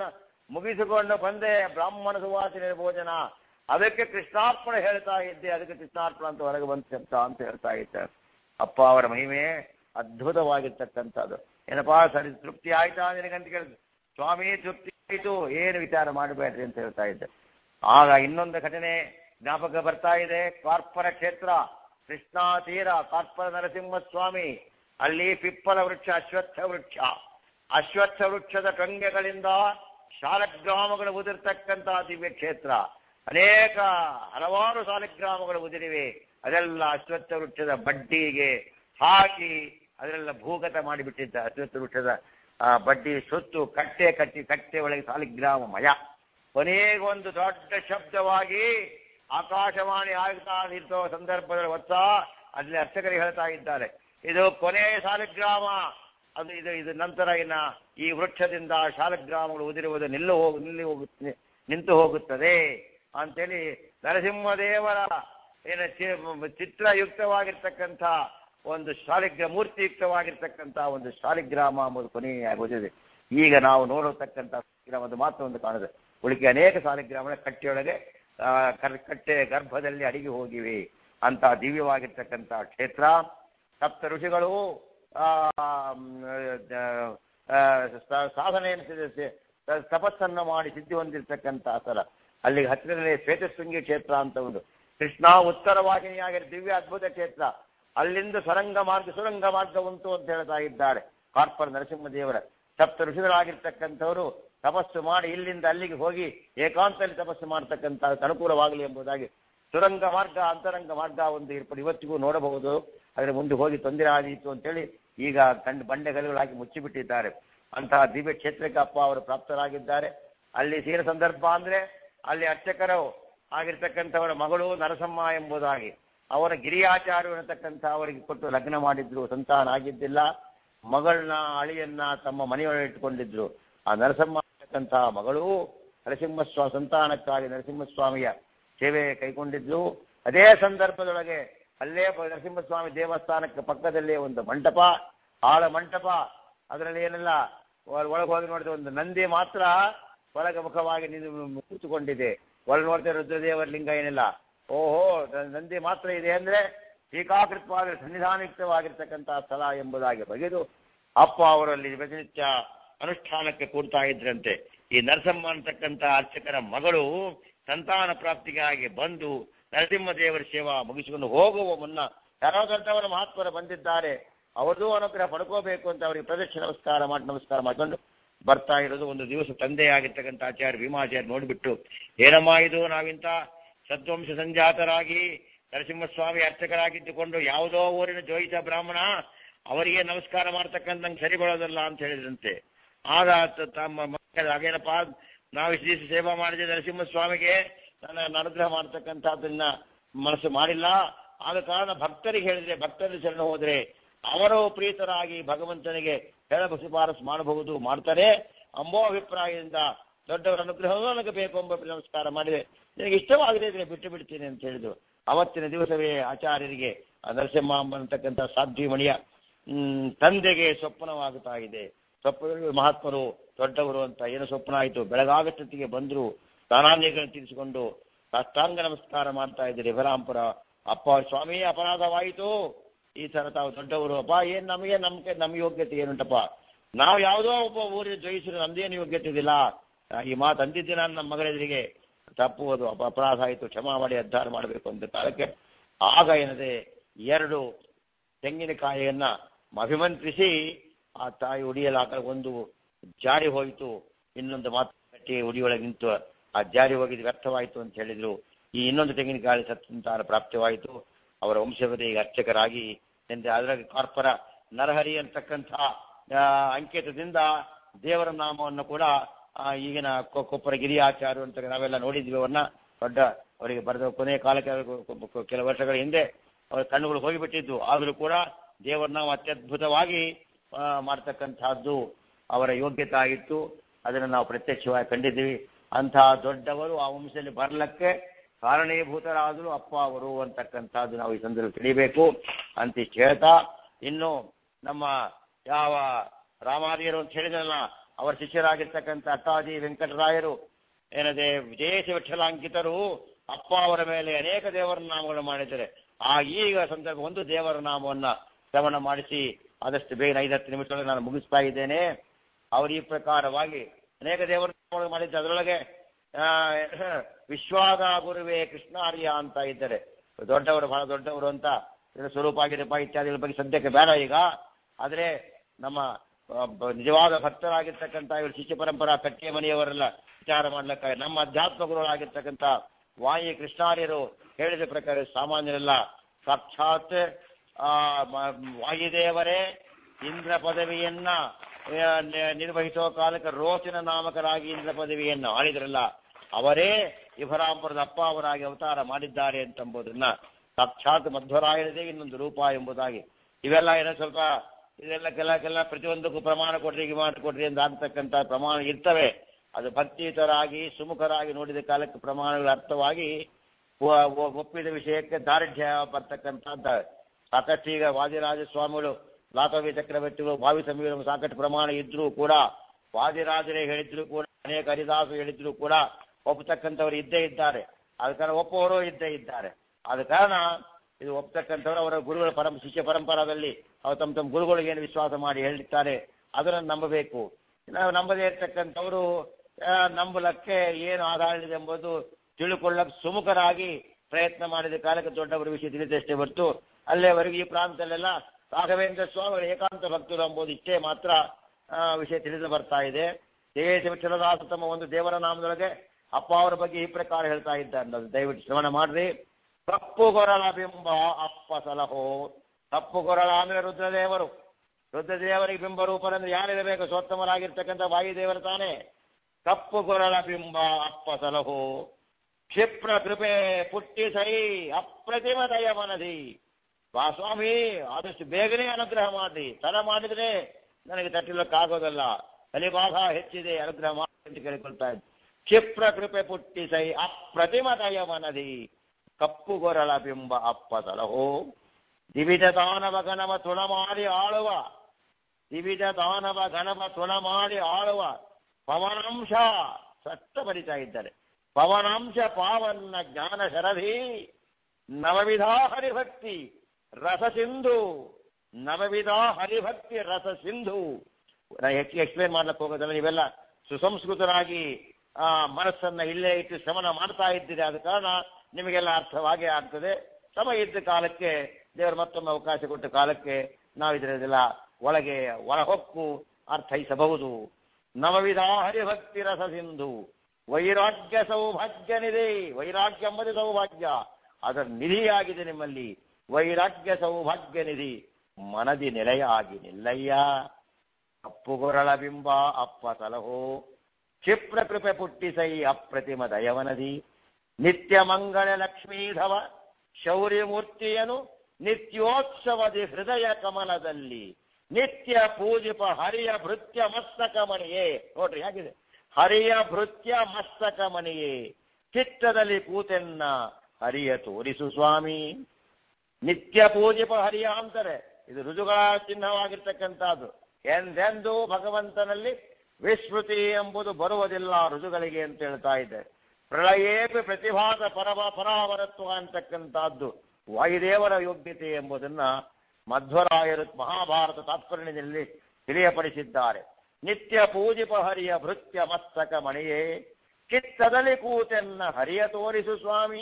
ಮುಗಿಸಿಕೊಂಡು ಬಂದೆ ಬ್ರಾಹ್ಮಣ ಸುವಾಸಿನ ಭೋಜನ ಅದಕ್ಕೆ ಕೃಷ್ಣಾರ್ಪಣ ಹೇಳ್ತಾ ಇದ್ದೆ ಅದಕ್ಕೆ ಕೃಷ್ಣಾರ್ಪಣ ಅಂತ ಹೊರಗೆ ಬಂದ ಶಬ್ದ ಅಂತ ಹೇಳ್ತಾ ಇದ್ದಾರೆ ಅಪ್ಪ ಅವರ ಮಹಿಮೆ ಅದ್ಭುತವಾಗಿರ್ತಕ್ಕಂಥದ್ದು ಏನಪ್ಪಾ ಸರಿ ತೃಪ್ತಿ ಆಯ್ತಾ ನಿನಗಂತ ಕೇಳಿದ್ರು ಸ್ವಾಮಿ ತೃಪ್ತಿ ಆಯ್ತು ಏನು ವಿಚಾರ ಮಾಡಬೇಡ್ರಿ ಅಂತ ಹೇಳ್ತಾ ಇದ್ದೆ ಆಗ ಇನ್ನೊಂದು ಘಟನೆ ಜ್ಞಾಪಕ ಬರ್ತಾ ಇದೆ ಕಾರ್ಪರ ಕ್ಷೇತ್ರ ಕೃಷ್ಣಾ ತೀರ ಕಾರ್ಪರ ನರಸಿಂಹ ಸ್ವಾಮಿ ಅಲ್ಲಿ ಪಿಪ್ಪಲ ವೃಕ್ಷ ಅಶ್ವತ್ಥ ವೃಕ್ಷ ಅಶ್ವತ್ಥ ವೃಕ್ಷದ ಟೊಂಗೆಗಳಿಂದ ಶಾಲಗ್ರಾಮಗಳು ಉದಿರ್ತಕ್ಕಂತಹ ದಿವ್ಯ ಕ್ಷೇತ್ರ ಅನೇಕ ಹಲವಾರು ಸಾಲಗ್ರಾಮಗಳು ಉದಿರಿವೆ ಅದೆಲ್ಲ ಅಶ್ವತ್ಥ ವೃಕ್ಷದ ಬಡ್ಡಿಗೆ ಹಾಕಿ ಅದರೆಲ್ಲ ಭೂಗತ ಮಾಡಿಬಿಟ್ಟಿದ್ದ ಅಶ್ವತ್ಥ ವೃಕ್ಷದ ಆ, ಬಡ್ಡಿ ಸುತ್ತು ಕಟ್ಟೆ ಕಟ್ಟಿ ಕಟ್ಟೆ ಒಳಗೆ ಸಾಲಿಗ್ರಾಮ ಮಯ ಕೊನೆಗೊಂದು ದೊಡ್ಡ ಶಬ್ದವಾಗಿ ಆಕಾಶವಾಣಿ ಆಗ್ತಾ ಇರೋ ಸಂದರ್ಭದಲ್ಲಿ ಹೊತ್ತ ಅಲ್ಲಿ ಅರ್ಚಕರಿಗೆ ಹೇಳ್ತಾ ಇದ್ದಾರೆ ಇದು ಕೊನೆಯ ಸಾಲಿಗ್ರಾಮ ಅದು ಇದು ಇದು ನಂತರ ಇನ್ನ ಈ ವೃಕ್ಷದಿಂದ ಶಾಲಗ್ರಾಮಗಳು ಉದಿರುವುದು ನಿಲ್ಲು ಹೋಗು ನಿಲ್ಲಿ ಹೋಗುತ್ತೆ ನಿಂತು ಹೋಗುತ್ತದೆ ಅಂತೇಳಿ ನರಸಿಂಹದೇವರ ಏನ ಚಿ- ಚಿತ್ರಯುಕ್ತವಾಗಿರ್ತಕ್ಕಂಥ ಒಂದು ಶಾಲಿಗ್ರ ಮೂರ್ತಿಯುಕ್ತವಾಗಿರ್ತಕ್ಕಂಥ ಒಂದು ಶಾಲಿಗ್ರಾಮ ಎಂಬುದು ಕೊನೆಯಾಗುವುದಿದೆ ಈಗ ನಾವು ನೋಡತಕ್ಕಂಥ ಒಂದು ಮಾತ್ರ ಒಂದು ಕಾಣುತ್ತೆ ಉಳಿಕೆ ಅನೇಕ ಶಾಲಿಗ್ರಾಮಗಳ ಕಟ್ಟೆಯೊಳಗೆ ಆ, ಕರ್- ಕಟ್ಟೆ ಗರ್ಭದಲ್ಲಿ ಅಡಿಗೆ ಹೋಗಿವೆ ಅಂತ ದಿವ್ಯವಾಗಿರ್ತಕ್ಕಂಥ ಕ್ಷೇತ್ರ ಸಪ್ತ ಋಷಿಗಳು ಆ, ಮ್, ಆ, ಸ- ಸಾಧನೆಯನ್ನು ಸಿ- ಸಿ- ತಪಸ್ಸನ್ನು ಮಾಡಿ ಸಿದ್ಧಿ ಹೊಂದಿರತಕ್ಕಂಥ ಸ್ಥಳ ಅಲ್ಲಿ ಹತ್ತಿರದಲ್ಲಿ ಶ್ವೇತಶೃಂಗಿ ಕ್ಷೇತ್ರ ಅಂತ ಒಂದು ಕೃಷ್ಣ ಉತ್ತರ ವಾಹಿನಿಯಾಗಿರೋ ದಿವ್ಯ ಅದ್ಭುತ ಕ್ಷೇತ್ರ ಅಲ್ಲಿಂದ ಸರಂಗ ಮಾರ್ಗ ಸುರಂಗ ಮಾರ್ಗ ಉಂಟು ಅಂತ ಹೇಳ್ತಾ ಇದ್ದಾರೆ ಕಾರ್ಪರ ನರಸಿಂಹದೇವರ ಸಪ್ತ ಋಷಿಗಳಾಗಿರ್ತಕ್ಕಂಥವರು ತಪಸ್ಸು ಮಾಡಿ ಇಲ್ಲಿಂದ ಅಲ್ಲಿಗೆ ಹೋಗಿ ಏಕಾಂತದಲ್ಲಿ ತಪಸ್ಸು ಮಾಡತಕ್ಕಂಥ ಅನುಕೂಲವಾಗಲಿ ಎಂಬುದಾಗಿ ಸುರಂಗ ಮಾರ್ಗ ಅಂತರಂಗ ಮಾರ್ಗ ಒಂದು ಏರ್ಪಡಿ ಇವತ್ತಿಗೂ ನೋಡಬಹುದು ಅದರ ಮುಂದೆ ಹೋಗಿ ತೊಂದರೆ ಆದೀತು ಅಂತೇಳಿ ಈಗ ಕಂಡು ಬಂಡೆಗಲ್ಲುಗಳು ಹಾಕಿ ಮುಚ್ಚಿಬಿಟ್ಟಿದ್ದಾರೆ ಅಂತಹ ದಿವ್ಯ ಕ್ಷೇತ್ರಕ್ಕೆ ಅಪ್ಪ ಅವರು ಪ್ರಾಪ್ತರಾಗಿದ್ದಾರೆ ಅಲ್ಲಿ ಸೇರ ಸಂದರ್ಭ ಅಂದ್ರೆ ಅಲ್ಲಿ ಅರ್ಚಕರು ಆಗಿರ್ತಕ್ಕಂಥವರ ಮಗಳು ನರಸಮ್ಮ ಎಂಬುದಾಗಿ ಅವರ ಗಿರಿಯಾಚಾರ್ಯ ಅನ್ನತಕ್ಕಂಥ ಅವರಿಗೆ ಕೊಟ್ಟು ಲಗ್ನ ಮಾಡಿದ್ರು ಸಂತಾನ ಆಗಿದ್ದಿಲ್ಲ ಮಗಳನ್ನ ಅಳಿಯನ್ನ ತಮ್ಮ ಮನೆಯೊಳಗೆ ಇಟ್ಟುಕೊಂಡಿದ್ರು ಆ ನರಸಮ್ಮ ಅಂತಕ್ಕಂತಹ ಮಗಳು ನರಸಿಂಹಸ್ವ ಸಂತಾನಕ್ಕಾಗಿ ನರಸಿಂಹಸ್ವಾಮಿಯ ಸೇವೆ ಕೈಗೊಂಡಿದ್ರು ಅದೇ ಸಂದರ್ಭದೊಳಗೆ ಅಲ್ಲೇ ಪ- ನರಸಿಂಹಸ್ವಾಮಿ ದೇವಸ್ಥಾನಕ್ಕೆ ಪಕ್ಕದಲ್ಲೇ ಒಂದು ಮಂಟಪ ಆಳ ಮಂಟಪ ಅದರಲ್ಲಿ ಏನೆಲ್ಲ ಒಳಗೆ ಹೋಗಿ ನೋಡಿದ್ರೆ ಒಂದು ನಂದಿ ಮಾತ್ರ ಒಳಗೆ ಮುಖವಾಗಿ ನಿಂತು ಕೂತುಕೊಂಡಿದೆ ಒಳಗೆ ನೋಡ್ತಾ ರುದ್ರದೇವರ ಲಿಂಗ ಏನಿಲ್ಲ ಓಹೋ ನ- ನಂದಿ ಮಾತ್ರ ಇದೆ ಅಂದ್ರೆ ಟೀಕಾಕೃತವಾಗಿ ಸನ್ನಿಧಾನಯುಕ್ತವಾಗಿರ್ತಕ್ಕಂತಹ ಸ್ಥಳ ಎಂಬುದಾಗಿ ಬಗೆದು ಅಪ್ಪ ಅವರಲ್ಲಿ ಪ್ರತಿನಿತ್ಯ ಅನುಷ್ಠಾನಕ್ಕೆ ಕೂಡ್ತಾ ಇದ್ರಂತೆ ಈ ನರಸಮ್ಮ ಅಂತಕ್ಕಂಥ ಅರ್ಚಕರ ಮಗಳು ಸಂತಾನ ಪ್ರಾಪ್ತಿಗಾಗಿ ಬಂದು ನರಸಿಂಹ ದೇವರ ಸೇವಾ ಮುಗಿಸಿಕೊಂಡು ಹೋಗುವ ಮುನ್ನ ಯಾರೋ ದೊಡ್ಡವರ ಮಹಾತ್ಮರು ಬಂದಿದ್ದಾರೆ ಅವ್ರದ್ದು ಅನುಗ್ರಹ ಪಡ್ಕೋಬೇಕು ಅಂತ ಅವರಿಗೆ ಪ್ರದಕ್ಷಿಣ ನಮಸ್ಕಾರ ಮಾಡಿ ನಮಸ್ಕಾರ ಮಾಡ್ಕೊಂಡು ಬರ್ತಾ ಇರೋದು ಒಂದು ದಿವಸ ತಂದೆಯಾಗಿರ್ತಕ್ಕಂಥ ಆಚಾರ್ಯ ಭೀಮಾಚಾರ್ಯ ನೋಡ್ಬಿಟ್ಟು ಏನಮ್ಮ ಇದು ನಾವಿಂತ ಸದ್ವಂಶ ಸಂಜಾತರಾಗಿ ನರಸಿಂಹಸ್ವಾಮಿ ಅರ್ಚಕರಾಗಿದ್ದುಕೊಂಡು ಯಾವುದೋ ಊರಿನ ಜೋಯಿತ ಬ್ರಾಹ್ಮಣ ಅವರಿಗೆ ನಮಸ್ಕಾರ ಮಾಡ್ತಕ್ಕಂಥ ಸರಿ ಬರೋದಲ್ಲ ಅಂತ ಹೇಳಿದ್ರಂತೆ ಆಗ ತ- ತಮ್ಮ ಮಕ್ಕಳ ಹಾಗೇನಪ್ಪ ನಾವು ಇಷ್ಟು ದಿವಸ ಸೇವಾ ಮಾಡಿದ ನರಸಿಂಹಸ್ವಾಮಿಗೆ ನನ್ನ ಅನುಗ್ರಹ ಮಾಡ್ತಕ್ಕಂಥದ್ದನ್ನ ಮನಸ್ಸು ಮಾಡಿಲ್ಲ ಆದ ಕಾರಣ ಭಕ್ತರಿಗೆ ಹೇಳಿದ್ರೆ ಭಕ್ತರಲ್ಲಿ ಶರಣ ಹೋದ್ರೆ ಅವರು ಪ್ರೀತರಾಗಿ ಭಗವಂತನಿಗೆ ಹೇಳ ಶಿಫಾರಸು ಮಾಡಬಹುದು ಮಾಡ್ತಾರೆ ಅಂಬೋ ಅಭಿಪ್ರಾಯದಿಂದ ದೊಡ್ಡವರ ಅನುಗ್ರಹವೂ ನನಗೆ ಬೇಕು ಎಂಬ ನಮಸ್ಕಾರ ಮಾಡಿದೆ ನಿನಗೆ ಇಷ್ಟವಾಗದೇ ಇದ್ರೆ ಬಿಟ್ಟು ಬಿಡ್ತೀನಿ ಅಂತ ಹೇಳಿದ್ರು ಅವತ್ತಿನ ದಿವಸವೇ ಆಚಾರ್ಯರಿಗೆ ಆ ನರಸಿಂಹ ಅಂತಕ್ಕಂಥ ಸಾಧ್ವಿ ಮಣಿಯ ಹ್ಮ್, ತಂದೆಗೆ ಸ್ವಪ್ನವಾಗುತ್ತಾ ಇದೆ ಸ್ವಪ್ನದಲ್ಲಿ ಮಹಾತ್ಮರು ದೊಡ್ಡವರು ಅಂತ ಏನು ಸ್ವಪ್ನ ಆಯಿತು ಬೆಳಗಾಗಷ್ಟೊತ್ತಿಗೆ ಬಂದ್ರು ಸ್ನಾನಾಂಗಗಳನ್ನು ತಿಳಿಸಿಕೊಂಡು ಸಾಷ್ಟಾಂಗ ನಮಸ್ಕಾರ ಮಾಡ್ತಾ ಇದ್ದೀರಿ ಬರಾಂಪುರ ಅಪ್ಪ ಸ್ವಾಮಿ ಅಪರಾಧವಾಯಿತು ಈ ತರ ತಾವು ದೊಡ್ಡವರು ಅಪ್ಪ ಏನ್ ನಮಗೆ ನಮ್ಗೆ ನಮ್ ಯೋಗ್ಯತೆ ಏನುಂಟಪ್ಪ ನಾವು ಯಾವುದೋ ಒಬ್ಬ ಊರಿನ ಜಯಿಸಿರು ನಮ್ದೇನು ಯೋಗ್ಯತೆ ಇದಿಲ್ಲ ಆ, ಈ ಮಾತು ಅಂದಿದ್ದೆ ನಾನು ನಮ್ಮ ಮಗಳೆದುರಿಗೆ ತಪ್ಪುವುದು ಅಪ ಅಪರಾಧ ಆಯಿತು ಕ್ಷಮಾ ಮಾಡಿ ಉದ್ಧಾರ ಮಾಡಬೇಕು ಅಂತ ಕಾಲಕ್ಕೆ ಆಗ ಏನದೆ ಎರಡು ತೆಂಗಿನಕಾಯಿಯನ್ನ ಅಭಿಮಂತ್ರಿಸಿ ಆ ತಾಯಿ ಉಡಿಯಲಾಗ ಒಂದು ಜಾರಿ ಹೋಯಿತು ಇನ್ನೊಂದು ಮಾತು ಕಟ್ಟಿ ಉಡಿಯೊಳಗೆ ನಿಂತು ಆ ಜಾರಿ ಹೋಗಿದ್ದು ವ್ಯರ್ಥವಾಯಿತು ಅಂತ ಹೇಳಿದ್ರು ಈ ಇನ್ನೊಂದು ತೆಂಗಿನಕಾಯಿ ಸತ್ತಂತಾನ ಪ್ರಾಪ್ತವಾಯಿತು ಅವರ ವಂಶವರಿಗೆ ಅರ್ಚಕರಾಗಿ ಎಂದ್ರೆ ಅದರ ಕಾರ್ಪರ ನರಹರಿ ಅಂತಕ್ಕಂಥ ಆ, ಅಂಕಿತದಿಂದ ದೇವರ ನಾಮವನ್ನು ಕೂಡ ಆ, ಈಗಿನ ಕೊ- ಕೊಪ್ಪರ ಗಿರಿಯಾಚಾರ್ಯ ಅಂತ ನಾವೆಲ್ಲ ನೋಡಿದ್ವಿ ಅವ್ರನ್ನ ದೊಡ್ಡ ಅವರಿಗೆ ಬರೆದ ಕೊನೆಯ ಕಾಲಕ್ಕೆ ಅವ್ರಿಗೆ ಕೊ- ಕೊ- ಕೆಲವು ವರ್ಷಗಳ ಹಿಂದೆ ಅವರ ಕಣ್ಣುಗಳು ಹೋಗಿಬಿಟ್ಟಿದ್ದು ಆದರೂ ಕೂಡ ದೇವರ ನಾವು ಅತ್ಯದ್ಭುತವಾಗಿ ಆ, ಮಾಡ್ತಕ್ಕಂತಹದ್ದು ಅವರ ಯೋಗ್ಯತೆ ಆಗಿತ್ತು ಅದನ್ನು ನಾವು ಪ್ರತ್ಯಕ್ಷವಾಗಿ ಕಂಡಿದ್ದೀವಿ ಅಂತಹ ದೊಡ್ಡವರು ಆ ವಂಶದಲ್ಲಿ ಬರ್ಲಕ್ಕೆ ಕಾರಣೀಭೂತರಾದರು ಅಪ್ಪ ಅವರು ಅಂತಕ್ಕಂಥದ್ದು ನಾವು ಈ ಸಂದರ್ಭ ತಿಳಿಬೇಕು ಅಂತ ಇಷ್ಟು ಹೇಳ್ತಾ ಇನ್ನು ನಮ್ಮ ಯಾವ ರಾಮಾದಿಯರು ಅಂತ ಹೇಳಿದ್ರಲ್ಲ ಅವರ ಶಿಷ್ಯರಾಗಿರ್ತಕ್ಕಂಥ ಅಟ್ಟಾದಿ ವೆಂಕಟರಾಯರು ಏನದೆ ವಿಜಯೇಶ ವಿಠಲಾಂಕಿತರು ಅಪ್ಪ ಅವರ ಮೇಲೆ ಅನೇಕ ದೇವರ ನಾಮಗಳು ಮಾಡಿದ್ದಾರೆ ಆ ಈಗ ಸಂದರ್ಭ ಒಂದು ದೇವರ ನಾಮವನ್ನ ಶ್ರವಣ ಮಾಡಿಸಿ ಆದಷ್ಟು ಬೇಗ ಐದು ಹತ್ತು ನಿಮಿಷದೊಳಗೆ ನಾನು ಮುಗಿಸ್ತಾ ಇದ್ದೇನೆ ಅವರು ಈ ಪ್ರಕಾರವಾಗಿ ಅನೇಕ ದೇವರ ನಾಮಗಳು ಮಾಡಿದ್ದು ಅದರೊಳಗೆ ಆ, ವಿಶ್ವಾದ ಗುರುವೇ ಕೃಷ್ಣಾರ್ಯ ಅಂತ ಇದ್ದಾರೆ ದೊಡ್ಡವರು ಬಹಳ ದೊಡ್ಡವರು ಅಂತ ಇದರ ಸ್ವರೂಪ ಆಗಿರಪ್ಪ ಇತ್ಯಾದಿಗಳ ಬಗ್ಗೆ ಸದ್ಯಕ್ಕೆ ಬೇಡ ಈಗ ಆದ್ರೆ ನಮ್ಮ ಆ, ಬ- ನಿಜವಾದ ಭಕ್ತರಾಗಿರ್ತಕ್ಕಂಥ ಇವರು ಶಿಷ್ಯ ಪರಂಪರಾ ಕಟ್ಟಿಯ ಮನೆಯವರೆಲ್ಲ ವಿಚಾರ ಮಾಡ್ಲಿಕ್ಕೆ ನಮ್ಮ ಅಧ್ಯಾತ್ಮ ಗುರುಗಳಾಗಿರ್ತಕ್ಕಂಥ ವಾಯಿ ಕೃಷ್ಣಾರ್ಯರು ಹೇಳಿದ ಪ್ರಕಾರ ಸಾಮಾನ್ಯರೆಲ್ಲ ಸಾಕ್ಷಾತ್ ಆ ಮ- ವಾಯುದೇವರೇ ಇಂದ್ರ ಪದವಿಯನ್ನ ಆ, ನ- ನಿರ್ವಹಿಸುವ ಕಾಲಕ್ಕೆ ರೋಚನ ನಾಮಕರಾಗಿ ಇಂದ್ರ ಪದವಿಯನ್ನ ಆಳಿದ್ರಲ್ಲ ಅವರೇ ಇಭರಾಂಪುರದ ಅಪ್ಪ ಅವರಾಗಿ ಅವತಾರ ಮಾಡಿದ್ದಾರೆ ಅಂತಂಬುದನ್ನ ಸಾಕ್ಷಾತ್ ಮಧ್ವರಾಯರದೇ ಇನ್ನೊಂದು ರೂಪ ಎಂಬುದಾಗಿ ಇವೆಲ್ಲ ಏನೋ ಸ್ವಲ್ಪ ಇದೆಲ್ಲ ಕೆಲ ಕೆಲ ಪ್ರತಿಯೊಂದಕ್ಕೂ ಪ್ರಮಾಣ ಕೊಡ್ರಿ ಗಿ ಮಾತು ಕೊಡ್ರಿ ಅಂತ ಆಗ್ತಕ್ಕಂಥ ಪ್ರಮಾಣ ಇರ್ತವೆ ಅದು ಭಕ್ತಿಯುತರಾಗಿ ಸುಮುಖರಾಗಿ ನೋಡಿದ ಕಾಲಕ್ಕೆ ಪ್ರಮಾಣಗಳ ಅರ್ಥವಾಗಿ ಒ- ಒ- ಒಪ್ಪಿದ ವಿಷಯಕ್ಕೆ ದಾರ್ಢ್ಯ ಬರ್ತಕ್ಕಂಥದ್ದ ಸಾಕಷ್ಟು ಈಗ ವಾದಿರಾಜ ಸ್ವಾಮಿಗಳು ಲಾತವಿ ಚಕ್ರವರ್ತಿಗಳು ಭಾವಿ ಸಮೀರ ಸಾಕಷ್ಟು ಪ್ರಮಾಣ ಇದ್ರೂ ಕೂಡ ವಾದಿರಾಜರೇ ಹೇಳಿದ್ರು ಕೂಡ ಅನೇಕ ಹರಿದಾಸರು ಹೇಳಿದ್ರು ಕೂಡ ಒಪ್ಪತಕ್ಕಂಥವ್ರು ಇದ್ದೇ ಇದ್ದಾರೆ ಆದ ಕಾರಣ ಒಪ್ಪುವವರು ಇದ್ದೇ ಇದ್ದಾರೆ ಆದ ಕಾರಣ ಇದು ಒಪ್ತಕ್ಕಂಥವ್ರು ಅವರ ಗುರುಗಳ ಪರಂ ಶಿಷ್ಯ ಪರಂಪರಾದಲ್ಲಿ ಅವ್ರು ತಮ್ಮ ತಮ್ಮ ಗುರುಗಳಿಗೆ ಏನು ವಿಶ್ವಾಸ ಮಾಡಿ ಹೇಳಿರ್ತಾರೆ ಅದನ್ನು ನಂಬಬೇಕು ನಾವು ನಂಬದೇ ಇರ್ತಕ್ಕಂಥವರು ಆ, ನಂಬಲಕ್ಕೆ ಏನು ಆಧಾರ ಇದೆ ಎಂಬುದು ತಿಳ್ಕೊಳ್ಳಕ್ಕೆ ಸುಮುಖರಾಗಿ ಪ್ರಯತ್ನ ಮಾಡಿದ ಕಾಲಕ್ಕೆ ದೊಡ್ಡವರ ವಿಷಯ ತಿಳಿದಷ್ಟೇ ಹೊರತು ಅಲ್ಲೇವರೆಗೂ ಈ ಪ್ರಾಂತದಲ್ಲೆಲ್ಲ ರಾಘವೇಂದ್ರ ಸ್ವಾಮಿಗಳು ಏಕಾಂತ ಭಕ್ತರು ಎಂಬುದು ಇಷ್ಟೇ ಮಾತ್ರ ಆ, ವಿಷಯ ತಿಳಿದು ಬರ್ತಾ ಇದೆ ದೇಶ ವಿಠಲದಾಸ ತಮ್ಮ ಒಂದು ದೇವರ ನಾಮದೊಳಗೆ ಅಪ್ಪ ಅವರ ಬಗ್ಗೆ ಈ ಪ್ರಕಾರ ಹೇಳ್ತಾ ಇದ್ದಾರೆ ಅದು ದಯವಿಟ್ಟು ಶ್ರವಣ ಮಾಡ್ರಿ ಕಪ್ಪು ಗೊರಳ ಬಿಂಬ ಅಪ್ಪ ಸಲಹೋ ಕಪ್ಪು ಗೊರಳ ಅಂದ್ರೆ ರುದ್ರದೇವರು ರುದ್ರದೇವರಿಗೆ ಬಿಂಬ ರೂಪರಂದ್ರೆ ಯಾರಿರಬೇಕು ಸ್ವೋತ್ತಮರಾಗಿರ್ತಕ್ಕಂಥ ವಾಯುದೇವರು ತಾನೇ ಕಪ್ಪು ಗೊರಳ ಬಿಂಬ ಅಪ್ಪ ಸಲಹೋ ಕ್ಷಿಪ್ರ ಕೃಪೆ ಪುಟ್ಟಿ ಸೈ ಅಪ್ರತಿಮ ದಯ ಮನದಿ ಬಾ ಸ್ವಾಮಿ ಆದಷ್ಟು ಬೇಗನೆ ಅನುಗ್ರಹ ಮಾಡಿ ತಡ ಮಾಡಿದ್ರೆ ನನಗೆ ತಟ್ಟಿಲಕ್ಕಾಗೋದಲ್ಲ ಕಲಿಭಾಗ ಹೆಚ್ಚಿದೆ ಅನುಗ್ರಹ ಮಾಡಿ ಅಂತ ಕೇಳಿಕೊಳ್ತಾ ಇದ್ದೆ ಕ್ಷಿಪ್ರ ಕೃಪೆ ಪುಟ್ಟಿ ಸೈ ಅಪ್ರತಿಮ ದಯ ಮನದಿ ಕಪ್ಪು ಗೊರಳ ಬಿಂಬ ಅಪ್ಪ ಸಲಹೋ ದಿವಿಜ ದಾನವ ಗಣವ ತುಣ ಮಾಡಿ ಆಳುವ ದಿವಿಜ ದಾನವ ಗಣವ ತುಣ ಮಾಡಿ ಆಳುವ ಪವನಾಂಶ ಸತ್ತ ಬರಿತಾ ಇದ್ದಾರೆ ಪವನಾಂಶ ಪಾವನ್ನ ಜ್ಞಾನ ಶರಧಿ ನವವಿಧ ಹರಿಭಕ್ತಿ ರಸ ಸಿಂಧು ನವವಿಧ ಹರಿಭಕ್ತಿ ರಸ ಸಿಂಧು ನಾ ಹೆಚ್ಚು ಎಕ್ಸ್ಪ್ಲೇನ್ ಮಾಡ್ಲಿಕ್ಕೆ ಹೋಗೋದಲ್ಲ ನೀವೆಲ್ಲ ಸುಸಂಸ್ಕೃತರಾಗಿ ಆ ಮನಸ್ಸನ್ನ ಇಲ್ಲೇ ಇಟ್ಟು ಶ್ರವಣ ಮಾಡ್ತಾ ಇದ್ದೀರಿ ಆದ ಕಾರಣ ನಿಮಗೆಲ್ಲ ಅರ್ಥವಾಗೇ ಆಗ್ತದೆ ಸಮಯ ಇದ್ದ ಕಾಲಕ್ಕೆ ದೇವರು ಮತ್ತೊಮ್ಮೆ ಅವಕಾಶ ಕೊಟ್ಟ ಕಾಲಕ್ಕೆ ನಾವು ಇದರದೆಲ್ಲ ಒಳಗೆ ಒಳಹೊಕ್ಕು ಅರ್ಥೈಸಬಹುದು ನವವಿಧ ಹರಿಭಕ್ತಿ ರಸ ಸಿಂಧು ವೈರಾಗ್ಯ ಸೌಭಾಗ್ಯ ನಿಧಿ ವೈರಾಗ್ಯ ಎಂಬುದು ಸೌಭಾಗ್ಯ ಅದರ ನಿಧಿಯಾಗಿದೆ ನಿಮ್ಮಲ್ಲಿ ವೈರಾಗ್ಯ ಸೌಭಾಗ್ಯ ನಿಧಿ ಮನದಿ ನೆಲೆಯಾಗಿ ನಿಲ್ಲಯ್ಯ ಅಪ್ಪುಗೊರಳ ಬಿಂಬ ಅಪ್ಪ ಸಲಹೋ ಕ್ಷಿಪ್ರ ಕೃಪೆ ಪುಟ್ಟಿಸೈ ಅಪ್ರತಿಮ ದಯವನದಿ ನಿತ್ಯ ಮಂಗಳ ಲಕ್ಷ್ಮೀಧವ ಶೌರ್ಯ ಮೂರ್ತಿಯನು ನಿತ್ಯೋತ್ಸವದಿ ಹೃದಯ ಕಮಲದಲ್ಲಿ ನಿತ್ಯ ಪೂಜಿಪ ಹರಿಯ ಭೃತ್ಯ ಮಸ್ತಕ ಮಣಿಯೇ ನೋಡ್ರಿ ಹೇಗಿದೆ ಹರಿಯ ಭೃತ್ಯ ಮಸ್ತಕ ಮಣಿಯೇ ಚಿತ್ತದಲ್ಲಿ ಕೂತೆನ್ನ ಹರಿಯ ತೋರಿಸು ಸ್ವಾಮಿ ನಿತ್ಯ ಪೂಜಿಪ ಹರಿಯ ಅಂತಾರೆ ಇದು ರುಜುಗಳ ಚಿಹ್ನವಾಗಿರ್ತಕ್ಕಂಥದ್ದು ಎಂದೆಂದೂ ಭಗವಂತನಲ್ಲಿ ವಿಸ್ಮೃತಿ ಎಂಬುದು ಬರುವುದಿಲ್ಲ ರುಜುಗಳಿಗೆ ಅಂತ ಹೇಳ್ತಾ ಇದ್ದಾರೆ ಪ್ರಳಯೇಪಿ ಪ್ರತಿಭಾದ ಪರಮ ಪರಾವರತ್ವ ಅಂತಕ್ಕಂಥದ್ದು ವಾಯುದೇವರ ಯೋಗ್ಯತೆ ಎಂಬುದನ್ನ ಮಧ್ವರಾಯರು ಮಹಾಭಾರತ ತಾತ್ಪರ್ಯದಲ್ಲಿ ತಿಳಿಯಪಡಿಸಿದ್ದಾರೆ ನಿತ್ಯ ಪೂಜಿಪ ಹರಿಯ ಭೃತ್ಯ ಮಸ್ತಕ ಮಣಿಯೇ ಚಿತ್ತದಲ್ಲಿ ಕೂತೆನ್ನ ಹರಿಯ ತೋರಿಸು ಸ್ವಾಮಿ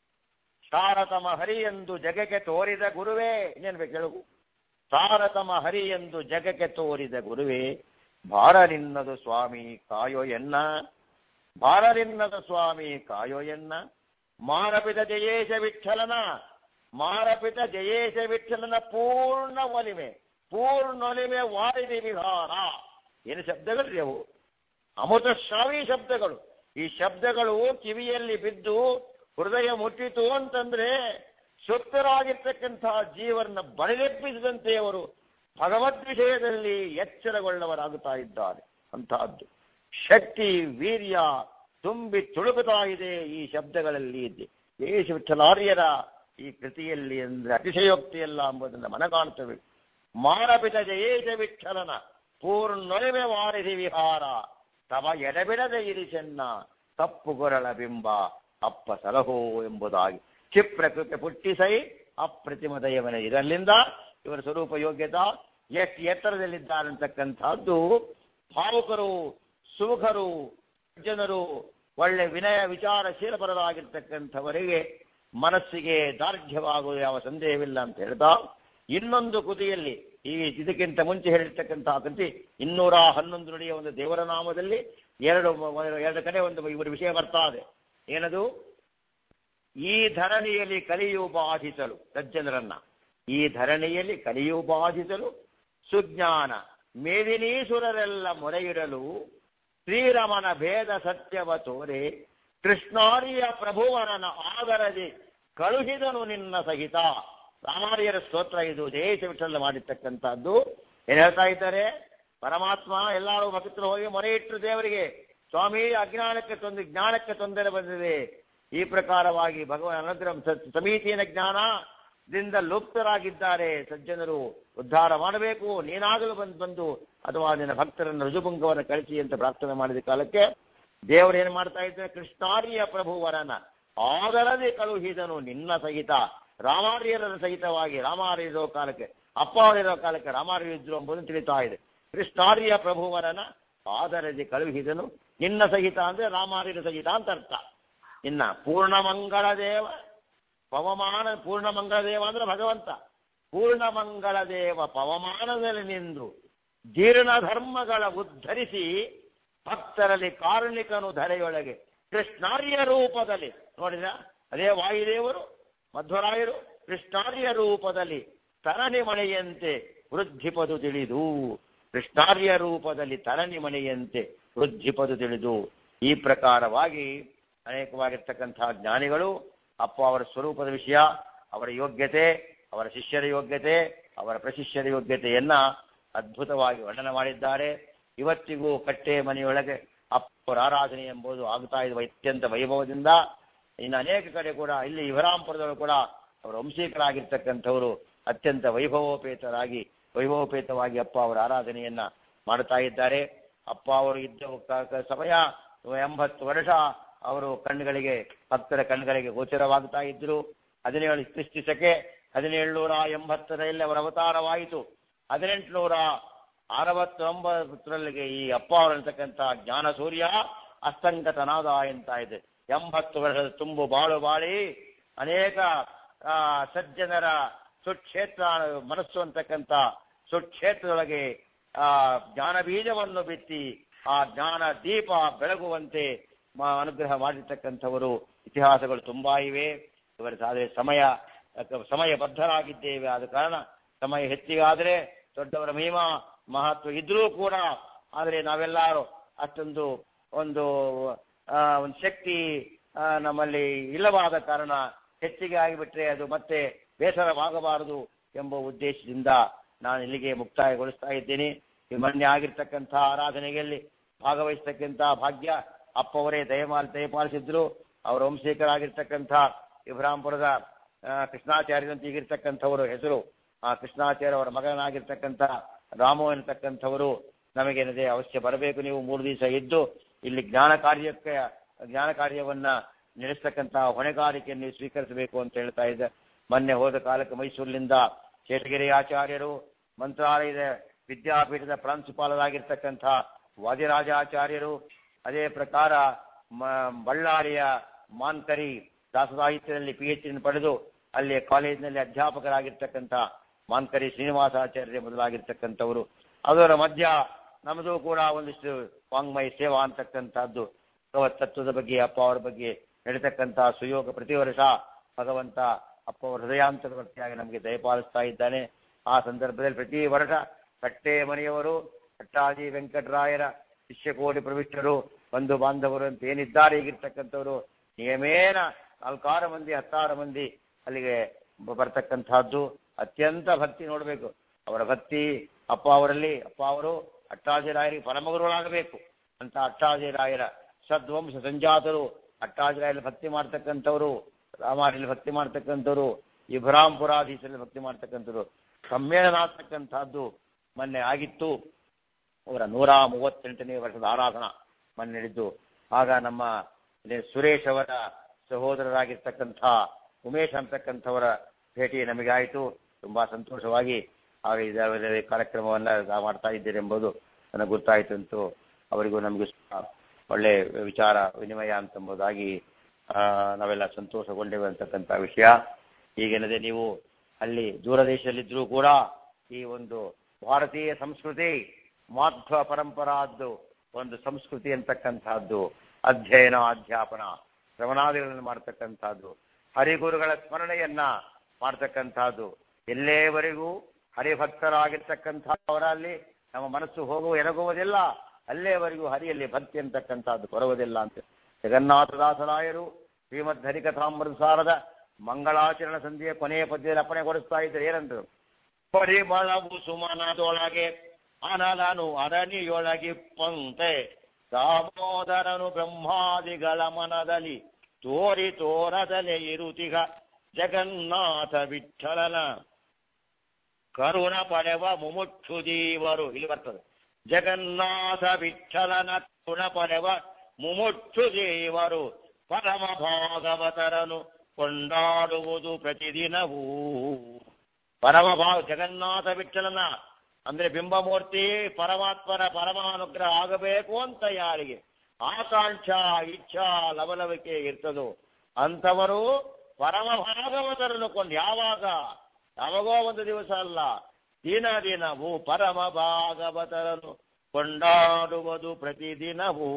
ಸಾರತಮ ಹರಿ ಎಂದು ಜಗಕ್ಕೆ ತೋರಿದ ಗುರುವೇ ಇನ್ನೇನ್ಬೇಕು ಹೇಳು ಸಾರತಮ ಹರಿ ಎಂದು ಜಗಕ್ಕೆ ತೋರಿದ ಗುರುವೇ ಭಾರ ನಿನ್ನದು ಸ್ವಾಮಿ ಕಾಯೋ ಎನ್ನ ಭಾರ ನಿನ್ನದು ಸ್ವಾಮಿ ಕಾಯೋ ಎನ್ನ ಮಾರಪಿತ ಜಯೇಶ ವಿಠಲನ ಮಾರಪಿತ ಜಯೇಶ ವಿಠಲನ ಪೂರ್ಣ ಒಲಿಮೆ ಪೂರ್ಣ ಒಲಿಮೆ ವಾರಿದಿ ವಿಹಾರ ಏನು ಶಬ್ದಗಳು ಅವು ಅಮೃತ ಶ್ರಾವಿ ಶಬ್ದಗಳು ಈ ಶಬ್ದಗಳು ಕಿವಿಯಲ್ಲಿ ಬಿದ್ದು ಹೃದಯ ಮುಟ್ಟಿತು ಅಂತಂದ್ರೆ ಸುಪ್ತರಾಗಿರ್ತಕ್ಕಂತಹ ಜೀವರನ್ನ ಬಡಿದೆಪ್ಪಿಸಿದಂತೆ ಅವರು ಭಗವದ್ ವಿಷಯದಲ್ಲಿ ಎಚ್ಚರಗೊಳ್ಳವರಾಗುತ್ತಾ ಇದ್ದಾರೆ ಅಂತಹದ್ದು ಶಕ್ತಿ ವೀರ್ಯ ತುಂಬಿ ತುಳುಕುತ್ತಾ ಇದೆ ಈ ಶಬ್ದಗಳಲ್ಲಿ ಯೇಷ ವಿಠಲಾರ್ಯರ ಈ ಕೃತಿಯಲ್ಲಿ ಅಂದ್ರೆ ಅತಿಶಯೋಕ್ತಿಯಲ್ಲ ಎಂಬುದನ್ನು ಮನಗಾಣುತ್ತವೆ ಮಾರಪಿತ ಜಯೇಶ ವಿಠಲನ ಪೂರ್ಣೊಲಿಮೆ ವಾರಿಸಿ ವಿಹಾರ ತವ ಎಡಬಿಡದೆ ಇರಿಸೆನ್ನ ತಪ್ಪು ಗೊರಳ ಬಿಂಬ ಅಪ್ಪ ಸಲಹೋ ಎಂಬುದಾಗಿ ಕ್ಷಿಪ್ರಕೃತ ಪುಟ್ಟಿಸೈ ಅಪ್ರತಿಮ ದಯವನ ಇದರಿಂದ ಇವರ ಸ್ವರೂಪ ಯೋಗ್ಯತಾ ಎಷ್ಟು ಎತ್ತರದಲ್ಲಿದ್ದಾರಂತಕ್ಕಂಥದ್ದು ಭಾವುಕರು ಸುಮುಖರು ಜನರು ಒಳ್ಳೆ ವಿನಯ ವಿಚಾರಶೀಲಪರರಾಗಿರ್ತಕ್ಕಂಥವರಿಗೆ ಮನಸ್ಸಿಗೆ ದಾರ್ಢ್ಯವಾಗುವುದು ಯಾವ ಸಂದೇಹವಿಲ್ಲ ಅಂತ ಹೇಳ್ತಾ ಇನ್ನೊಂದು ಕೃತಿಯಲ್ಲಿ ಈ ಇದಕ್ಕಿಂತ ಮುಂಚೆ ಹೇಳಿರ್ತಕ್ಕಂತಹ ಕೃತಿ ಇನ್ನೂರ ಹನ್ನೊಂದು ನುಡಿಯ ಒಂದು ದೇವರ ನಾಮದಲ್ಲಿ ಎರಡು ಎರಡು ಕಡೆ ಒಂದು ಇವರ ವಿಷಯ ಬರ್ತಾ ಇದೆ ಏನದು ಈ ಧರಣಿಯಲ್ಲಿ ಕಲಿಯು ಬಾಧಿಸಲು ಸಜ್ಜನರನ್ನ ಈ ಧರಣಿಯಲ್ಲಿ ಕಲಿಯು ಬಾಧಿಸಲು ಸುಜ್ಞಾನ ಮೇದಿನೀಸುರರೆಲ್ಲ ಮೊರೆಯಿಡಲು ಶ್ರೀರಮನ ಭೇದ ಸತ್ಯವ ತೋರೆ ಕೃಷ್ಣಾರಿಯ ಪ್ರಭುವನನ ಆದರದಿ ಕಳುಹಿದನು ನಿನ್ನ ಸಹಿತ ರಾಮಾರಿಯರ ಸ್ತೋತ್ರ ಇದು ದೇಶ ವಿಠಲ ಮಾಡಿರ್ತಕ್ಕಂಥದ್ದು ಏನ್ ಹೇಳ್ತಾ ಇದ್ದಾರೆ ಪರಮಾತ್ಮ ಎಲ್ಲರೂ ಭಕ್ತರು ಹೋಗಿ ಮೊರೆ ಇಟ್ಟರು ದೇವರಿಗೆ ಸ್ವಾಮಿ ಅಜ್ಞಾನಕ್ಕೆ ತೊಂದರೆ ಜ್ಞಾನಕ್ಕೆ ತೊಂದರೆ ಬಂದಿದೆ ಈ ಪ್ರಕಾರವಾಗಿ ಭಗವಾನ್ ಅನಂತರ ಸಮೀಚೀನ ಜ್ಞಾನದಿಂದ ಲುಪ್ತರಾಗಿದ್ದಾರೆ ಸಜ್ಜನರು ಉದ್ಧಾರ ಮಾಡಬೇಕು ನೀನಾಗಲು ಬಂದು ಬಂದು ಅಥವಾ ನಿನ್ನ ಭಕ್ತರನ್ನು ರುಜುಭುಂಗವನ್ನು ಕಳಿಸಿ ಅಂತ ಪ್ರಾರ್ಥನೆ ಮಾಡಿದ ಕಾಲಕ್ಕೆ ದೇವರು ಏನ್ ಮಾಡ್ತಾ ಇದ್ದಾರೆ ಕೃಷ್ಣಾರ್ಯ ಪ್ರಭುವರನ ಆದರದೆ ಕಳುಹಿದನು ನಿನ್ನ ಸಹಿತ ರಾಮಾರ್ಯರ ಸಹಿತವಾಗಿ ರಾಮಾರ್ಯರೋ ಕಾಲಕ್ಕೆ ಅಪ್ಪ ಅವರಿರೋ ಕಾಲಕ್ಕೆ ರಾಮಾರ್ಯ ಇದ್ರು ಎಂಬುದನ್ನು ತಿಳಿತಾ ಇದೆ ಕೃಷ್ಣಾರ್ಯ ಪ್ರಭುವರನ ಆದರದೆ ಕಳುಹಿದನು ನಿನ್ನ ಸಹಿತ ಅಂದ್ರೆ ರಾಮಾರ್ಯರ ಸಹಿತ ಅಂತ ಅರ್ಥ ಇನ್ನ ಪೂರ್ಣಮಂಗಳ ದೇವ ಪವಮಾನ ಪೂರ್ಣಮಂಗಳ ದೇವ ಅಂದ್ರೆ ಭಗವಂತ ಪೂರ್ಣಮಂಗಳ ದೇವ ಪವಮಾನದಲ್ಲಿ ನಿಂದು ಜೀರ್ಣ ಧರ್ಮಗಳ ಉದ್ಧರಿಸಿ ಭಕ್ತರಲ್ಲಿ ಕಾರುಣಿಕನು ಧರೆಯೊಳಗೆ ಕೃಷ್ಣಾರ್ಯ ರೂಪದಲ್ಲಿ ನೋಡಿದ ಅದೇ ವಾಯುದೇವರು ಮಧ್ವರಾಯರು ಕೃಷ್ಣಾರ್ಯ ರೂಪದಲ್ಲಿ ತರಣಿ ಮಳೆಯಂತೆ ವೃದ್ಧಿಪದು ತಿಳಿದು ಕೃಷ್ಣಾರ್ಯ ರೂಪದಲ್ಲಿ ತರಣಿ ಮಳೆಯಂತೆ ವೃದ್ಧಿಪದು ತಿಳಿದು ಈ ಪ್ರಕಾರವಾಗಿ ಅನೇಕವಾಗಿರ್ತಕ್ಕಂತಹ ಜ್ಞಾನಿಗಳು ಅಪ್ಪ ಅವರ ಸ್ವರೂಪದ ವಿಷಯ ಅವರ ಯೋಗ್ಯತೆ ಅವರ ಶಿಷ್ಯರ ಯೋಗ್ಯತೆ ಅವರ ಪ್ರಶಿಷ್ಯರ ಯೋಗ್ಯತೆಯನ್ನ ಅದ್ಭುತವಾಗಿ ವರ್ಣನೆ ಮಾಡಿದ್ದಾರೆ ಇವತ್ತಿಗೂ ಕಟ್ಟೆ ಮನೆಯೊಳಗೆ ಅಪ್ಪರ ಆರಾಧನೆ ಎಂಬುದು ಆಗ್ತಾ ಇದೆ ಅತ್ಯಂತ ವೈಭವದಿಂದ ಇನ್ನು ಅನೇಕ ಕಡೆ ಕೂಡ ಇಲ್ಲಿ ಇವರಾಂಪುರದವರು ಕೂಡ ಅವರ ವಂಶೀಕರಾಗಿರ್ತಕ್ಕಂಥವರು ಅತ್ಯಂತ ವೈಭವೋಪೇತರಾಗಿ ವೈಭವೋಪೇತವಾಗಿ ಅಪ್ಪ ಅವರ ಆರಾಧನೆಯನ್ನ ಮಾಡ್ತಾ ಇದ್ದಾರೆ ಅಪ್ಪ ಅವರು ಇದ್ದ ಕ- ಕ- ಸಮಯ ಎಂಬತ್ತು ವರ್ಷ ಅವರು ಕಣ್ಣುಗಳಿಗೆ ಭಕ್ತರ ಕಣ್ಣುಗಳಿಗೆ ಗೋಚರವಾಗ್ತಾ ಇದ್ರು ಹದಿನೇಳು ಕ್ರಿಸ್ತಿಸಕ್ಕೆ ಹದಿನೇಳುನೂರ ಎಂಬತ್ತರಲ್ಲಿ ಅವರ ಅವತಾರವಾಯಿತು ಹದಿನೆಂಟುನೂರ ಅರವತ್ತೊಂಬತ್ತರಲ್ಲಿಗೆ ಈ ಅಪ್ಪ ಅವರತಕ್ಕಂಥ ಜ್ಞಾನ ಸೂರ್ಯ ಅಸ್ತಂಗತನಾದ ಎಂತ ಇದೆ ಎಂಬತ್ತು ವರ್ಷದ ತುಂಬು ಬಾಳು ಬಾಳಿ ಅನೇಕ ಆ, ಸಜ್ಜನರ ಸುಕ್ಷೇತ್ರ ಮನಸ್ಸು ಅಂತಕ್ಕಂಥ ಸುಕ್ಷೇತ್ರದೊಳಗೆ ಆ ಜ್ಞಾನ ಬೀಜವನ್ನು ಬಿತ್ತಿ ಆ ಜ್ಞಾನ ದೀಪ ಬೆಳಗುವಂತೆ ಮ- ಅನುಗ್ರಹ ಮಾಡಿರ್ತಕ್ಕಂಥವರು ಇತಿಹಾಸಗಳು ತುಂಬಾ ಇವೆ ಇವರ ಆದರೆ ಸಮಯ ಸಮಯ ಬದ್ಧರಾಗಿದ್ದೇವೆ ಆದ ಕಾರಣ ಸಮಯ ಹೆಚ್ಚಿಗಾದ್ರೆ ದೊಡ್ಡವರ ಮಹಿಮಾ ಮಹತ್ವ ಇದ್ರೂ ಕೂಡ ಆದರೆ ನಾವೆಲ್ಲರೂ ಅಷ್ಟೊಂದು ಒಂದು ಆ, ಒಂದು ಶಕ್ತಿ ಆ, ನಮ್ಮಲ್ಲಿ ಇಲ್ಲವಾದ ಕಾರಣ ಹೆಚ್ಚಿಗೆ ಆಗಿಬಿಟ್ರೆ ಅದು ಮತ್ತೆ ಬೇಸರವಾಗಬಾರದು ಎಂಬ ಉದ್ದೇಶದಿಂದ ನಾನು ಇಲ್ಲಿಗೆ ಮುಕ್ತಾಯಗೊಳಿಸ್ತಾ ಇದ್ದೇನೆ ಈ ಮೊನ್ನೆ ಆಗಿರ್ತಕ್ಕಂಥ ಆರಾಧನೆಯಲ್ಲಿ ಭಾಗವಹಿಸ್ತಕ್ಕಂಥ ಭಾಗ್ಯ ಅಪ್ಪವರೇ ದಯಮಾಲಿ ದಯಪಾಲಿಸಿದ್ರು ಅವರ ವಂಶೀಕರಾಗಿರ್ತಕ್ಕಂಥ ಇಬ್ರಾಂಪುರದ ಆ, ಕೃಷ್ಣಾಚಾರ್ಯರಂತ ಈಗಿರ್ತಕ್ಕಂಥವರು ಹೆಸರು ಆ ಕೃಷ್ಣಾಚಾರ್ಯ ಅವರ ಮಗನಾಗಿರ್ತಕ್ಕಂಥ ರಾಮು ಎನ್ನತಕ್ಕಂಥವರು ನಮಗೇನಿದೆ ಅವಶ್ಯ ಬರಬೇಕು ನೀವು ಮೂರು ದಿವಸ ಇದ್ದು ಇಲ್ಲಿ ಜ್ಞಾನ ಕಾರ್ಯಕ್ಕೆ ಜ್ಞಾನ ಕಾರ್ಯವನ್ನ ನಡೆಸ್ತಕ್ಕಂಥ ಹೊಣೆಗಾರಿಕೆಯನ್ನು ನೀವು ಸ್ವೀಕರಿಸಬೇಕು ಅಂತ ಹೇಳ್ತಾ ಇದ್ದೆ ಮೊನ್ನೆ ಹೋದ ಕಾಲಕ್ಕೆ ಮೈಸೂರಿನಿಂದ ಶೇಷಗಿರಿ ಆಚಾರ್ಯರು ಮಂತ್ರಾಲಯದ ವಿದ್ಯಾಪೀಠದ ಪ್ರಾಂಶುಪಾಲರಾಗಿರ್ತಕ್ಕಂಥ ವಾದಿರಾಜಾಚಾರ್ಯರು ಅದೇ ಪ್ರಕಾರ ಮ- ಬಳ್ಳಾರಿಯ ಮಾನ್ಕರಿ ದಾಸ ಸಾಹಿತ್ಯದಲ್ಲಿ ಪಿ ಎಚ್ ಪಡೆದು ಅಲ್ಲಿ ಕಾಲೇಜಿನಲ್ಲಿ ಅಧ್ಯಾಪಕರಾಗಿರ್ತಕ್ಕಂಥ ಮಾನ್ಕರಿ ಶ್ರೀನಿವಾಸಾಚಾರ್ಯ ಮೊದಲಾಗಿರ್ತಕ್ಕಂಥವರು ಅದರ ಮಧ್ಯ ನಮ್ಮದು ಕೂಡ ಒಂದಿಷ್ಟು ವಾಂಗ್ಮಯ ಸೇವಾ ಅಂತಕ್ಕಂಥದ್ದು ಭಗವತ್ ತತ್ವದ ಬಗ್ಗೆ ಅಪ್ಪ ಅವರ ಬಗ್ಗೆ ನಡೀತಕ್ಕಂತಹ ಸುಯೋಗ ಪ್ರತಿ ವರ್ಷ ಭಗವಂತ ಅಪ್ಪ ಅವರ ಹೃದಯಾಂತರವರ್ತಿಯಾಗಿ ನಮಗೆ ದಯಪಾಲಿಸ್ತಾ ಇದ್ದಾನೆ ಆ ಸಂದರ್ಭದಲ್ಲಿ ಪ್ರತಿ ವರ್ಷ ಕಟ್ಟೆ ಮನೆಯವರು ಕಟ್ಟಾಜಿ ವೆಂಕಟರಾಯರ ಶಿಷ್ಯಕೋಟಿ ಪ್ರವಿಷ್ಟರು ಬಂಧು ಬಾಂಧವರು ಅಂತ ಏನಿದ್ದಾರೆ ಈಗಿರ್ತಕ್ಕಂಥವ್ರು ನಿಯಮೇನ ನಾಲ್ಕಾರು ಮಂದಿ ಹತ್ತಾರು ಮಂದಿ ಅಲ್ಲಿಗೆ ಬ- ಬರ್ತಕ್ಕಂತಹದ್ದು ಅತ್ಯಂತ ಭಕ್ತಿ ನೋಡಬೇಕು ಅವರ ಭಕ್ತಿ ಅಪ್ಪ ಅವರಲ್ಲಿ ಅಪ್ಪ ಅವರು ಅಟ್ಟಾಜಿರಾಯರಿಗೆ ಪರಮಗುರುಗಳಾಗಬೇಕು ಅಂತ ಅಟ್ಟಾಜಿರಾಯರ ಸದ್ವಂಶ ಸಂಜಾತರು ಅಟ್ಟಾಜಿರಾಯಲ್ಲಿ ಭಕ್ತಿ ಮಾಡ್ತಕ್ಕಂಥವ್ರು ರಾಮಾರಲ್ಲಿ ಭಕ್ತಿ ಮಾಡ್ತಕ್ಕಂಥವ್ರು ಇಬ್ರಾಂಪುರಾಧೀಶರಲ್ಲಿ ಭಕ್ತಿ ಮಾಡ್ತಕ್ಕಂಥವ್ರು ಸಮ್ಮೇಳನ ಆಗ್ತಕ್ಕಂಥದ್ದು ಮೊನ್ನೆ ಆಗಿತ್ತು ಅವರ ನೂರ ಮೂವತ್ತೆಂಟನೇ ವರ್ಷದ ಆರಾಧನಾ ಮನೆ ನಡೆದ್ದು ಆಗ ನಮ್ಮ ಇಲ್ಲಿ ಸುರೇಶ್ ಅವರ ಸಹೋದರರಾಗಿರ್ತಕ್ಕಂಥ ಉಮೇಶ್ ಅಂತಕ್ಕಂಥವರ ಭೇಟಿ ನಮಗಾಯಿತು ತುಂಬಾ ಸಂತೋಷವಾಗಿ ಆಗ ಇದರ ಕಾರ್ಯಕ್ರಮವನ್ನ ನಾವು ಮಾಡ್ತಾ ಇದ್ದೀರಿ ಎಂಬುದು ನನಗೆ ಗೊತ್ತಾಯಿತು ಅಂತೂ ಅವರಿಗೂ ನಮಗೂ ಸಹ ಒಳ್ಳೆ ವಿಚಾರ ವಿನಿಮಯ ಅಂತಂಬುದಾಗಿ ಆ, ನಾವೆಲ್ಲ ಸಂತೋಷಗೊಂಡೇವೆ ಅಂತಕ್ಕಂಥ ವಿಷಯ ಈಗೇನದೆ ನೀವು ಅಲ್ಲಿ ದೂರ ದೇಶದಲ್ಲಿದ್ರೂ ಕೂಡ ಈ ಒಂದು ಭಾರತೀಯ ಸಂಸ್ಕೃತಿ ಮಾಧ್ವ ಪರಂಪರಾದ್ದು ಒಂದು ಸಂಸ್ಕೃತಿ ಅಂತಕ್ಕಂಥದ್ದು ಅಧ್ಯಯನ ಅಧ್ಯಾಪನ ಶ್ರವಣಾದಿಗಳನ್ನು ಮಾಡ್ತಕ್ಕಂಥದ್ದು ಹರಿಗುರುಗಳ ಸ್ಮರಣೆಯನ್ನ ಮಾಡ್ತಕ್ಕಂಥದ್ದು ಎಲ್ಲೇವರೆಗೂ ಹರಿಭಕ್ತರಾಗಿರ್ತಕ್ಕಂಥವರಲ್ಲಿ ನಮ್ಮ ಮನಸ್ಸು ಹೋಗುವ ಎರಗುವುದಿಲ್ಲ ಅಲ್ಲೇವರೆಗೂ ಹರಿಯಲ್ಲಿ ಭಕ್ತಿ ಅಂತಕ್ಕಂಥದ್ದು ಬರುವುದಿಲ್ಲ ಅಂತ ಜಗನ್ನಾಥದಾಸರಾಯರು ಶ್ರೀಮದ್ ಹರಿಕಥಾಮೃತಸಾರದ ಮಂಗಳಾಚರಣ ಸಂಧಿಯ ಕೊನೆಯ ಪದ್ಯದಲ್ಲಿ ಅಪ್ಪಣೆಗೊಳಿಸ್ತಾ ಇದ್ದಾರೆ ಏನಂದ್ರು ಪರಿಮಳವು ಸುಮನದೊಳಗೆ ಅನಲನು ಅರಣಿಯೊಳಗಿಪ್ಪಂತೆ ದಾಮೋದರನು ಬ್ರಹ್ಮಾದಿಗಳ ಮನದಲ್ಲಿ ತೋರಿ ತೋರದಲೆ ಇರುತಿಗ ಜಗನ್ನಾಥ ವಿಠಲನ ಕರುಣ ಪಡೆವ ಮುಮುಕ್ಷು ಜೀವರು ಇಲ್ಲಿ ಬರ್ತದೆ ಜಗನ್ನಾಥ ವಿಠಲನ ಕರುಣ ಪಡೆವ ಮುಮುಕ್ಷು ಜೀವರು ಪರಮ ಭಾಗವತರನು ಕೊಂಡಾಡುವುದು ಪ್ರತಿದಿನವೂ ಪರಮ ಭಾವ ಜಗನ್ನಾಥ ವಿಠಲನ ಅಂದ್ರೆ ಬಿಂಬಮೂರ್ತಿ ಪರಮಾತ್ಮರ ಪರಮಾನುಗ್ರಹ ಆಗಬೇಕು ಅಂತ ಯಾರಿಗೆ ಆಕಾಂಕ್ಷ ಇಚ್ಛಾ ಲವಲವಿಕೆ ಇರ್ತದೋ ಅಂಥವರು ಪರಮ ಭಾಗವತರನ್ನು ಕೊಂಡು ಯಾವಾಗ ಯಾವಾಗೋ ಒಂದು ದಿವಸ ಅಲ್ಲ ದಿನ ದಿನವೂ ಪರಮ ಭಾಗವತರನ್ನು ಕೊಂಡಾಡುವುದು ಪ್ರತಿದಿನವೂ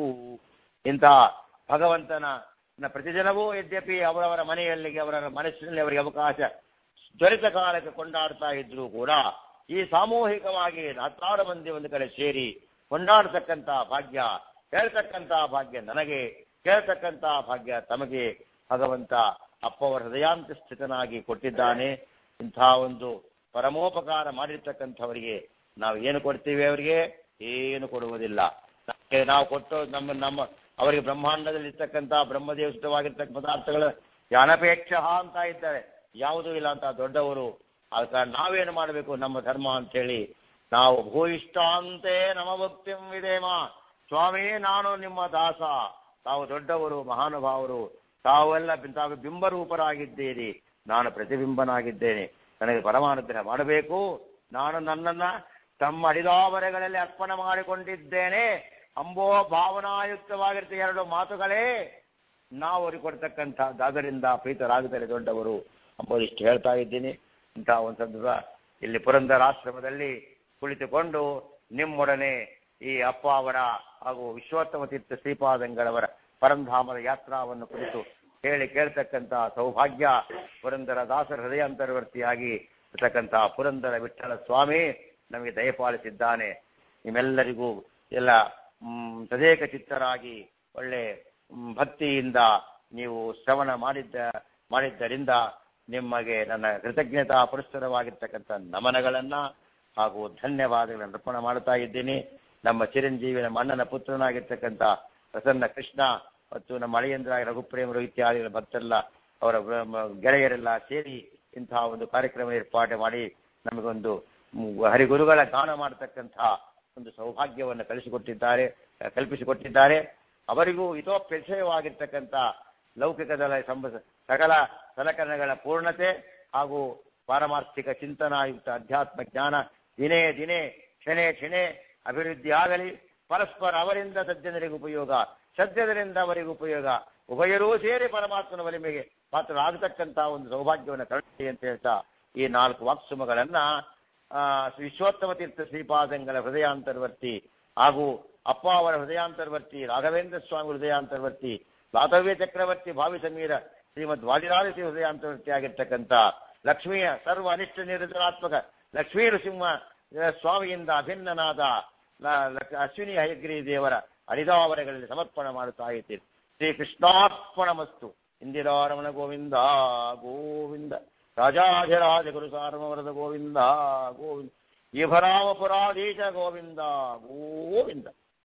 ಇಂತಹ ಭಗವಂತನ ನ ಪ್ರತಿದಿನವೂ ಯದ್ಯಪಿ ಅವರವರ ಮನೆಯಲ್ಲಿಗೆ ಅವರ ಮನಸ್ಸಿನಲ್ಲಿ ಅವರಿಗೆ ಅವಕಾಶ ದೊರೆತ ಕಾಲಕ್ಕೆ ಕೊಂಡಾಡ್ತಾ ಇದ್ರು ಕೂಡ ಈ ಸಾಮೂಹಿಕವಾಗಿ ಹತ್ತಾರು ಮಂದಿ ಒಂದು ಕಡೆ ಸೇರಿ ಕೊಂಡಾಡ್ತಕ್ಕಂತ ಭಾಗ್ಯ ಹೇಳ್ತಕ್ಕಂತ ಭಾಗ್ಯ ನನಗೆ ಕೇಳ್ತಕ್ಕಂತ ಭಾಗ್ಯ ತಮಗೆ ಭಗವಂತ ಅಪ್ಪವರ ಹೃದಯಾಂತ ಸ್ಥಿತನಾಗಿ ಕೊಟ್ಟಿದ್ದಾನೆ ಇಂಥ ಒಂದು ಪರಮೋಪಕಾರ ಮಾಡಿರ್ತಕ್ಕಂಥವರಿಗೆ ನಾವು ಏನು ಕೊಡ್ತೀವಿ ಅವರಿಗೆ ಏನು ಕೊಡುವುದಿಲ್ಲ ನಮಗೆ ನಾವು ಕೊಟ್ಟು ನಮ್ಮ ನಮ್ಮ ಅವರಿಗೆ ಬ್ರಹ್ಮಾಂಡದಲ್ಲಿ ಇರ್ತಕ್ಕಂಥ ಬ್ರಹ್ಮದೇವಸ್ಥವಾಗಿರ್ತಕ್ಕ ಪದಾರ್ಥಗಳ ಜ್ಞಾನಪೇಕ್ಷ ಅಂತ ಇದ್ದಾರೆ ಯಾವುದೂ ಇಲ್ಲ ಅಂತ ದೊಡ್ಡವರು ಆದ ಕಾರಣ ನಾವೇನು ಮಾಡಬೇಕು ನಮ್ಮ ಧರ್ಮ ಅಂತ ಹೇಳಿ ನಾವು ಭೂಯಿಷ್ಟಾಂತೆ ನಮ ಭಕ್ತಿಂ ವಿಧೇಮ ಸ್ವಾಮಿ ನಾನು ನಿಮ್ಮ ದಾಸ ತಾವು ದೊಡ್ಡವರು ಮಹಾನುಭಾವರು ತಾವೆಲ್ಲ ಬಿ- ತಾವು ಬಿಂಬರೂಪರಾಗಿದ್ದೀರಿ ನಾನು ಪ್ರತಿಬಿಂಬನಾಗಿದ್ದೇನೆ ನನಗೆ ಪರಮಾನುಗ್ರಹ ಮಾಡಬೇಕು ನಾನು ನನ್ನನ್ನ ತಮ್ಮ ಅಡಿದಾವರೆಗಳಲ್ಲಿ ಅರ್ಪಣೆ ಮಾಡಿಕೊಂಡಿದ್ದೇನೆ ಅಂಬೋ ಭಾವನಾಯುಕ್ತವಾಗಿರ್ತ ಎರಡು ಮಾತುಗಳೇ ನಾವು ಅವ್ರಿಗೆ ಕೊಡ್ತಕ್ಕಂಥದ್ದು ಅದರಿಂದ ಪ್ರೀತರಾಗದರೆ ದೊಡ್ಡವರು ಅಂಬೋದಿಷ್ಟು ಹೇಳ್ತಾ ಇದ್ದೀನಿ ಇಂತಹ ಒಂದು ಸಂದರ್ಭ ಇಲ್ಲಿ ಪುರಂದರಾಶ್ರಮದಲ್ಲಿ ಕುಳಿತುಕೊಂಡು ನಿಮ್ಮೊಡನೆ ಈ ಅಪ್ಪ ಅವರ ಹಾಗೂ ವಿಶ್ವೋತ್ತಮ ತೀರ್ಥ ಶ್ರೀಪಾದಂಗಳವರ ಪರಂಧಾಮದ ಯಾತ್ರಾವನ್ನು ಕುರಿತು ಹೇಳಿ ಕೇಳ್ತಕ್ಕಂಥ ಸೌಭಾಗ್ಯ ಪುರಂದರ ದಾಸರ ಹೃದಯಾಂತರ್ವರ್ತಿಯಾಗಿ ಇರ್ತಕ್ಕಂತಹ ಪುರಂದರ ವಿಠಲ ಸ್ವಾಮಿ ನಮಗೆ ದಯಪಾಲಿಸಿದ್ದಾನೆ ನಿಮ್ಮೆಲ್ಲರಿಗೂ ಎಲ್ಲ ಮ್, ತದೇಕ ಚಿತ್ತರಾಗಿ ಒಳ್ಳೆ ಮ್, ಭಕ್ತಿಯಿಂದ ನೀವು ಶ್ರವಣ ಮಾಡಿದ್ದ ಮಾಡಿದ್ದರಿಂದ ನಿಮಗೆ ನನ್ನ ಕೃತಜ್ಞತಾ ಪುರಸ್ಸರವಾಗಿರ್ತಕ್ಕಂಥ ನಮನಗಳನ್ನ ಹಾಗೂ ಧನ್ಯವಾದಗಳನ್ನು ಅರ್ಪಣೆ ಮಾಡ್ತಾ ಇದ್ದೀನಿ ನಮ್ಮ ಚಿರಂಜೀವಿ ನಮ್ಮ ಅಣ್ಣನ ಪುತ್ರನಾಗಿರ್ತಕ್ಕಂಥ ಪ್ರಸನ್ನ ಕೃಷ್ಣ ಮತ್ತು ನಮ್ಮ ಅಳಿಯಂದ್ರ ರಘುಪ್ರೇಮರು ಇತ್ಯಾದಿ ಭಕ್ತರೆಲ್ಲ ಅವರ ಬ್ರ- ಗೆಳೆಯರೆಲ್ಲ ಸೇರಿ ಇಂತಹ ಒಂದು ಕಾರ್ಯಕ್ರಮ ಏರ್ಪಾಡು ಮಾಡಿ ನಮಗೊಂದು ಮ್, ಹರಿಗುರುಗಳ ಗಾನ ಮಾಡತಕ್ಕಂತಹ ಒಂದು ಸೌಭಾಗ್ಯವನ್ನು ಕಲಿಸಿಕೊಟ್ಟಿದ್ದಾರೆ ಅಹ್, ಕಲ್ಪಿಸಿಕೊಟ್ಟಿದ್ದಾರೆ ಅವರಿಗೂ ಹಿತೋಪೇಕ್ಷವಾಗಿರ್ತಕ್ಕಂಥ ಲೌಕಿಕದ ಸಂಬ ಸಕಲ ಸಲಕರಣೆಗಳ ಪೂರ್ಣತೆ ಹಾಗೂ ಪಾರಮಾರ್ಥಿಕ ಚಿಂತನಾಯುಕ್ತ ಅಧ್ಯಾತ್ಮ ಜ್ಞಾನ ದಿನೇ ದಿನೇ ಕ್ಷಣೆ ಕ್ಷಣೆ ಅಭಿವೃದ್ಧಿ ಆಗಲಿ ಪರಸ್ಪರ ಅವರಿಂದ ಸಜ್ಜನರಿಗೆ ಉಪಯೋಗ ಸಜ್ಜನರಿಂದ ಅವರಿಗೆ ಉಪಯೋಗ ಉಭಯರೂ ಸೇರಿ ಪರಮಾತ್ಮನ ಒಲಿಮೆಗೆ ಪಾತ್ರರಾಗತಕ್ಕಂತಹ ಒಂದು ಸೌಭಾಗ್ಯವನ್ನು ಕರುಣಿ ಅಂತ ಹೇಳ್ತಾ ಈ ನಾಲ್ಕು ವಾಕ್ಸುಮಗಳನ್ನ ಆ ವಿಶ್ವೋತ್ತಮ ತೀರ್ಥ ಶ್ರೀಪಾದಂಗಳ ಹೃದಯಾಂತರ್ವರ್ತಿ ಹಾಗೂ ಅಪ್ಪ ಅವರ ಹೃದಯಾಂತರ್ವರ್ತಿ ರಾಘವೇಂದ್ರ ಸ್ವಾಮಿ ಹೃದಯಾಂತರ್ವರ್ತಿ ಲಾತವ್ಯ ಚಕ್ರವರ್ತಿ ಭಾವಿ ಸಮೀರ ಶ್ರೀಮದ್ ವಾದಿರಾಜತಿ ಹೃದಯಾಂತರ್ವರ್ತಿ ಆಗಿರ್ತಕ್ಕಂಥ ಲಕ್ಷ್ಮಿಯ ಸರ್ವ ಅನಿಷ್ಟ ನಿರತನಾತ್ಮಕ ಲಕ್ಷ್ಮೀ ನೃಸಿಂಹ ಆ, ಸ್ವಾಮಿಯಿಂದ ಅಭಿನ್ನನಾದ ಲ- ಲ- ಅಶ್ವಿನಿ ಹಯಗ್ರಿ ದೇವರ ಅಡಿದಾವರೆಗಳಲ್ಲಿ ಸಮರ್ಪಣೆ ಮಾಡುತ್ತಾ ಇದ್ದೀರಿ ಶ್ರೀ ಕೃಷ್ಣಾರ್ಪಣ ಮಸ್ತು ಇಂದಿರಾರಮಣ ಗೋವಿಂದ ಗೋವಿಂದ ರಾಜಾಧಿರಾಜ ಗುರು ಸಾರ್ವರದ ಗೋವಿಂದ ಗೋವಿಂದ ಇಭರಾಮ ಪುರಾಧೀಶ ಗೋವಿಂದ ಗೋವಿಂದ